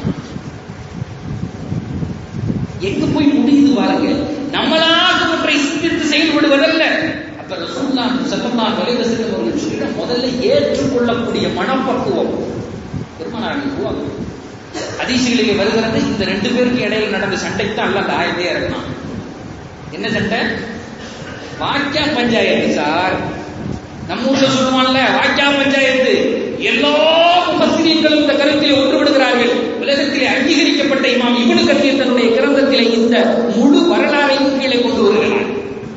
எங்க போய் முடியுது பாருங்க நம்மளாக ஒன்றை சிந்தித்து செயல்படுவதல்ல அப்ப ரசூல்லா சல்லல்லா வலைவ செல்லும் அவர்கள் சொல்லிட முதல்ல ஏற்றுக்கொள்ளக்கூடிய மனப்பக்குவம் பெருமானார் உருவாகும் அதிசயிலே வருகிறது இந்த ரெண்டு பேருக்கு இடையில நடந்த சண்டைக்கு தான் அல்ல அந்த ஆயத்தே இறங்கினான் என்ன சண்டை வாக்கியா பஞ்சாயத்து சார் நம்ம ஊர்ல சொல்லுவான்ல வாக்கியா பஞ்சாயத்து எல்லா முகசிரியர்களும் இந்த கருத்தில் ஒன்றுபடுகிறார்கள் உலகத்திலே அங்கீகரிக்கப்பட்ட இமாம் இவனு கத்திய தன்னுடைய கிரந்தத்திலே இந்த முழு வரலாறையும் கீழே கொண்டு வருகிறார்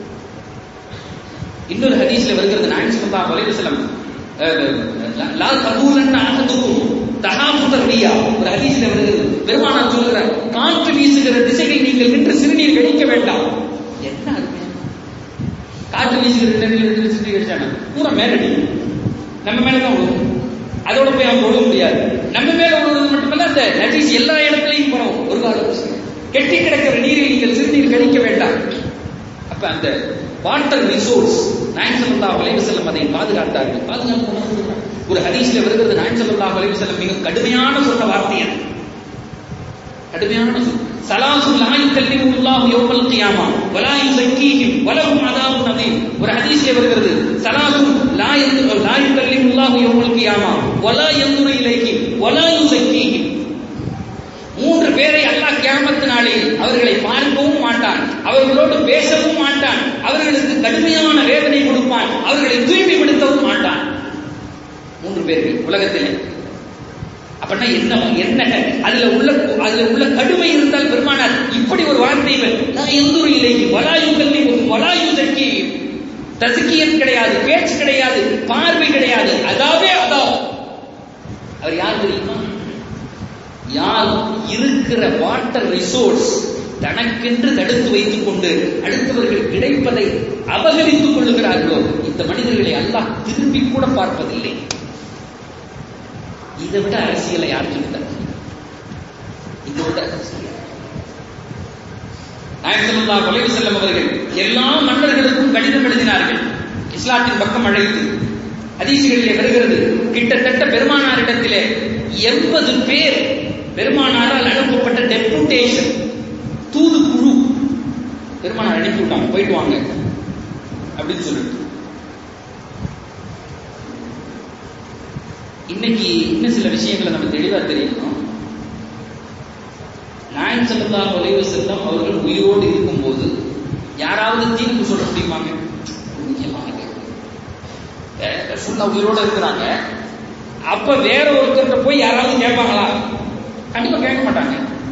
இன்னொரு ஹதீஸ்ல வருகிறது நான் சொல்லா வலைவசலம் லா கபூலன் ஆகதுக்கும் தகாமுதர்வியா ஒரு ஹதீஸ்ல வருகிறது பெருமானார் சொல்லுகிறார் காற்று வீசுகிற திசையில் நீங்கள் நின்று சிறுநீர் கழிக்க வேண்டாம் என்ன அருமையா காற்று வீசுகிற நின்று சிறுநீர் கழிச்சாங்க பூரா மேலடி நம்ம மேலதான் விழுவும் அதோட போய் அவன் விழுக முடியாது நம்ம மேல விழுவது மட்டுமல்ல அந்த நஜீஸ் எல்லா இடத்துலையும் பரவும் ஒரு காலம் கெட்டி கிடக்கிற நீரில் நீங்கள் சிறுநீர் கழிக்க வேண்டாம் அப்ப அந்த வாட்டர் ரிசோர்ஸ் நாயன் சல்லா வலைவு செல்லம் அதை பாதுகாத்தார்கள் பாதுகாப்பு ஒரு ஹதீஸ்ல வருகிறது நாயன் சல்லா வலைவு செல்லம் மிக கடுமையான சொன்ன வார்த்தை அது கடுமையான சொல் சலாசு லா யுகல்லிமு அல்லாஹ் யௌமல் கியாமா வலா யுஸக்கீஹிம் வலஹும் அதாபுன் அதீம் ஒரு ஹதீஸ்ல வருகிறது சலாசு லா யந்து லா யுகல்லிமு அல்லாஹ் யௌமல் கியாமா வலா யந்துரு இலைஹிம் வலா யுஸக்கீஹிம் மூன்று பேரை அல்லாஹ் கியாமத்து நாளில் அவர்களை பார்க்கவும் மாட்டான் அவர்களோடு பேசவும் மாட்டான் அவர்களுக்கு கடுமையான வேதனை கொடுப்பான் அவர்களை தூய்மைப்படுத்தவும் மாட்டான் மூன்று பேர்கள் உலகத்திலே அப்படின்னா என்ன என்ன அதுல உள்ள அதுல உள்ள கடுமை இருந்தால் பெருமானார் இப்படி ஒரு வார்த்தைகள் நான் எந்த ஒரு இல்லை வலாயு கல்வி வலாயு தக்கி தசுக்கியம் கிடையாது பேச்சு கிடையாது பார்வை கிடையாது அதாவே அதா அவர் யார் தெரியுமா யார் இருக்கிற வாட்டர் ரிசோர்ஸ் தனக்கென்று தடுத்து வைத்துக் கொண்டு அடுத்தவர்கள் கிடைப்பதை அபகரித்துக் கொள்ளுகிறார்களோ இந்த மனிதர்களை அல்லாஹ் திரும்பி கூட பார்ப்பதில்லை இதை விட அரசியலை யார் சொல்லிட்டார் இதை விட நாயசல்லா வலைவு செல்லம் அவர்கள் எல்லா மன்னர்களுக்கும் கடிதம் எழுதினார்கள் இஸ்லாத்தின் பக்கம் அழைத்து அதிசிகளிலே வருகிறது கிட்டத்தட்ட பெருமானாரிடத்திலே எண்பது பேர் பெருமானாரால் அனுப்பப்பட்ட டெபுடேஷன் தூது குழு பெருமானார் அனுப்பி விட்டாங்க போயிட்டு வாங்க அப்படின்னு சொல்லிட்டு இன்னைக்கு இன்னும் சில விஷயங்களை நம்ம தெளிவா தெரியணும் நாயன் செல்லா ஒலைவு செல்லம் அவர்கள் உயிரோடு இருக்கும்போது யாராவது தீர்ப்பு சொல்ல முடியுமாங்க முக்கியமான ஃபுல்லா உயிரோட இருக்கிறாங்க அப்ப வேற ஒருத்தர்கிட்ட போய் யாராவது கேட்பாங்களா கண்டிப்பா கேட்க மாட்டாங்க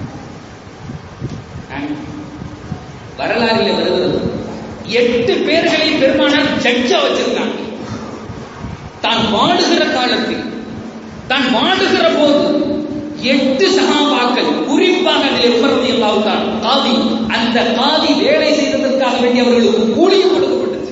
வரலாறுல வருகிறது எட்டு பேர்களை பெருமானார் ஜட்ஜா வச்சிருந்தாங்க தான் வாடுகிற காலத்தில் தான் வாடுகிற போது எட்டு சகாபாக்கள் குறிப்பாக அதில் உமரதி அல்லாவுதான் காதி அந்த காதி வேலை செய்ததற்காக வேண்டி அவர்களுக்கு கூலியும் கொடுக்கப்பட்டது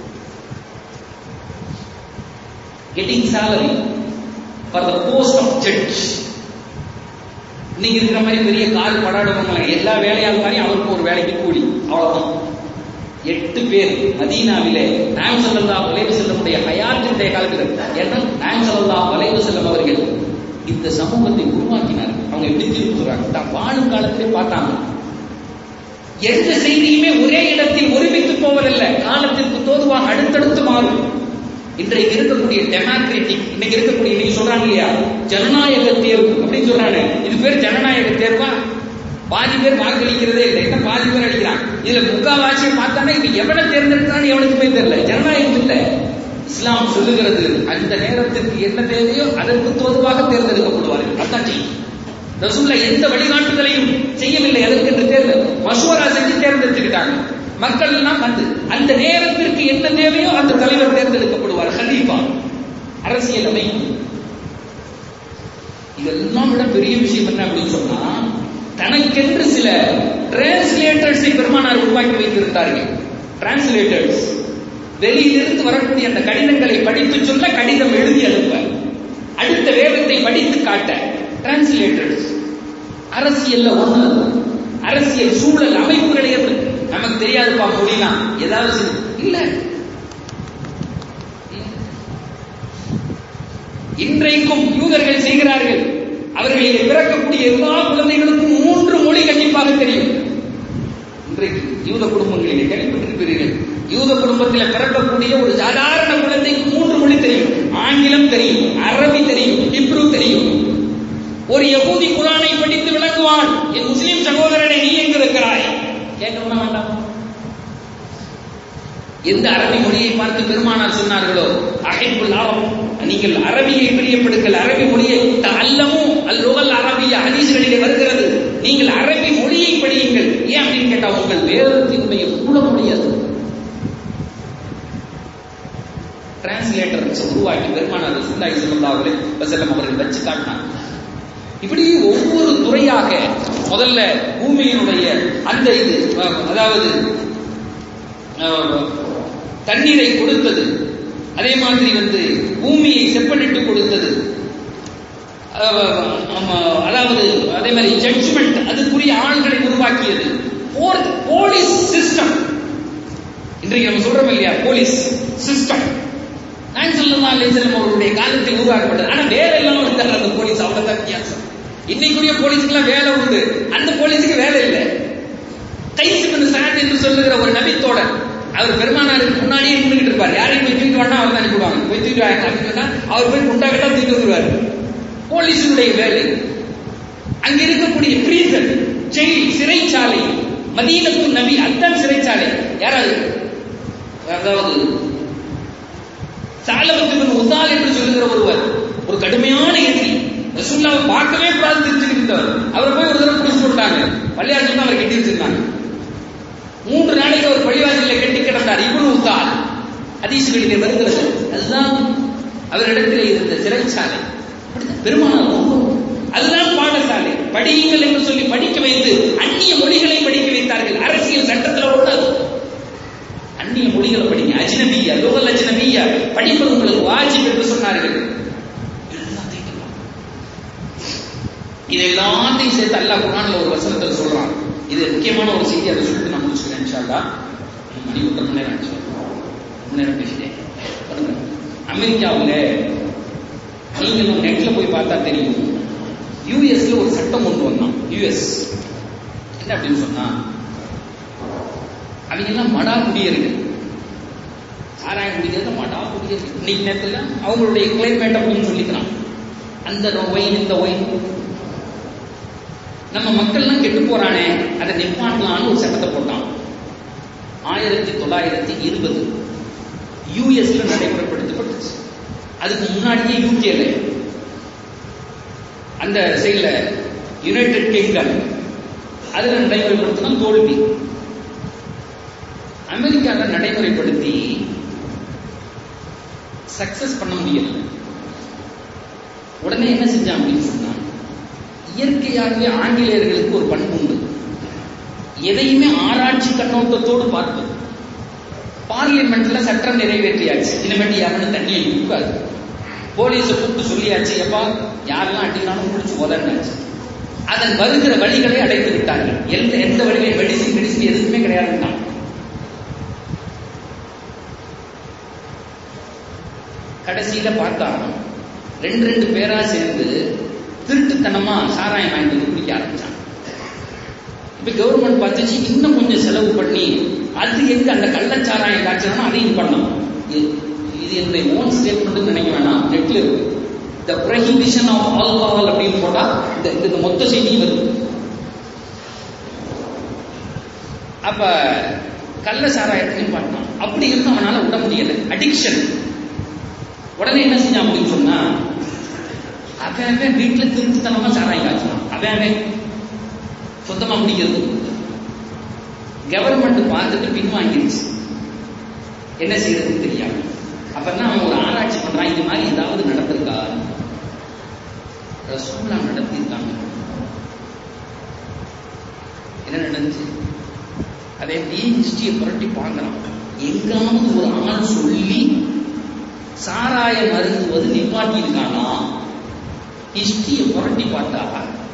getting salary for the post of judge இன்னைக்கு இருக்கிற மாதிரி பெரிய கால் படாடுவாங்க எல்லா வேலையால் மாதிரி அவருக்கு ஒரு வேலைக்கு கூலி அவ்வளவுதான் எட்டு பேர் மதீனாவிலே நாயம் சல்லல்லா வலைவு செல்லமுடைய ஹயாத்தினுடைய காலத்தில் ஏன்னா நாயம் சல்லல்லா வலைவு செல்லம் அவர்கள் இந்த சமூகத்தை உருவாக்கினார் அவங்க எப்படி திருப்புறாங்க தான் வாழும் காலத்திலே பார்த்தாங்க எந்த செய்தியுமே ஒரே இடத்தில் ஒருமித்து போவதில்லை காலத்திற்கு தோதுவாக அடுத்தடுத்து மாறும் இன்றைக்கு இருக்கக்கூடிய டெமோக்ராட்டிக் இன்னைக்கு இருக்கக்கூடிய இன்னைக்கு சொல்றாங்க இல்லையா ஜனநாயக தேர்வு அப்படின்னு சொல்றாங்க இது பேர் ஜனநாயக தேர்வா பாதி பேர் வாக்களிக்கிறதே இல்லை என்ன பாதி பேர் அடிக்கிறான் இதுல முக்காவாசியை பார்த்தானே இது எவனை தேர்ந்தெடுத்தான்னு எவனுக்குமே தெரியல ஜனநாயகம் இல்லை இஸ்லாம் சொல்லுகிறது அந்த நேரத்திற்கு என்ன தேவையோ அதற்கு தோதுவாக தேர்ந்தெடுக்கப்படுவார்கள் அதான் செய்யும் ரசூல்ல எந்த வழிகாட்டுதலையும் செய்யவில்லை அதற்கென்று தேர்தல் மசூரா செஞ்சு தேர்ந்தெடுத்துக்கிட்டாங்க மக்கள் எல்லாம் வந்து அந்த நேரத்திற்கு என்ன தேவையோ அந்த தலைவர் தேர்ந்தெடுக்கப்படுவார் ஹலீஃபா அரசியல் அமைப்பு இதெல்லாம் விட பெரிய விஷயம் என்ன அப்படின்னு சொன்னா தனக்கென்று சில டிரான்ஸ்லேட்டர்ஸை பெருமானார் உருவாக்கி வைத்திருந்தார்கள் டிரான்ஸ்லேட்டர்ஸ் வெளியிலிருந்து வரக்கூடிய அந்த கடிதங்களை படித்து சொல்ல கடிதம் எழுதி அனுப்ப அடுத்த வேதத்தை படித்து காட்ட டிரான்ஸ்லேட்டர்ஸ் அரசியல்ல ஒண்ணு அரசியல் சூழல் அமைப்புகளை எப்படி நமக்கு தெரியாதுப்பா மொழிலாம் ஏதாவது செஞ்சு- இல்ல இன்றைக்கும் யூதர்கள் செய்கிறார்கள் அவர்களில் பிறக்கக்கூடிய எல்லா குழந்தைகளுக்கும் மூன்று மொழி கண்டிப்பாக தெரியும் இன்றைக்கு யூத குடும்பங்களிலே கேள்விப்பட்டிருப்பீர்கள் யூத குடும்பத்தில் பிறக்கக்கூடிய ஒரு சாதாரண குழந்தைக்கு மூன்று மொழி தெரியும் ஆங்கிலம் தெரியும் அரபி தெரியும் ஹிப்ரு தெரியும் ஒரு யகூதி குரானை படித்து விளங்குவான் என் முஸ்லிம் சகோதரனை நீ எங்க இருக்கிறாய் கேட்கணுமா வேண்டாம் எந்த அரபி மொழியை பார்த்து பெருமானார் சொன்னார்களோ அஹிப்புல் அரப் நீங்கள் அரபியை பிரியப்படுங்கள் அரபி மொழியை அல்லமும் அல்லுகல் அரபிய ஹதீஸ்களிலே வருகிறது நீங்கள் அரபி மொழியை படியுங்கள் ஏன் அப்படின்னு கேட்டா உங்கள் வேதத்தினுடைய கூட முடியாது டிரான்ஸ்லேட்டர் உருவாக்கி பெருமானார் ரசூலுல்லாஹி ஸல்லல்லாஹு அலைஹி வஸல்லம் அவர்கள் வச்சு காட்டினாங்க இப்படி ஒவ்வொரு துறையாக முதல்ல பூமியினுடைய அந்த இது அஹ், அதாவது அஹ், தண்ணீரை கொடுத்தது அதே மாதிரி வந்து பூமியை செப்பனிட்டு கொடுத்தது அஹ், ஆமா, அதாவது அதே மாதிரி ஜட்ஜ்மெண்ட் அதுக்குரிய ஆள்களை உருவாக்கியது போலீஸ் சிஸ்டம் இன்றைக்கு நம்ம சொல்றோம் இல்லையா போலீஸ் சிஸ்டம் நான் சொல்லலாம் அலிசல்லம் அவருடைய காலத்தில் உருவாக்கப்பட்டது ஆனா வேலை இல்லாம இருக்காரு அந்த போலீஸ் அவ்வளவுதான் வித்தியாசம் இன்னைக்குரிய போலீஸுக்கெல்லாம் வேலை உண்டு அந்த போலீஸுக்கு வேலை இல்லை கைஸ் பின் சாத் என்று சொல்லுகிற ஒரு நபித்தோழர் அவர் பெருமானாருக்கு முன்னாடியே நின்றுகிட்டு இருப்பார் யாரையும் போய் தூக்கிட்டு வேணா அவர் தான் அனுப்பிடுவாங்க போய் தூக்கிட்டு வாங்க அப்படின்னு சொன்னா அவர் போய் குண்டாகட்டா தூக்கி வந்துருவார் போலீஸினுடைய வேலை அங்க இருக்கக்கூடிய பிரீசன் ஜெயில் சிறைச்சாலை மதீனத்து நபி அத்தான் சிறைச்சாலை யாராவது அதாவது சாலவத்துக்கு உத்தால் என்று சொல்லுகிற ஒருவர் ஒரு கடுமையான எதிரி ரசூல்லாவை பார்க்கவே கூடாது தெரிஞ்சுக்கிட்டவர் அவரை போய் ஒரு தடவை பிடிச்சு போட்டாங்க பள்ளியாசல் தான் அவர் கட்டி வச்சிருந்தாங்க மூன்று நாளைக்கு அவர் பள்ளிவாசலில் கட்டி கிடந்தார் இவனு உத்தால் ஹதீசுகளிலே வருகிறது அதுதான் அவரிடத்தில் இருந்த சிறைச்சாலை அப்படித்தான் பெருமானார் ஒவ்வொரு- அதுதான் பாடசாலை படியுங்கள் என்று சொல்லி படிக்க வைத்து அந்நிய மொழிகளை படிக்க வைத்தார்கள் அரசியல் சட்டத்தில் ஒன்று அது. அந்நிய மொழிகளை படிங்க அஜ்னபியா லோகல் அஜ்னபியா படிப்பது உங்களுக்கு வாஜிப் என்று சொன்னார்கள் எல்லாத்தையும் கேட்கலாம். இது எல்லாத்தையும் சேர்த்து அல்லாஹ் குர்ஆன்ல ஒரு வசனத்தில் சொல்றான் இது முக்கியமான ஒரு செய்தி அதை சொல்லிட்டு நான் முடிச்சுக்கிறேன் இன்ஷா அல்லாஹ் மணி ஒன்றரை மணி நேரம் ஆச்சு மணி நேரம் பேசிட்டேன் பாருங்க அமெரிக்காவில் நீங்களும் நெட்ல போய் பார்த்தா தெரியும் யூஎஸ்ல ஒரு சட்டம் கொண்டு வந்தான் யூஎஸ் என்ன அப்படின்னு சொன்னா அவங்க எல்லாம் மடா குடியர்கள் சாராயம் குடிக்கிறது மடா குடியர்கள் இன்னைக்கு நேரத்தில் அவங்களுடைய கிளைமேட் அப்படின்னு சொல்லிக்கிறான் அந்த ஒயின் இந்த ஒயின் நம்ம மக்கள்லாம் கெட்டு போறானே அதை நிப்பாட்டலாம்னு ஒரு சட்டத்தை போட்டான் ஆயிரத்தி தொள்ளாயிரத்தி இருபது யூஎஸ்ல நடைமுறைப்படுத்தப்பட்டுச்சு அதுக்கு முன்னாடியே யூகேல அந்த சைடுல யுனைடெட் கிங்டம் அதுல நடைமுறைப்படுத்தினா தோல்வி அமெரிக்கால நடைமுறைப்படுத்தி சக்சஸ் பண்ண முடியல உடனே என்ன செஞ்சான் அப்படின்னு சொன்னா இயற்கையாகவே ஆங்கிலேயர்களுக்கு ஒரு பண்பு உண்டு எதையுமே ஆராய்ச்சி கண்ணோட்டத்தோடு பார்ப்பது பார்லிமெண்ட்ல சட்டம் நிறைவேற்றியாச்சு இனிமேட்டு யாருன்னு தண்ணியை கொடுக்காது போலீஸை கூப்பிட்டு சொல்லியாச்சு எப்பா யாரெல்லாம் அடிக்கிறாலும் முடிச்சு உதண்டாச்சு அதன் வருகிற வழிகளை அடைத்து விட்டார்கள் எந்த எந்த வழியிலையும் மெடிசின் மெடிசின் எதுவுமே கிடையாதுதான் கடைசியில பார்த்தா ரெண்டு ரெண்டு பேரா சேர்ந்து திருட்டுத்தனமா சாராயம் வாங்கிட்டு வந்து குடிக்க ஆரம்பிச்சாங்க இப்ப கவர்மெண்ட் பார்த்துச்சு இன்னும் கொஞ்சம் செலவு பண்ணி அது எங்க அந்த கள்ளச்சாராயம் காய்ச்சலாம் அதையும் பண்ணலாம் இது இது என்னுடைய ஓன் ஸ்டேட்மெண்ட் நினைக்க வேணாம் நெட்ல இருக்கு த ப்ரஹிபிஷன் ஆஃப் ஆல்கஹால் அப்படின்னு போட்டா இந்த இந்த மொத்த செய்தியும் வருது அப்ப கள்ள சாராயத்தையும் பண்ணான் அப்படி இருந்து அவனால விட முடியல அடிக்ஷன் உடனே என்ன செஞ்சான் அப்படின்னு சொன்னா அவன் அவன் வீட்டுல திருட்டுத்தனமா சாராயம் காய்ச்சினான் அவன் அவன் சொந்தமா முடிக்கிறது கவர்மெண்ட் பார்த்துட்டு பின்வாங்கிருச்சு என்ன செய்யறதுன்னு தெரியாம அப்பதான் அவன் ஒரு ஆராய்ச்சி பண்றான் இது மாதிரி ஏதாவது நடந்திருக்கா ரசூலா நடத்தியிருக்காங்க என்ன நடந்துச்சு அதே நீ ஹிஸ்டரியை புரட்டி பார்க்கலாம் எங்காவது ஒரு ஆள் சொல்லி சாராயம் அருந்துவது நிப்பாட்டியிருக்கானா ஹிஸ்டரியை புரட்டி பார்த்தா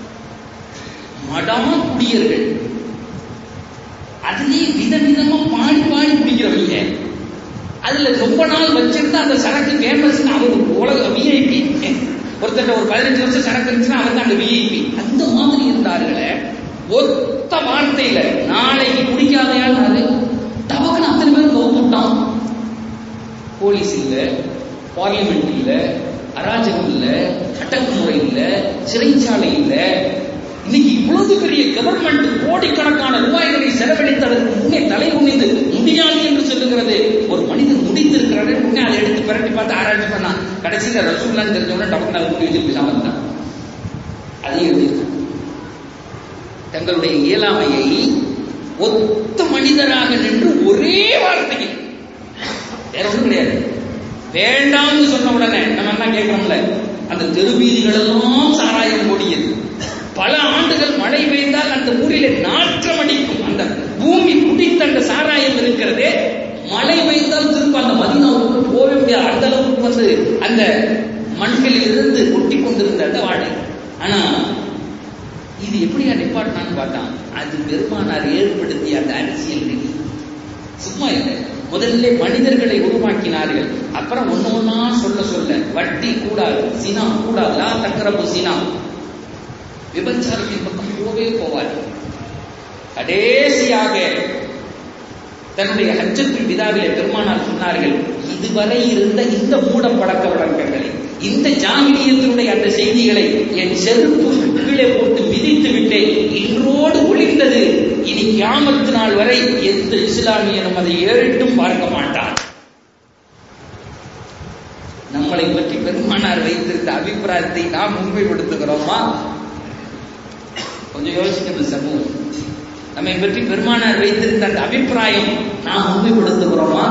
மடமா குடியர்கள் அதுலயே விதவிதமா பாடி பாடி குடிக்கிறவங்க அதுல ரொம்ப நாள் வச்சிருந்தா அந்த சரக்கு ஃபேமஸ் அவர் உலக விஐபி ஒருத்தர் ஒரு பதினஞ்சு வருஷம் சரக்கு இருந்துச்சுன்னா அவர் தான் அந்த விஐபி அந்த மாதிரி இருந்தார்களே ஒத்த வார்த்தையில நாளைக்கு குடிக்காதையான்னு டபக்குன்னு அத்தனை பேர் கவுத்துட்டான் போலீஸ் இல்ல பார்லிமெண்ட் இல்ல அராஜகம் இல்ல அடக்குமுறை இல்ல சிறைச்சாலை இல்ல இன்னைக்கு இவ்வளவு பெரிய கவர்மெண்ட் கோடிக்கணக்கான ரூபாய்களை செலவழித்து அதற்கு முன்னே தலை குனிந்து முடியாது என்று சொல்லுகிறது ஒரு மனிதன் முடித்திருக்கிறாரு முன்னே அதை எடுத்து பிரட்டி பார்த்து ஆராய்ச்சி பண்ணா கடைசியில ரசூல்லான்னு தெரிஞ்சவன டபுள் அதை முடி வச்சு பேசாம இருந்தான் அதையும் எழுதியிருக்கான் தங்களுடைய இயலாமையை ஒத்த மனிதராக நின்று ஒரே வார்த்தையில் வேற ஒன்றும் கிடையாது வேண்டாம்னு சொன்ன உடனே நம்ம என்ன கேட்கிறோம்ல அந்த தெருவீதிகள் எல்லாம் சாராயம் ஓடியது பல ஆண்டுகள் மழை பெய்தால் அந்த ஊரிலே நாற்றம் அடிக்கும் அந்த பூமி குடித்த அந்த சாராயம் இருக்கிறதே மழை பெய்தால் திரும்ப அந்த மதினாவுக்கு போக முடியாது அந்த அளவுக்கு வந்து அந்த மண்களில் இருந்து கொட்டி கொண்டிருந்த அந்த வாடை ஆனா இது எப்படியா நிப்பாட்டினான்னு பார்த்தான் அது பெருமானார் ஏற்படுத்திய அந்த அரசியல் விதி சும்மா இல்லை முதல்ல மனிதர்களை உருவாக்கினார்கள் அப்புறம் ஒண்ணு ஒண்ணா சொல்ல சொல்ல வட்டி கூடாது சினா கூடாது லா தக்கரப்பு சினா விபச்சாரத்தின் பக்கம் போவே போவார் கடைசியாக தன்னுடைய ஹஜ்ஜத்தின் விதாவிலே பெருமானார் சொன்னார்கள் இதுவரை இருந்த இந்த மூட பழக்க வழக்கங்களை இந்த ஜாமியத்தினுடைய அந்த செய்திகளை என் செருப்பு கீழே போட்டு மிதித்து விட்டேன் இன்றோடு ஒளிந்தது இனி கியாமத்து நாள் வரை எந்த இஸ்லாமியனும் அதை ஏறிட்டும் பார்க்க மாட்டார் நம்மளை பற்றி பெருமானார் வைத்திருந்த அபிப்பிராயத்தை நாம் முன்மைப்படுத்துகிறோமா கொஞ்சம் யோசிக்கணும் சமூகம் நம்மை பற்றி பெருமானார் வைத்திருந்த அந்த அபிப்பிராயம் நாம் முன்மைப்படுத்துகிறோமா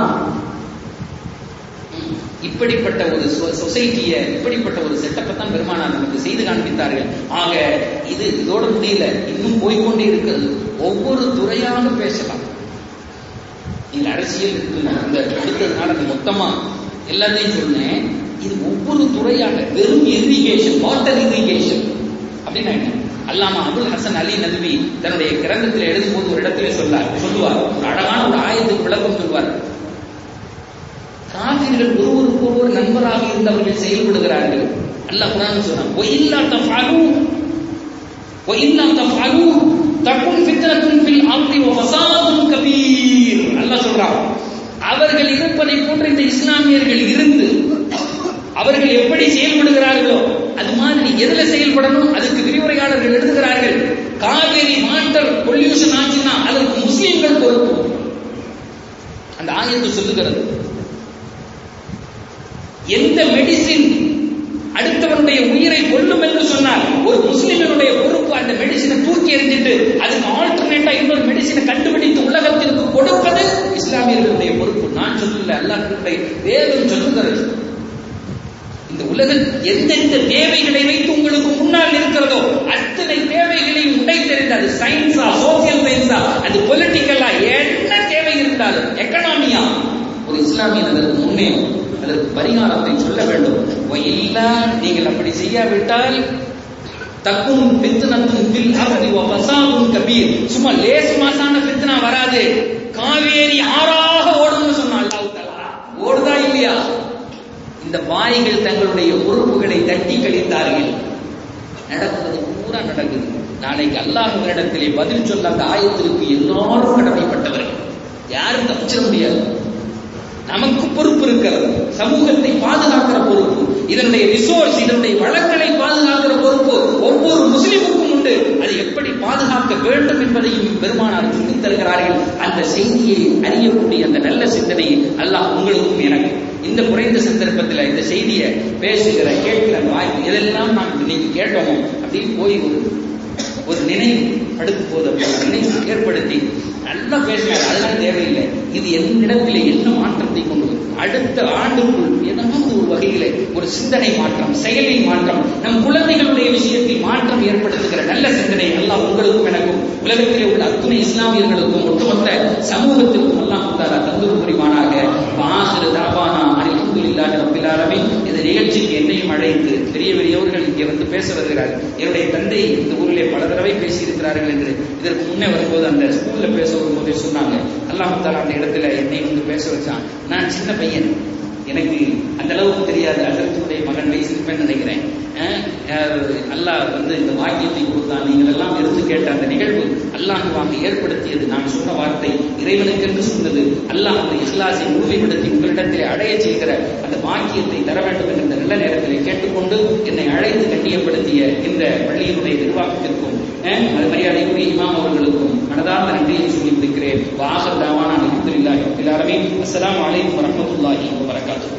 இப்படிப்பட்ட ஒரு சொசைட்டிய இப்படிப்பட்ட ஒரு செட்டப்பை தான் பெருமானார் நமக்கு செய்து காண்பித்தார்கள் ஆக இது இதோட முடியல இன்னும் போய்கொண்டே இருக்கிறது ஒவ்வொரு துறையாக பேசலாம் நீங்க அரசியல் இருக்கு அந்த எடுத்ததுனால அந்த மொத்தமா எல்லாத்தையும் சொன்னேன் இது ஒவ்வொரு துறையாக வெறும் இரிகேஷன் வாட்டர் இரிகேஷன் அப்படின்னா என்ன அல்லாமா அபுல் ஹசன் அலி நதுவி தன்னுடைய கிரந்தத்தில் எழுதும் போது ஒரு இடத்திலே சொல்லார் சொல்லுவார் ஒரு அழகான ஒரு ஆயத்துக்கு விளக்கம் சொல்வார் காவிர்கள் ஒருவருக்கு ஒருவர் நண்பராக இருந்தவர்கள் செயல்படுகிறார்கள் அல்லாஹ் குரான் சொன்னான் ஒயில்லா தஃபாலு ஒயில்லா தஃபாலு தகுன் ஃபித்ரத்துன் ஃபில் அர்தி வ ஃபசாதுன் கபீர் அல்லாஹ் சொல்றான் அவர்கள் இருப்பதை போன்ற இந்த இஸ்லாமியர்கள் இருந்து அவர்கள் எப்படி செயல்படுகிறார்களோ அது மாதிரி எதுல செயல்படணும் அதுக்கு விரிவுரையாளர்கள் எழுதுகிறார்கள் காவேரி வாட்டர் பொல்யூஷன் ஆச்சுன்னா அதற்கு முஸ்லிம்கள் பொறுப்பு அந்த ஆயத்து சொல்லுகிறது எந்த மெடிசின் அடுத்தவனுடைய உயிரை கொல்லும் என்று சொன்னால் ஒரு முஸ்லிமினுடைய பொறுப்பு அந்த மெடிசினை தூக்கி எறிஞ்சிட்டு அதுக்கு ஆல்டர்னேட்டா இன்னொரு மெடிசினை கண்டுபிடித்து உலகத்திற்கு கொடுப்பது இஸ்லாமியர்களுடைய பொறுப்பு நான் சொல்லல அல்லாஹ்வுடைய வேதம் சொல்லுகிறது இந்த உலக எந்தெந்த தேவைகளை வைத்து உங்களுக்கு முன்னால் இருக்கிறதோ அத்தனை தேவைகளையும் உடைத்தெறிந்து அது சயின்ஸா சோசியல் சயின்ஸா அது பொலிட்டிக்கலா என்ன தேவை இருந்தாலும் எக்கனாமியா ஒரு இஸ்லாமியன் அதற்கு முன்னே அதற்கு பரிகாரத்தை சொல்ல வேண்டும் இல்ல நீங்கள் அப்படி செய்யாவிட்டால் தக்கும் பித்னத்தும் பில் அர்தி வ ஃபசாதுன் கபீர் சும்மா லேஸ் மாசான பித்னா வராது காவேரி ஆறாக ஓடும்னு சொன்னா அல்லாஹ் தஆலா ஓடுதா இல்லையா இந்த பாய்கள் தங்களுடைய பொறுப்புகளை தட்டி கழித்தார்கள் நடக்கிறது பூரா நடக்குது நாளைக்கு அல்லாஹ்விடத்திலே பதில் சொல்ல அந்த ஆயத்திற்கு எல்லாரும் கடமைப்பட்டவர்கள் யாரும் தப்பிச்சிட முடியாது நமக்கு பொறுப்பு இருக்கிறது சமூகத்தை பாதுகாக்கிற பொறுப்பு இதனுடைய ரிசோர்ஸ் இதனுடைய வளங்களை பாதுகாக்கிற பொறுப்பு ஒவ்வொரு முஸ்லிமுக்கும் உண்டு அதை எப்படி பாதுகாக்க வேண்டும் என்பதையும் பெருமானார் சொல்லித் தருகிறார்கள் அந்த செய்தியை அறியக்கூடிய அந்த நல்ல சிந்தனை அல்லாஹ் உங்களுக்கும் எனக்கு இந்த குறைந்த சந்தர்ப்பத்தில் இந்த செய்தியை பேசுகிற கேட்கிற வாய்ப்பு எதெல்லாம் நாம் இன்னைக்கு கேட்டோமோ அப்படின்னு போய் ஒரு ஒரு நினைவு அடுத்து போது ஒரு நினைவு ஏற்படுத்தி நல்லா பேசினார் அதெல்லாம் தேவையில்லை இது என்னிடத்திலே என்ன மாற்றத்தை கொண்டு வரும் அடுத்த ஆண்டுக்குள் ஏதாவது ஒரு வகையிலே ஒரு சிந்தனை மாற்றம் செயலில் மாற்றம் நம் குழந்தைகளுடைய விஷயத்தில் மாற்றம் ஏற்படுத்துகிற நல்ல சிந்தனை எல்லாம் உங்களுக்கும் எனக்கும் உலகத்திலே உள்ள அத்துணை இஸ்லாமியர்களுக்கும் ஒட்டுமொத்த சமூகத்திற்கும் எல்லாம் உண்டாரா தந்தூர் புரிவானாக ஆசிர தாபானா அல்ஹம்துலில்லாஹி ரப்பில் ஆலமீன் இந்த நிகழ்ச்சிக்கு என்னையும் அழைத்து பெரிய பெரியவர்கள் இங்கே வந்து பேச வருகிறார்கள் என்னுடைய தந்தை இந்த ஊரிலே பல தடவை பேசி இருக்கிறார்கள் என்று இதற்கு முன்னே வரும்போது அந்த ஸ்கூல்ல பேச வரும்போதே சொன்னாங்க அல்லாஹ் தாலா அந்த இடத்துல என்னை வந்து பேச வச்சான் நான் சின்ன பையன் எனக்கு அந்த அளவுக்கு தெரியாது அதற்குடைய மகன் வயசிருப்பேன்னு நினைக்கிறேன் அல்லாஹ் வந்து இந்த வாக்கியத்தை கொடுத்தான் நீங்கள் எல்லாம் எடுத்து கேட்ட அந்த நிகழ்வு அல்லாஹ் வாங்க ஏற்படுத்தியது நான் சொன்ன வார்த்தை இறைவனுக்கென்று சொன்னது அல்லாஹ் அந்த இஸ்லாசை முழுமைப்படுத்தி உங்களிடத்தில் அடைய செய்கிற அந்த வாக்கியத்தை தர வேண்டும் என்ற நல்ல நேரத்தில் கேட்டுக்கொண்டு என்னை அழைத்து கண்ணியப்படுத்திய இந்த பள்ளியினுடைய நிர்வாகத்திற்கும் அது மரியாதைக்குரிய இமாம் அவர்களுக்கும் மனதார்ந்த நன்றியை சொல்லி முடிக்கிறேன் வாகர் தாவான அலமதுல்லாஹி அஸ்ஸலாமு அலைக்கும் வரஹ்மத்துல்லாஹி வபரகாத்துஹு